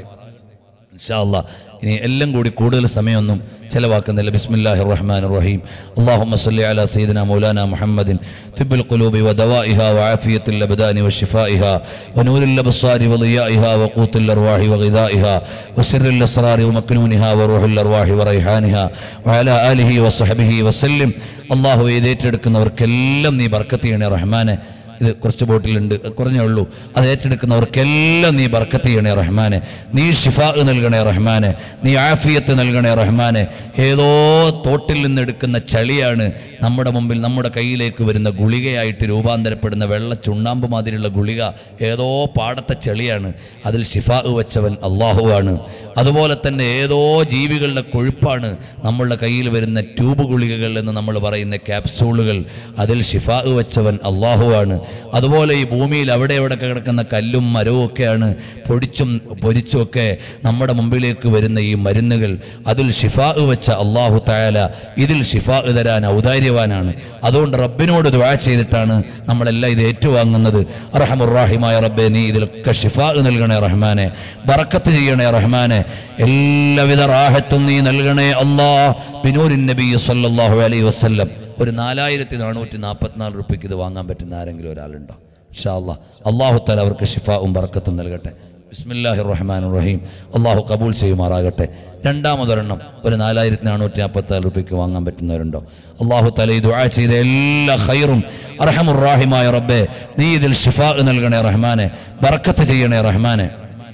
ഇൻഷാ അല്ലാ ഇനി എല്ലാം കൂടി കൂടുതൽ സമയമൊന്നും ചെലവാക്കുന്നില്ല ബിസ്മില്ലാഹി റഹ്മാൻ റഹീം اللهم صل على سيدنا مولانا محمد طب القلوب ودوائها وعافية الأبدان وشفائها ونور الأبصار وضيائها وقوت الأرواح وغذائها وسر الأسرار ومكنونها وروح الأرواح وريحانها وعلى آله وصحبه وسلم الله ഏറ്റെടുക്കുന്നവർക്കെല്ലാം നീ ബർക്കത്ത് ചെയ്യണേ റഹ്മാനെ ഇത് കുറച്ച് ബോട്ടിലുണ്ട് കുറഞ്ഞേ ഉള്ളൂ അത് ഏറ്റെടുക്കുന്നവർക്കെല്ലാം നീ ബർക്കത്ത് ചെയ്യണേ റഹ്മാനെ നീ ഷിഫാ നൽകണേ റഹ്മാനെ നീ ആഫിയത്ത് നൽകണേ റഹ്മാനെ ഏതോ തോട്ടിൽ നിന്ന് എടുക്കുന്ന ചളിയാണ് നമ്മുടെ മുമ്പിൽ നമ്മുടെ കയ്യിലേക്ക് വരുന്ന ഗുളികയായിട്ട് രൂപാന്തരപ്പെടുന്ന വെള്ള ചുണ്ണാമ്പ് മാതിരിയുള്ള ഗുളിക ഏതോ പാടത്തെ ചെളിയാണ് അതിൽ ഷിഫാ വെച്ചവൻ അള്ളാഹുവാണ് അതുപോലെ തന്നെ ഏതോ ജീവികളുടെ കൊഴുപ്പാണ് നമ്മളുടെ കയ്യിൽ വരുന്ന ട്യൂബ് ഗുളികകൾ എന്ന് നമ്മൾ പറയുന്ന ക്യാപ്സൂളുകൾ അതിൽ ഷിഫാ വെച്ചവൻ അള്ളാഹുവാണ് അതുപോലെ ഈ ഭൂമിയിൽ അവിടെ എവിടെ കിടക്കുന്ന കല്ലും മരവും ഒക്കെയാണ് പൊടിച്ചും പൊരിച്ചും ഒക്കെ നമ്മുടെ മുമ്പിലേക്ക് വരുന്ന ഈ മരുന്നുകൾ അതിൽ ഷിഫാ വെച്ച അള്ളാഹു തായാല ഇതിൽ ഷിഫാ തരാൻ ഔദാര്യവാനാണ് അതുകൊണ്ട് റബ്ബിനോട് ദുആ ചെയ്തിട്ടാണ് നമ്മളെല്ലാം ഇത് ഏറ്റുവാങ്ങുന്നത് റഹമുറാഹിമായ റബ്ബെ നീ ഇതിലൊക്കെ ഷിഫാ നൽകണേ റഹ്മാനെ ബറക്കത്ത് ചെയ്യണേ റഹ്മാനെ എല്ലാവിധ റാഹത്തും നീ നൽകണേ അല്ലാ ബിനൂരിൻ നബി സല്ലല്ലാഹു അലൈഹി വസല്ലം ഒരു നാലായിരത്തി നാനൂറ്റി നാൽപ്പത്തിനാല് റുപ്യക്ക് ഇത് വാങ്ങാൻ പറ്റുന്ന ആരെങ്കിലും ഒരാളുണ്ടോ ഷാ അല്ലാ അള്ളാഹു താല അവർക്ക് ഷിഫാവും ബറക്കത്തും നൽകട്ടെ ബിസ്മില്ലാഹി റഹ്മാൻ റഹീം അള്ളാഹു കബൂൽ ചെയ്യുമാറാകട്ടെ രണ്ടാമതൊരെണ്ണം ഒരു നാലായിരത്തി നാനൂറ്റി നാൽപ്പത്തിനാല് റുപ്യക്ക് വാങ്ങാൻ പറ്റുന്നവരുണ്ടോ അള്ളാഹു തല ഈ ദുആ ചെയ്ത എല്ലാ ഖൈറും അർഹമുറാഹിമായ റബ്ബെ നീ ഇതിൽ ഷിഫാ നൽകണേ റഹ്മാനെ ബറക്കത്ത് ചെയ്യണേ റഹ്മാനെ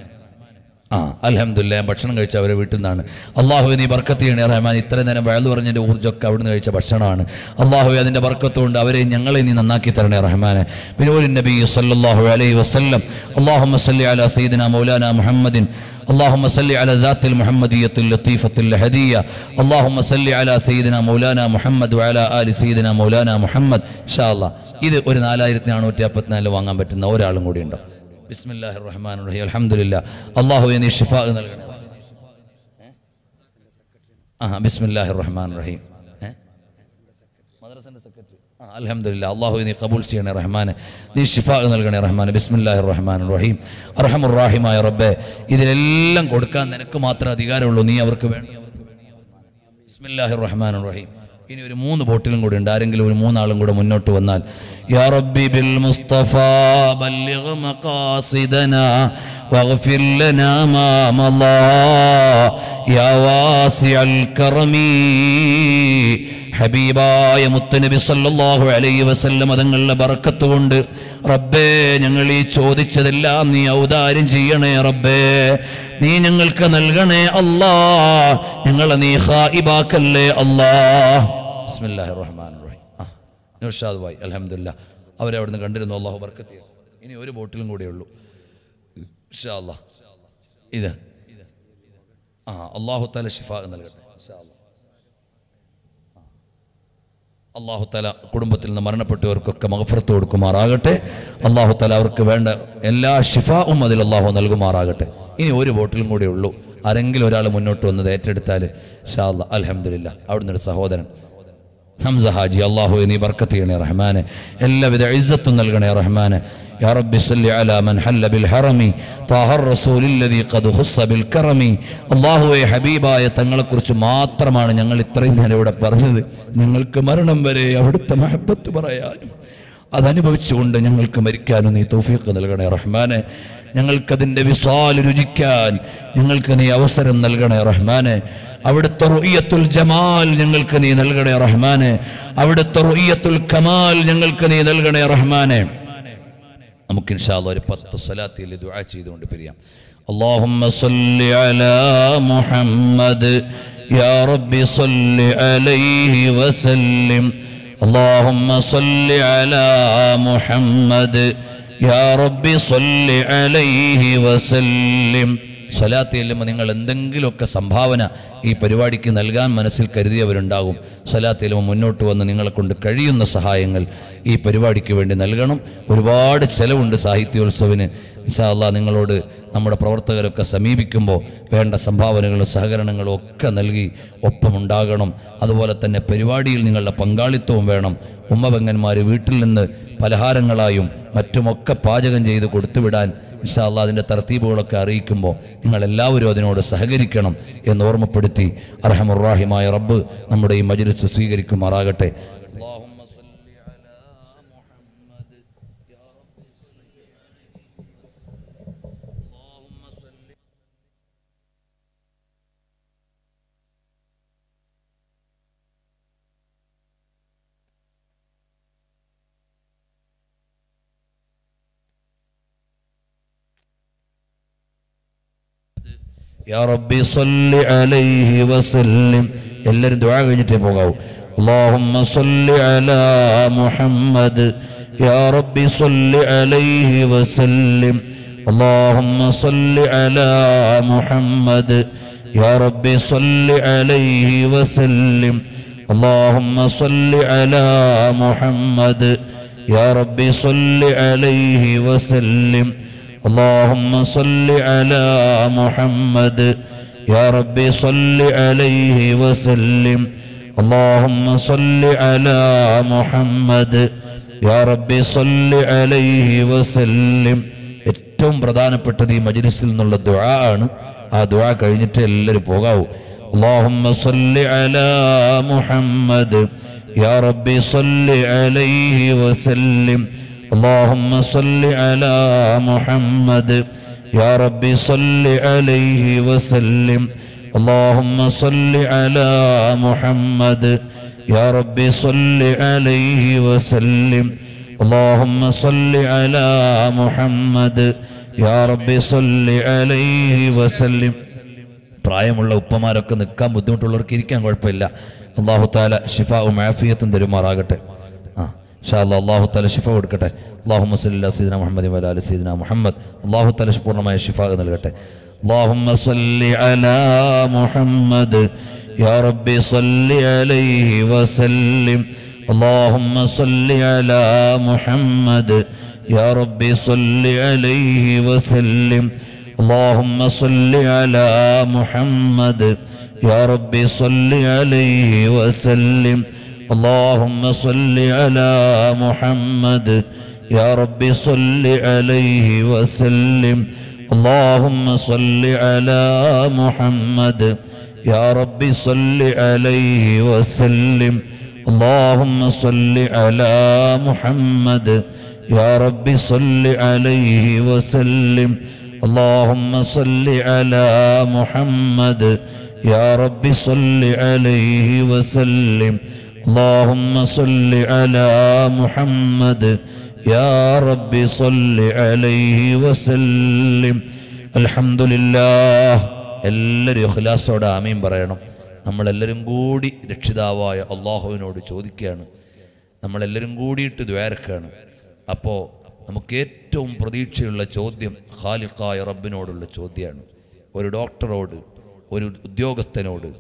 ആ അലഹമില്ല ഞാൻ ഭക്ഷണം കഴിച്ച അവരെ വീട്ടിൽ നിന്നാണ് അള്ളാഹു നീ ബർക്കത്ത് ചെയ്യണേ റഹ്മാൻ ഇത്രയും നേരം വയലു പറഞ്ഞതിൻ്റെ ഊർജ്ജമൊക്കെ അവിടുന്ന് കഴിച്ച ഭക്ഷണമാണ് അള്ളാഹു അതിൻ്റെ ബർക്കത്തുകൊണ്ട് അവരെ ഞങ്ങളെ നീ നന്നാക്കി തരണേ റഹ്മാനെ ബിനൂരിൻ നബി സല്ലല്ലാഹു അലൈഹി വസല്ലം اللهم صل على سيدنا مولانا محمد اللهم صل على ذات المحمدية اللطيفة الهدية اللهم صل على سيدنا مولانا محمد وعلى آل سيدنا مولانا محمد إن شاء الله ഇത് ഒരു നാലായിരത്തി നാനൂറ്റി അപ്പത്തിനാല് വാങ്ങാൻ പറ്റുന്ന ഒരാളും കൂടി ഉണ്ടോ ബിസ്മില്ലാഹിർ റഹ്മാൻ റഹീം അൽഹംദുലില്ലാ അള്ളാഹു നീ ഷിഫാ നൽകണേ ആ ബിസ്മില്ലാഹിർ റഹ്മാൻ റഹീം ഏ? മദ്രസന്റെ സെക്രട്ടറി ആ അൽഹംദുലില്ലാ അള്ളാഹു നീ കബൂൽ ചെയ്യണേ റഹ്മാനെ നീ ഷിഫാ നൽകണേ റഹ്മാനെ ബിസ്മില്ലാഹിർ റഹ്മാൻ റഹീം അർഹമുർ റാഹിമായ റബ്ബേ ഇതിലെല്ലാം കൊടുക്കാൻ നിനക്ക് മാത്രമേ അധികാരമുള്ളൂ നീ അവർക്ക് വേണം ബിസ്മില്ലാഹിർ റഹ്മാൻ റഹീം ഇനി ഒരു മൂന്ന് ബോട്ടിലും കൂടി ഉണ്ട് ആരെങ്കിലും ഒരു മൂന്നാളും കൂടെ മുന്നോട്ട് വന്നാൽ യാ റബ്ബി ബിൽ മുസ്തഫ ബല്ലിഗ് മഖാസിദനാ വഗ്ഫിർ ലനാ മാ മളാ യാ വാസിഅൽ കറമീ ഹബീബായ മുത്തുനബി സല്ലല്ലാഹു അലൈഹി വസല്ലം തങ്ങളുടെ ബറക്കത്ത് കൊണ്ട് റബ്ബേ ഞങ്ങൾ ഈ ചോദിച്ചതെല്ലാം നീ ഔദാര്യം ചെയ്യണേ റബ്ബേ നീ ഞങ്ങൾക്ക് നൽകണേ അല്ലാ ഞങ്ങളെ നീ ഖായിബാക്കല്ലേ അല്ലാ ബിസ്മില്ലാഹിർ റഹ്മാനിർ റഹീം ആ നൗഷാദ് ഭായ് അൽഹംദുലില്ലാ അവരെ അവിടുന്ന് കണ്ടിരുന്നു അള്ളാഹു ബർക്കത്ത് ചെയ്യട്ടെ. ഇനി ഒരു ബോട്ടിലും കൂടിയേ ഉള്ളൂ ഇൻഷാ അല്ലാ ഇത് ആ അള്ളാഹു തല ഷിഫാ നൽകട്ടെ ഇൻഷാ അല്ലാ അള്ളാഹു തല കുടുംബത്തിൽ നിന്ന് മരണപ്പെട്ടവർക്കൊക്കെ മഹഫറത്ത് കൊടുക്കുമാറാകട്ടെ അള്ളാഹു തല അവർക്ക് വേണ്ട എല്ലാ ഷിഫാവും അതിൽ അള്ളാഹു നൽകുമാറാകട്ടെ ഇനി ഒരു ബോട്ടിലും കൂടെ ഉള്ളൂ ആരെങ്കിലും ഒരാൾ മുന്നോട്ട് വന്നത് ഏറ്റെടുത്താൽ ഷാ അല്ലാ അലഹമില്ല അവിടുന്ന് ഒരു സഹോദരൻ ഹംസ ഹാജി അള്ളാഹു നീ ബർക്കത്ത് ചെയ്യണേ റഹ്മാനെ എല്ലാവിധ ഇസ്സത്തും നൽകണേ റഹ്മാനെ يا رب صل على من حل بالحرم طه الرسول الذي قد خص بالكرم അള്ളാഹുവെ ഹബീബായ തങ്ങളെക്കുറിച്ച് മാത്രമാണ് ഞങ്ങൾ ഇത്രയും നേരം ഇവിടെ പറഞ്ഞത് ഞങ്ങൾക്ക് മരണം വരെ അവിടുത്തെ മഹബത്ത് പറയാനും അതനുഭവിച്ചുകൊണ്ട് ഞങ്ങൾക്ക് മരിക്കാനും നീ തൗഫീഖ് നൽകണേ റഹ്മാനെ ഞങ്ങൾക്കതിൻ്റെ വിസ്വാല് രുചിക്കാൻ ഞങ്ങൾക്ക് നീ അവസരം നൽകണേ റഹ്മാനെ അവിടുത്തെ റുയ്യത്തുൽ ജമാൽ ഞങ്ങൾക്ക് നീ നൽകണേ റഹ്മാനെ അവിടുത്തെ റുയ്യത്തുൽ കമാൽ ഞങ്ങൾക്ക് നീ നൽകണേ റഹ്മാനെ നമുക്ക് ഇൻഷാല്ല ഒരു പത്ത് സ്വലാത്തിൽ ദുആ ചെയ്തുകൊണ്ട് പിരിയാം اللهم صل على محمد يا رب صل عليه وسلم اللهم صل على محمد يا رب صل عليه وسلم സ്വലാത്ത് ചെല്ലുമ്പോൾ നിങ്ങൾ എന്തെങ്കിലുമൊക്കെ സംഭാവന ഈ പരിപാടിക്ക് നൽകാൻ മനസ്സിൽ കരുതിയവരുണ്ടാകും സ്വലാത്ത് ചെല്ലുമ്പോൾ മുന്നോട്ട് വന്ന് നിങ്ങളെ കൊണ്ട് കഴിയുന്ന സഹായങ്ങൾ ഈ പരിപാടിക്ക് വേണ്ടി നൽകണം ഒരുപാട് ചെലവുണ്ട് സാഹിത്യോത്സവിന് ഇൻഷാല്ല നിങ്ങളോട് നമ്മുടെ പ്രവർത്തകരൊക്കെ സമീപിക്കുമ്പോൾ വേണ്ട സംഭാവനകളും സഹകരണങ്ങളും ഒക്കെ നൽകി ഒപ്പമുണ്ടാകണം അതുപോലെ തന്നെ പരിപാടിയിൽ നിങ്ങളുടെ പങ്കാളിത്തവും വേണം ഉമ്മപെങ്ങന്മാർ വീട്ടിൽ നിന്ന് പലഹാരങ്ങളായും മറ്റുമൊക്കെ പാചകം ചെയ്ത് കൊടുത്തുവിടാൻ ഇൻഷാല്ല അതിൻ്റെ തർത്തീബുകളൊക്കെ അറിയിക്കുമ്പോൾ നിങ്ങൾ എല്ലാവരും അതിനോട് സഹകരിക്കണം എന്ന് ഓർമ്മപ്പെടുത്തി അർഹമുറാഹിമായ റബ്ബ് നമ്മുടെ ഈ മജ്ലിസ് സ്വീകരിക്കുമാറാകട്ടെ يا ربي صل عليه وسلم എല്ലാവരും ദുആ കഴിഞ്ഞിട്ടേ പോകാവൂ اللهم صل على محمد يا ربي صل عليه وسلم اللهم صل على محمد يا ربي صل عليه وسلم اللهم صل على محمد يا ربي صل عليه وسلم اللهم صل على محمد يا ربي صل عليه وسلم اللهم صل على محمد يا ربي صل عليه وسلم ഏറ്റവും പ്രധാനപ്പെട്ടത് ഈ മജ്ലിസിൽ നിന്നുള്ള ദുആ ആണ് ആ ദുആ കഴിഞ്ഞിട്ട് എല്ലാവരും പോകാവൂ اللهم صل على محمد يا ربي صل عليه وسلم اللهم صل على محمد يا ربي صل عليه وسلم اللهم صل على محمد يا ربي صل عليه وسلم اللهم صل على محمد يا ربي صل عليه وسلم പ്രായമുള്ള ഉപ്പമാരൊക്കെ നിൽക്കാൻ ബുദ്ധിമുട്ടുള്ളവർക്ക് ഇരിക്കാൻ കുഴപ്പമില്ല അള്ളാഹു താല ഷിഫാവും ആഫിയത്തും തരുമാറാകട്ടെ ആ ഷാ അള്ളാഹു താല ഷിഫ കൊടുക്കട്ടെ അള്ളാഹു മസല്ല സീദന മുഹമ്മദ് വലാലി സീദന മുഹമ്മദ് അള്ളാഹു താല പൂർണ്ണമായ ഷിഫ നൽകട്ടെ اللهم صل على محمد يا ربي صل عليه وسلم اللهم صل على محمد يا ربي صل عليه وسلم اللهم صل على محمد يا ربي صل عليه وسلم اللهم صل على محمد يا ربي صل عليه وسلم اللهم صل على محمد يا ربي صل عليه وسلم اللهم صل على محمد يا ربي صل عليه وسلم اللهم صل على محمد يا رب صل عليه وسلم اللهم صل على محمد يا رب صل عليه وسلم الحمد لله എല്ലാവരും ഇഖ്ലാസോടെ ആമീൻ പറയണം നമ്മളെല്ലാവരും കൂടി രക്ഷിതാവായ അള്ളാഹുവിനോട് ചോദിക്കുകയാണ് നമ്മളെല്ലാവരും കൂടിയിട്ട് ദ്വാരക്കാണ് അപ്പോൾ നമുക്ക് ഏറ്റവും പ്രതീക്ഷയുള്ള ചോദ്യം ഖാലിഖായ റബ്ബിനോടുള്ള ചോദ്യമാണ് ഒരു ഡോക്ടറോട് ഒരു ഉദ്യോഗസ്ഥനോട്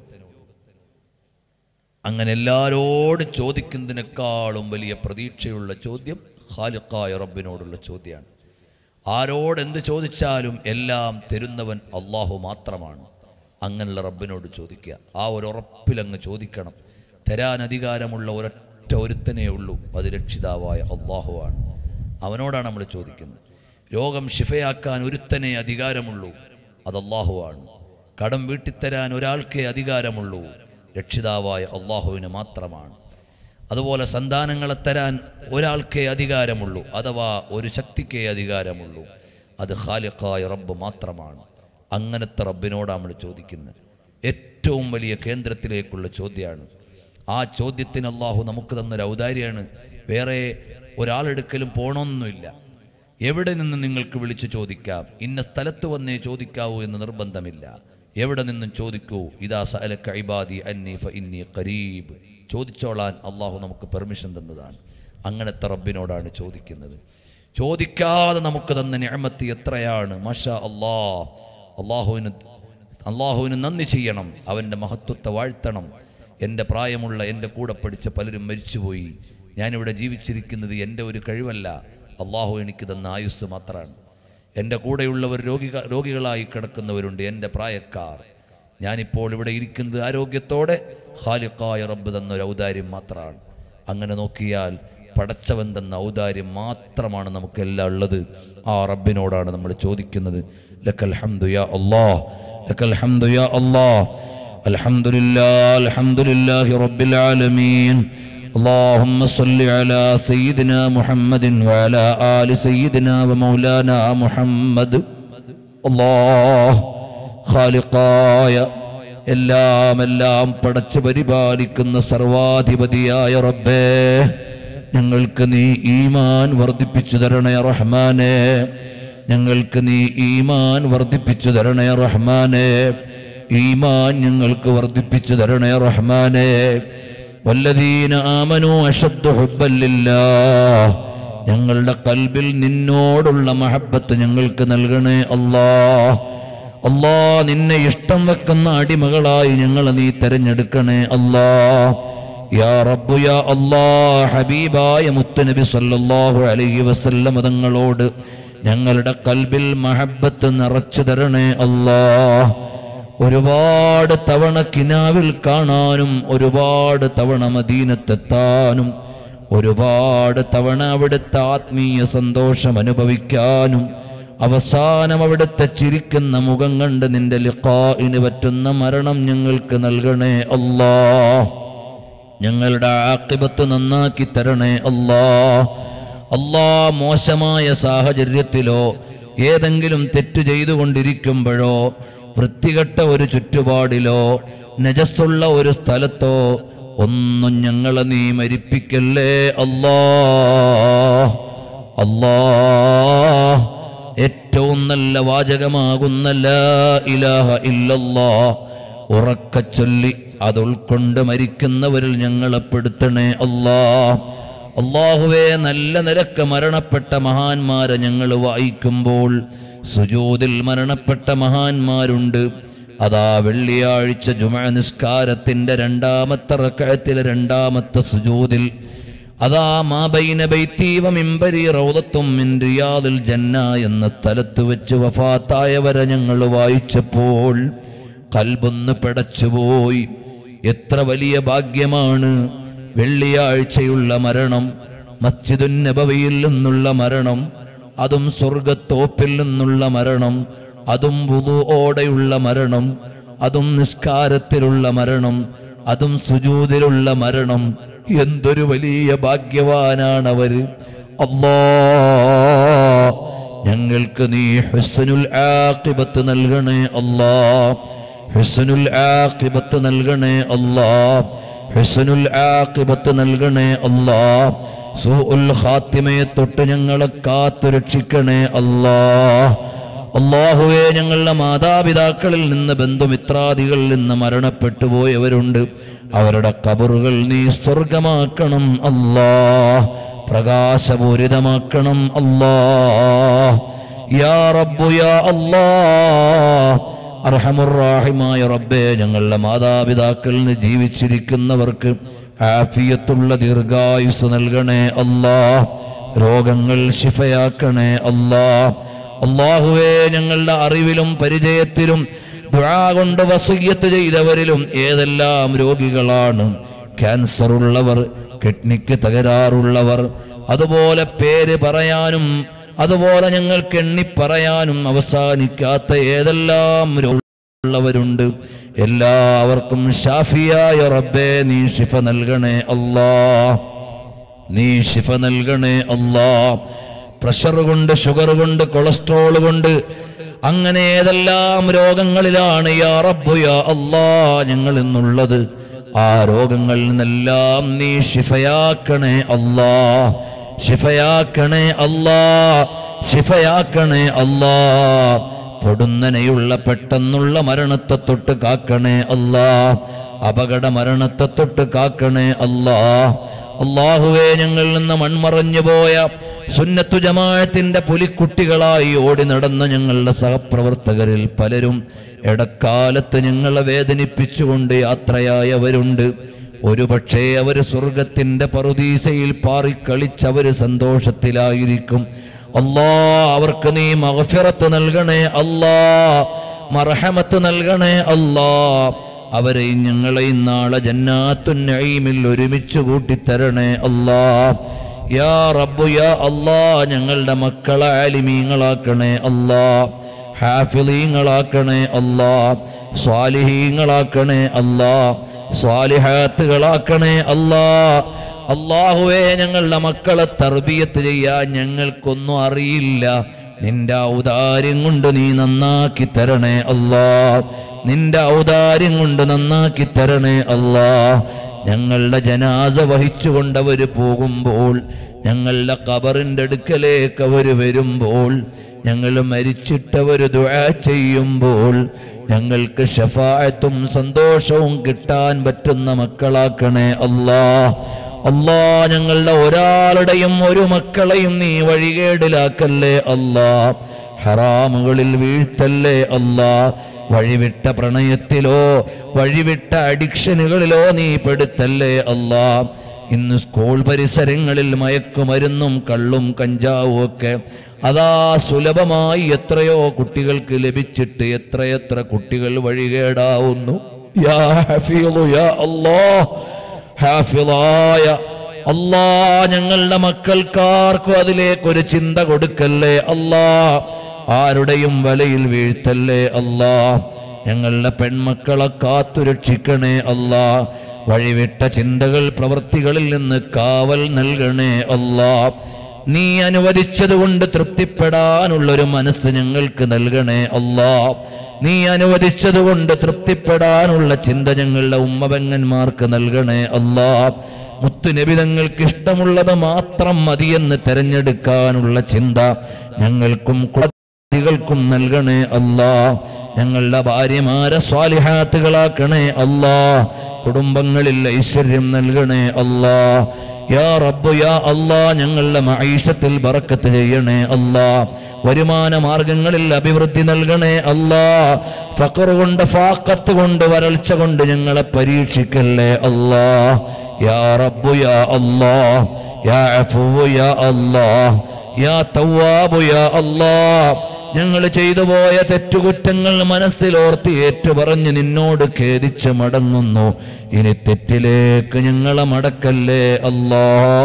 അങ്ങനെ എല്ലാവരോടും ചോദിക്കുന്നതിനേക്കാളും വലിയ പ്രതീക്ഷയുള്ള ചോദ്യം ഖാലിഖായ റബ്ബിനോടുള്ള ചോദ്യമാണ് ആരോട് എന്ത് ചോദിച്ചാലും എല്ലാം തരുന്നവൻ അള്ളാഹു മാത്രമാണ് അങ്ങനെയുള്ള റബ്ബിനോട് ചോദിക്കുക ആ ഒരു ഉറപ്പിലങ്ങ് ചോദിക്കണം തരാൻ അധികാരമുള്ള ഒരൊറ്റ ഒരുത്തനേ ഉള്ളൂ അത് രക്ഷിതാവായ അള്ളാഹുവാണ് അവനോടാണ് നമ്മൾ ചോദിക്കുന്നത് രോഗം ശിഫയാക്കാൻ ഒരുത്തനെ അധികാരമുള്ളൂ അത് അള്ളാഹുവാണ് കടം വീട്ടിത്തരാൻ ഒരാൾക്കേ അധികാരമുള്ളൂ രക്ഷിതാവായ അള്ളാഹുവിന് മാത്രമാണ് അതുപോലെ സന്താനങ്ങളെ തരാൻ ഒരാൾക്കേ അധികാരമുള്ളൂ അഥവാ ഒരു ശക്തിക്കേ അധികാരമുള്ളൂ അത് ഖാലിഖായ റബ്ബ് മാത്രമാണ് അങ്ങനത്തെ റബ്ബിനോടാണ് നമ്മൾ ചോദിക്കുന്നത് ഏറ്റവും വലിയ കേന്ദ്രത്തിലേക്കുള്ള ചോദ്യമാണ് ആ ചോദ്യത്തിന് അള്ളാഹു നമുക്ക് തന്നൊരു ഔദാര്യമാണ് വേറെ ഒരാളെടുക്കലും പോകണമെന്നില്ല എവിടെ നിന്ന് നിങ്ങൾക്ക് വിളിച്ചു ചോദിക്കാം ഇന്ന സ്ഥലത്ത് വന്നേ ചോദിക്കാവൂ എന്ന് നിർബന്ധമില്ല എവിടെ നിന്നും ചോദിക്കൂ ഇതാ സഅലക ഇബാദി അന്നി ഫ ഇന്നി ഖരീബ് ചോദിച്ചോളാൻ അള്ളാഹു നമുക്ക് പെർമിഷൻ തന്നതാണ് അങ്ങനത്തെ റബ്ബിനോടാണ് ചോദിക്കുന്നത് ചോദിക്കാതെ നമുക്ക് തന്ന ഞാമത്ത് എത്രയാണ് മഷ അല്ലാ അള്ളാഹുവിന് അള്ളാഹുവിന് നന്ദി ചെയ്യണം അവൻ്റെ മഹത്വത്തെ വാഴ്ത്തണം എൻ്റെ പ്രായമുള്ള എൻ്റെ കൂടെ പഠിച്ച പലരും മരിച്ചുപോയി ഞാനിവിടെ ജീവിച്ചിരിക്കുന്നത് എൻ്റെ ഒരു കഴിവല്ല അള്ളാഹു എനിക്ക് തന്ന ആയുസ് മാത്രമാണ് എൻ്റെ കൂടെയുള്ളവർ രോഗിക രോഗികളായി കിടക്കുന്നവരുണ്ട് എൻ്റെ പ്രായക്കാർ ഞാനിപ്പോൾ ഇവിടെ ഇരിക്കുന്നത് ആരോഗ്യത്തോടെ ഖാലിഖായ റബ്ബ് തന്ന ഒരു ഔദാര്യം മാത്രമാണ് അങ്ങനെ നോക്കിയാൽ പടച്ചവൻ തന്ന ഔദാര്യം മാത്രമാണ് നമുക്കെല്ലാം ഉള്ളത് ആ റബ്ബിനോടാണ് നമ്മൾ ചോദിക്കുന്നത് ലക്കൽ ഹംദു യാ അല്ലാഹ് ലക്കൽ ഹംദു യാ അല്ലാഹ് അൽഹംദുലില്ലാ അൽഹംദുലില്ലാഹി റബ്ബിൽ ആലമീൻ اللهم صل على سيدنا محمد وعلى آل سيدنا ومولانا محمد الله ഖാലിഖായ എല്ലാം എല്ലാം പടച്ചു പരിപാലിക്കുന്ന സർവാധിപതിയായ റബ്ബേ ഞങ്ങൾക്ക് നീ ഈമാൻ വർദ്ധിപ്പിച്ചു തരണേ റഹ്മാനെ ഞങ്ങൾക്ക് നീ ഈമാൻ വർദ്ധിപ്പിച്ചു തരണേ റഹ്മാനെ ഈമാൻ ഞങ്ങൾക്ക് വർദ്ധിപ്പിച്ചു തരണേ റഹ്മാനെ വല്ലദീന ആമനു അഷദ്ദു ഹുബ്ബൻ ലില്ലാഹ് ഞങ്ങളുടെ കൽബിൽ നിന്നോടുള്ള മഹബത്ത് ഞങ്ങൾക്ക് നൽകണേ അല്ലാ അല്ലാ നിന്നെ ഇഷ്ടം വെക്കുന്ന അടിമകളായി ഞങ്ങളെ നീ തെരഞ്ഞെടുക്കണേ അല്ലാ യാ റബ്ബു യാ അല്ലാ ഹബീബായ മുത്തുനബി സല്ലല്ലാഹു അലൈഹി വസല്ലം തങ്ങളോട് ഞങ്ങളുടെ കൽബിൽ മഹബത്ത് നിറച്ചു തരണേ അല്ലാ ഒരുപാട് തവണ കിനാവിൽ കാണാനും ഒരുപാട് തവണ മദീനത്തെത്താനും ഒരുപാട് തവണ അവിടുത്തെ ആത്മീയ സന്തോഷം അനുഭവിക്കാനും അവസാനം അവിടുത്തെ ചിരിക്കുന്ന മുഖം കണ്ട് നിന്റെ ലിഖായിന് പറ്റുന്ന മരണം ഞങ്ങൾക്ക് നൽകണേ അല്ലാ ഞങ്ങളുടെ ആക്കിബത്ത് നന്നാക്കി തരണേ അല്ലാ അല്ലാ മോശമായ സാഹചര്യത്തിലോ ഏതെങ്കിലും തെറ്റ് ചെയ്തുകൊണ്ടിരിക്കുമ്പോഴോ വൃത്തികെട്ട ഒരു ചുറ്റുപാടിലോ നജസ്സുള്ള ഒരു സ്ഥലത്തോ ഒന്നും ഞങ്ങളെ നീ മരിപ്പിക്കല്ലേ അല്ലാ അല്ലാ ഏറ്റവും നല്ല വാചകമാകുന്ന ലാ ഇലാഹ ഇല്ലല്ലാ ഉറക്കച്ചൊല്ലി അത് ഉൾക്കൊണ്ട് മരിക്കുന്നവരിൽ ഞങ്ങളെ പെടുത്തണേ അല്ലാ അള്ളാഹുവേ നല്ല നിരക്ക് മരണപ്പെട്ട മഹാന്മാരെ ഞങ്ങൾ വായിക്കുമ്പോൾ സുജൂതിൽ മരണപ്പെട്ട മഹാന്മാരുണ്ട് അതാ വെള്ളിയാഴ്ച ജുമ നിസ്കാരത്തിന്റെ രണ്ടാമത്തെ റക്കഴത്തിലെ രണ്ടാമത്തെ സുജൂതിൽ അതാ മാബൈന ബൈത്തീവ മിമ്പരി റൗദത്തും മിൻ റിയാദിൽ ജന്ന എന്ന സ്ഥലത്ത് വെച്ച് വഫാത്തായവരെ ഞങ്ങൾ വായിച്ചപ്പോൾ കൽബൊന്ന് പിടച്ചുപോയി എത്ര വലിയ ഭാഗ്യമാണ് വെള്ളിയാഴ്ചയുള്ള മരണം മസ്ജിദുൻ നബവിയിൽ നിന്നുള്ള മരണം അതും സ്വർഗത്തോപ്പിൽ നിന്നുള്ള മരണം അതും വുളുഓടെയുള്ള മരണം അതും നിസ്കാരത്തിലുള്ള മരണം അതും സുജൂതിലുള്ള മരണം എന്തൊരു വലിയ ഭാഗ്യവാനാണവര് അല്ലാ ഞങ്ങൾക്ക് നീ ഹുസ്നുൽ ആഖിബത്ത് നൽകണേ അല്ലാ ഹുസ്നുൽ ആഖിബത്ത് നൽകണേ അല്ലാ ഹുസ്നുൽ ആഖിബത്ത് നൽകണേ അല്ലാ സൂഉൽ ഖാത്തിമയെ തൊട്ട് ഞങ്ങളെ കാത്തു രക്ഷിക്കണേ അല്ലാ അള്ളാഹുവെ ഞങ്ങളുടെ മാതാപിതാക്കളിൽ നിന്ന് ബന്ധുമിത്രാദികളിൽ നിന്ന് മരണപ്പെട്ടു പോയവരുണ്ട് അവരുടെ കബറുകൾ നീ സ്വർഗമാക്കണം അല്ലാ പ്രകാശപൂരിതമാക്കണം അല്ലാ യാ റബ്ബു യാ അല്ലാ അർഹമുറാഹിമായ റബ്ബേ ഞങ്ങളുടെ മാതാപിതാക്കളിൽ നിന്ന് ജീവിച്ചിരിക്കുന്നവർക്ക് ആഫിയത്തുള്ള ദീർഘായുസ് നൽകണേ അല്ലാ രോഗങ്ങൾ ശിഫയാക്കണേ അല്ലാ അള്ളാഹുവേ ഞങ്ങളുടെ അറിവിലും പരിചയത്തിലും ദുആ കൊണ്ട് വസീയത്ത് ചെയ്തവരിലും ഏതെല്ലാം രോഗികളാണ് ക്യാൻസർ ഉള്ളവർ കിഡ്നിക്ക് തകരാറുള്ളവർ അതുപോലെ പേര് പറയാനും അതുപോലെ ഞങ്ങൾക്ക് എണ്ണിപ്പറയാനും അവസാനിക്കാത്ത ഏതെല്ലാം ഉള്ളവരുണ്ട് എല്ലാവർക്കും ഷാഫിയായ റബ്ബേ നീ ഷിഫ നൽകണേ അല്ലാ നീ ഷിഫ നൽകണേ അല്ലാ പ്രഷർ കൊണ്ട് ഷുഗർ കൊണ്ട് കൊളസ്ട്രോൾ കൊണ്ട് അങ്ങനെ ഏതെല്ലാം രോഗങ്ങളിലാണ് യാ റബ്ബു യാ അല്ലാ ഞങ്ങൾ ഇന്നുള്ളത് ആ രോഗങ്ങളിൽ നിന്നെല്ലാം നീ ഷിഫയാക്കണേ അല്ലാ ഷിഫയാക്കണേ അല്ലാ ഷിഫയാക്കണേ അല്ലാ പൊടുന്നനെയുള്ള പെട്ടെന്നുള്ള മരണത്തെ തൊട്ട് കാക്കണേ അല്ലാ അപകട മരണത്തെ തൊട്ട് കാക്കണേ അല്ലാ അള്ളാഹുവെ ഞങ്ങളിൽ നിന്ന് മൺമറഞ്ഞു പോയ സുന്നത്തു ജമാഅത്തിന്റെ പുലിക്കുട്ടികളായി ഓടി നടന്ന ഞങ്ങളുടെ സഹപ്രവർത്തകരിൽ പലരും ഇടക്കാലത്ത് ഞങ്ങളെ വേദനിപ്പിച്ചുകൊണ്ട് യാത്രയായവരുണ്ട് ഒരു പക്ഷേ അവര് സ്വർഗത്തിന്റെ പറുദീസയിൽ പാറിക്കളിച്ചവര് സന്തോഷത്തിലായിരിക്കും അല്ലാ അവർക്ക് നീ മഹഫിറത്ത് നൽകണേ അല്ലാ മർഹമത്ത് നൽകണേ അല്ലാ അവരെയും ഞങ്ങളെയും നാളെ ജന്നാത്തുൻ നഈമിൽ ഒരുമിച്ച് കൂട്ടിത്തരണേ അല്ലാ യാ റബ്ബു യാ അല്ലാ ഞങ്ങളുടെ മക്കളെ ആലിമീങ്ങളാക്കണേ അല്ലാ ഹാഫിളീങ്ങളാക്കണേ അല്ലാ സ്വാലിഹീങ്ങളാക്കണേ അല്ലാ സ്വാലിഹാത്തുകളാക്കണേ അല്ലാ അള്ളാഹുവേ ഞങ്ങളുടെ മക്കളെ തർബിയത്ത് ചെയ്യാൻ ഞങ്ങൾക്കൊന്നും അറിയില്ല നിന്റെ ഔദാര്യം കൊണ്ട് നീ നന്നാക്കി തരണേ അല്ലാ നിന്റെ ഔദാര്യം കൊണ്ട് നന്നാക്കി തരണേ അല്ലാ ഞങ്ങളുടെ ജനാസ വഹിച്ചുകൊണ്ടവർ പോകുമ്പോൾ ഞങ്ങളുടെ കബറിൻ്റെ അടുക്കലേക്ക് അവർ വരുമ്പോൾ ഞങ്ങൾ മരിച്ചിട്ടവർ ദുആ ചെയ്യുമ്പോൾ ഞങ്ങൾക്ക് ഷഫായത്തും സന്തോഷവും കിട്ടാൻ പറ്റുന്ന മക്കളാക്കണേ അല്ലാ അല്ലാ ഞങ്ങളുടെ ഒരാളുടെയും ഒരു മക്കളെയും നീ വഴികേടിലാക്കല്ലേ അല്ലാ ഹറാമുകളിൽ വീഴ്ത്തല്ലേ അല്ലാ വഴിവിട്ട പ്രണയത്തിലോ വഴിവിട്ട അഡിക്ഷനുകളിലോ നീ പെടുത്തല്ലേ അല്ലാ ഇന്ന് സ്കൂൾ പരിസരങ്ങളിൽ മയക്കുമരുന്നും കള്ളും കഞ്ചാവും ഒക്കെ അതാ സുലഭമായി എത്രയോ കുട്ടികൾക്ക് ലഭിച്ചിട്ട് എത്രയെത്ര കുട്ടികൾ വഴികേടാവുന്നു യാ ഹഫീളു യാ അല്ലാഹ് ഹാഫിളായ അല്ലാ ഞങ്ങളുടെ മക്കൾക്കാർക്കും അതിലേക്കൊരു ചിന്ത കൊടുക്കല്ലേ അല്ലാ ആരുടെയും വലയിൽ വീഴ്ത്തല്ലേ അല്ലാ ഞങ്ങളുടെ പെൺമക്കളെ കാത്തുരക്ഷിക്കണേ അല്ലാ വഴിവിട്ട ചിന്തകൾ പ്രവൃത്തികളിൽ നിന്ന് കാവൽ നൽകണേ അല്ലാ നീ അനുവദിച്ചതുകൊണ്ട് തൃപ്തിപ്പെടാനുള്ളൊരു മനസ്സ് ഞങ്ങൾക്ക് നൽകണേ അല്ലാ നീ അനുവദിച്ചതുകൊണ്ട് തൃപ്തിപ്പെടാനുള്ള ചിന്ത ഞങ്ങളുടെ ഉമ്മപെങ്ങന്മാർക്ക് നൽകണേ അല്ലാ മുത്തുനബിതങ്ങൾക്ക് ഇഷ്ടമുള്ളത് മാത്രം മതിയെന്ന് തെരഞ്ഞെടുക്കാനുള്ള ചിന്ത ഞങ്ങൾക്കും കുട്ടികൾക്കും നൽകണേ അല്ലാ ഞങ്ങളുടെ ഭാര്യമാരെ സ്വാലിഹാത്തുകളാക്കണേ അല്ലാ കുടുംബങ്ങളിൽ ഐശ്വര്യം നൽകണേ അല്ലാ യാ റബ്ബു യാ അല്ലാ ഞങ്ങളുടെ മൈഷത്തിൽ ബറക്കത്ത് ചെയ്യണേ അല്ലാ വരുമാന മാർഗങ്ങളിൽ അഭിവൃദ്ധി നൽകണേ അല്ലാ ഫഖർ കൊണ്ട് ഫാക്കത്ത് കൊണ്ട് വരൾച്ച കൊണ്ട് ഞങ്ങളെ പരീക്ഷിക്കല്ലേ അല്ലാ യാ റബ്ബു യാ അല്ലാ യാ അഫുവു യാ അല്ലാ യാ തവ്വാബു യാ അല്ലാ ഞങ്ങൾ ചെയ്തു പോയ തെറ്റുകുറ്റങ്ങൾ മനസ്സിലോർത്തി ഏറ്റുപറഞ്ഞ് നിന്നോട് ഖേദിച്ച് മടങ്ങുന്നു ഇനി തെറ്റിലേക്ക് ഞങ്ങളെ മടക്കല്ലേ അല്ലാ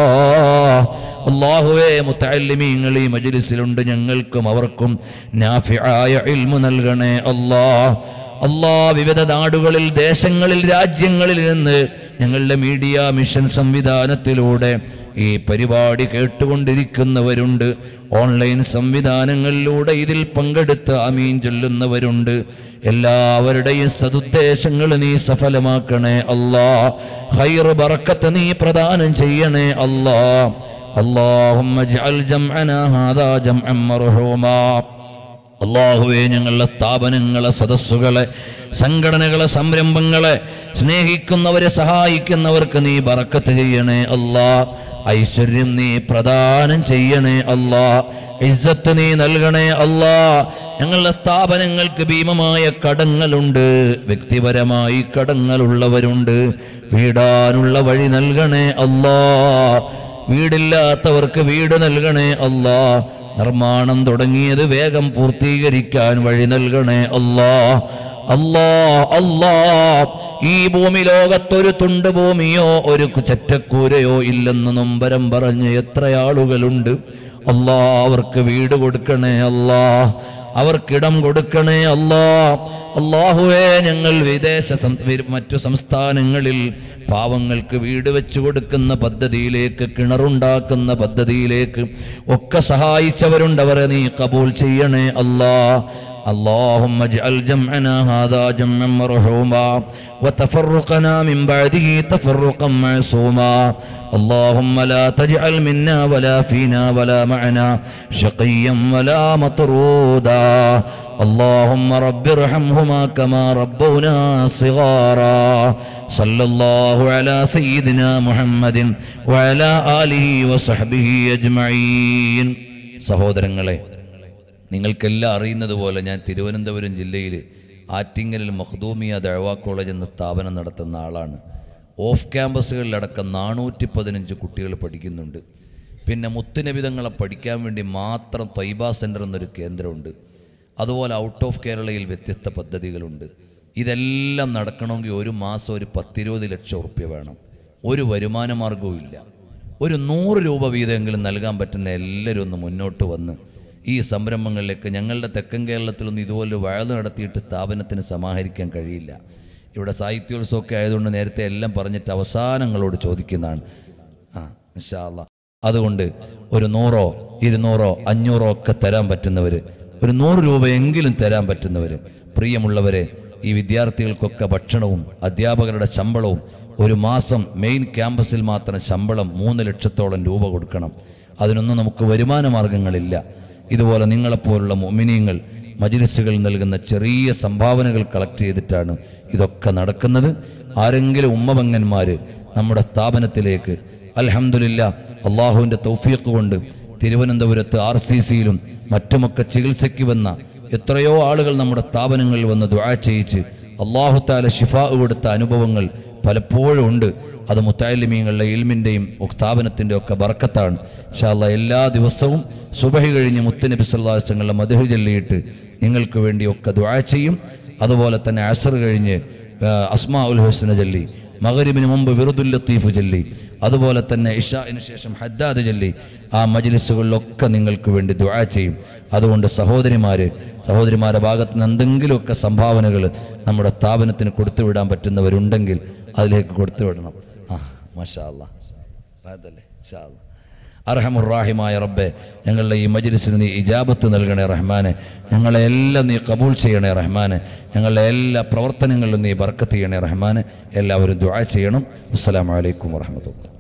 അള്ളാഹുവേ മുത്തല്ലിമീങ്ങൾ ഈ മജ്ലിസിലുണ്ട് ഞങ്ങൾക്കും അവർക്കും നാഫിയായ ഇൽമു നൽകണേ അല്ലാ അല്ലാ വിവിധ നാടുകളിൽ ദേശങ്ങളിൽ രാജ്യങ്ങളിൽ നിന്ന് ഞങ്ങളുടെ മീഡിയ മിഷൻ സംവിധാനത്തിലൂടെ ഈ പരിപാടി കേട്ടുകൊണ്ടിരിക്കുന്നവരുണ്ട് ഓൺലൈൻ സംവിധാനങ്ങളിലൂടെ ഇതിൽ പങ്കെടുത്ത് അമീൻ ചൊല്ലുന്നവരുണ്ട് എല്ലാവരുടെയും സതുദ്ദേശങ്ങൾ നീ സഫലമാക്കണേ അല്ലാ ഹൈർ ബറക്കത്ത് നീ പ്രദാനം ചെയ്യണേ അല്ലാ اللهم اجعل جمعنا هذا جمعا مرحوما അള്ളാഹുവെ ഞങ്ങളുടെ സ്ഥാപനങ്ങളെ സദസ്സുകളെ സംഘടനകളെ സംരംഭങ്ങളെ സ്നേഹിക്കുന്നവരെ സഹായിക്കുന്നവർക്ക് നീ ബറക്കത്ത് ചെയ്യണേ അല്ലാ ഐശ്വര്യം നീ പ്രദാനം ചെയ്യണേ അല്ലാ ഇസ്സത്ത് നീ നൽകണേ അല്ലാ ഞങ്ങളുടെ സ്ഥാപനങ്ങൾക്ക് ഭീമമായ കടങ്ങളുണ്ട് വ്യക്തിപരമായി കടങ്ങളുള്ളവരുണ്ട് വീടാനുള്ള വഴി നൽകണേ അല്ലാ വീടില്ലാത്തവർക്ക് വീട് നൽകണേ അല്ലാ നിർമ്മാണം തുടങ്ങിയത് വേഗം പൂർത്തീകരിക്കാൻ വഴി നൽകണേ അല്ലാ അല്ലാ അല്ലാ ഈ ഭൂമി ലോകത്തൊരു തുണ്ട് ഭൂമിയോ ഒരു കു- ചെറ്റക്കൂരയോ ഇല്ലെന്ന് നൊമ്പരം പറഞ്ഞ് എത്ര ആളുകളുണ്ട് അല്ലാ അവർക്ക് വീട് കൊടുക്കണേ അല്ലാ അവർക്കിടം കൊടുക്കണേ അല്ലാ അള്ളാഹുവേ ഞങ്ങൾ വിദേശ സം- വി- മറ്റു സംസ്ഥാനങ്ങളിൽ പാവങ്ങൾക്ക് വീട് വെച്ചു കൊടുക്കുന്ന പദ്ധതിയിലേക്ക് കിണറുണ്ടാക്കുന്ന പദ്ധതിയിലേക്ക് ഒക്കെ സഹായിച്ചവരുണ്ട് അവരെ നീ കബൂൽ ചെയ്യണേ അല്ലാ اللهم اجعل جمعنا هذا جمعا مرحوما وتفرقنا من بعده تفرقا معصوما اللهم لا تجعل منا ولا فينا ولا معنا شقيا ولا مطرودا اللهم رب ارحمهما كما ربونا صغارا സല്ലല്ലാഹു അലാ സയ്യിദിനാ മുഹമ്മദിൻ വഅലാ ആലിഹി വസഹ്ബിഹി അജ്മഈൻ സഹോദരങ്ങളെ നിങ്ങൾക്കെല്ലാം അറിയുന്നത് പോലെ ഞാൻ തിരുവനന്തപുരം ജില്ലയിൽ ആറ്റിങ്ങലിൽ മഖ്ദൂമിയ ദഴവ കോളേജ് എന്ന സ്ഥാപനം നടത്തുന്ന ആളാണ് ഓഫ് ക്യാമ്പസുകളിലടക്കം നാനൂറ്റി പതിനഞ്ച് കുട്ടികൾ പഠിക്കുന്നുണ്ട് പിന്നെ മുത്തുനബിതങ്ങളെ പഠിക്കാൻ വേണ്ടി മാത്രം ത്വയ്ബ സെൻറ്റർ എന്നൊരു കേന്ദ്രമുണ്ട് അതുപോലെ ഔട്ട് ഓഫ് കേരളയിൽ വ്യത്യസ്ത പദ്ധതികളുണ്ട് ഇതെല്ലാം നടക്കണമെങ്കിൽ ഒരു മാസം ഒരു പത്തിരുപത് ലക്ഷം ഉറുപ്യ വേണം ഒരു വരുമാന മാർഗവും ഇല്ല ഒരു നൂറ് രൂപ വീതമെങ്കിലും നൽകാൻ പറ്റുന്ന എല്ലാവരും ഒന്ന് മുന്നോട്ട് വന്ന് ഈ സംരംഭങ്ങളിലേക്ക് ഞങ്ങളുടെ തെക്കൻ കേരളത്തിലൊന്നും ഇതുപോലെ വഴന്ന് നടത്തിയിട്ട് സ്ഥാപനത്തിന് സമാഹരിക്കാൻ കഴിയില്ല ഇവിടെ സാഹിത്യോത്സവമൊക്കെ ആയതുകൊണ്ട് നേരത്തെ എല്ലാം പറഞ്ഞിട്ട് അവസാനങ്ങളോട് ചോദിക്കുന്നതാണ് ആ ഇൻഷാല്ല അതുകൊണ്ട് ഒരു നൂറോ ഇരുന്നൂറോ അഞ്ഞൂറോ ഒക്കെ തരാൻ പറ്റുന്നവർ ഒരു നൂറ് രൂപയെങ്കിലും തരാൻ പറ്റുന്നവർ പ്രിയമുള്ളവരെ ഈ വിദ്യാർത്ഥികൾക്കൊക്കെ ഭക്ഷണവും അധ്യാപകരുടെ ശമ്പളവും ഒരു മാസം മെയിൻ ക്യാമ്പസിൽ മാത്രം ശമ്പളം മൂന്ന് ലക്ഷത്തോളം രൂപ കൊടുക്കണം അതിനൊന്നും നമുക്ക് വരുമാന മാർഗങ്ങളില്ല ഇതുപോലെ നിങ്ങളെപ്പോലുള്ള മൊമിനിയങ്ങൾ മജിലിസുകൾ നൽകുന്ന ചെറിയ സംഭാവനകൾ കളക്ട് ചെയ്തിട്ടാണ് ഇതൊക്കെ നടക്കുന്നത് ആരെങ്കിലും ഉമ്മവങ്ങന്മാർ നമ്മുടെ സ്ഥാപനത്തിലേക്ക് അൽഹംദുലില്ല അള്ളാഹുവിൻ്റെ തൗഫീഖ് കൊണ്ട് തിരുവനന്തപുരത്ത് ആർ സി സിയിലും മറ്റുമൊക്കെ ചികിത്സയ്ക്ക് വന്ന എത്രയോ ആളുകൾ നമ്മുടെ സ്ഥാപനങ്ങളിൽ വന്ന് ദുആ ചെയ്യിച്ച് അള്ളാഹു താല ഷിഫാ കൊടുത്ത അനുഭവങ്ങൾ പലപ്പോഴും ഉണ്ട് അത് മുത്താലിമീങ്ങളുടെ ഇൽമിൻ്റെയും സ്ഥാപനത്തിൻ്റെ ഒക്കെ ബർക്കത്താണ് ഇൻഷാല്ല എല്ലാ ദിവസവും സുബഹി കഴിഞ്ഞ് മുത്തനബി സല്ലാസങ്ങളുടെ മധുഹു ചൊല്ലിയിട്ട് നിങ്ങൾക്ക് വേണ്ടിയൊക്കെ ദുആ ചെയ്യും അതുപോലെ തന്നെ അസർ കഴിഞ്ഞ് ആ, അസ്മാ ഉൽ ഹുസ്ന ചൊല്ലി മകരിബിന് മുമ്പ് വിറുദുൽ ലത്തീഫ് ചൊല്ലി അതുപോലെ തന്നെ ഇഷാന് ശേഷം ഹദ്ദാദ് ചൊല്ലി ആ മജ്ലിസുകളിലൊക്കെ നിങ്ങൾക്ക് വേണ്ടി ദുആ ചെയ്യും അതുകൊണ്ട് സഹോദരിമാര് സഹോദരിമാരുടെ ഭാഗത്ത് നിന്ന് എന്തെങ്കിലുമൊക്കെ സംഭാവനകൾ നമ്മുടെ സ്ഥാപനത്തിന് കൊടുത്തുവിടാൻ പറ്റുന്നവരുണ്ടെങ്കിൽ അതിലേക്ക് കൊടുത്തുവിടണം ആ മാഷാ അല്ലാ അതല്ലേ ഇൻഷാ അല്ലാ. അർഹമുറാഹിമായ റബ്ബെ ഞങ്ങളുടെ ഈ മജ്ലിസിന് നീ ഇജാബത്ത് നൽകണേ റഹ്മാനെ ഞങ്ങളെ എല്ലാം നീ കബൂൾ ചെയ്യണേ റഹ്മാനെ ഞങ്ങളുടെ എല്ലാ പ്രവർത്തനങ്ങളിലും നീ ബർക്കത്ത് ചെയ്യണേ റഹ്മാനെ എല്ലാവരും ദുആ ചെയ്യണം അസ്സലാമു അലൈക്കും വറഹ്മത്തുള്ളാഹി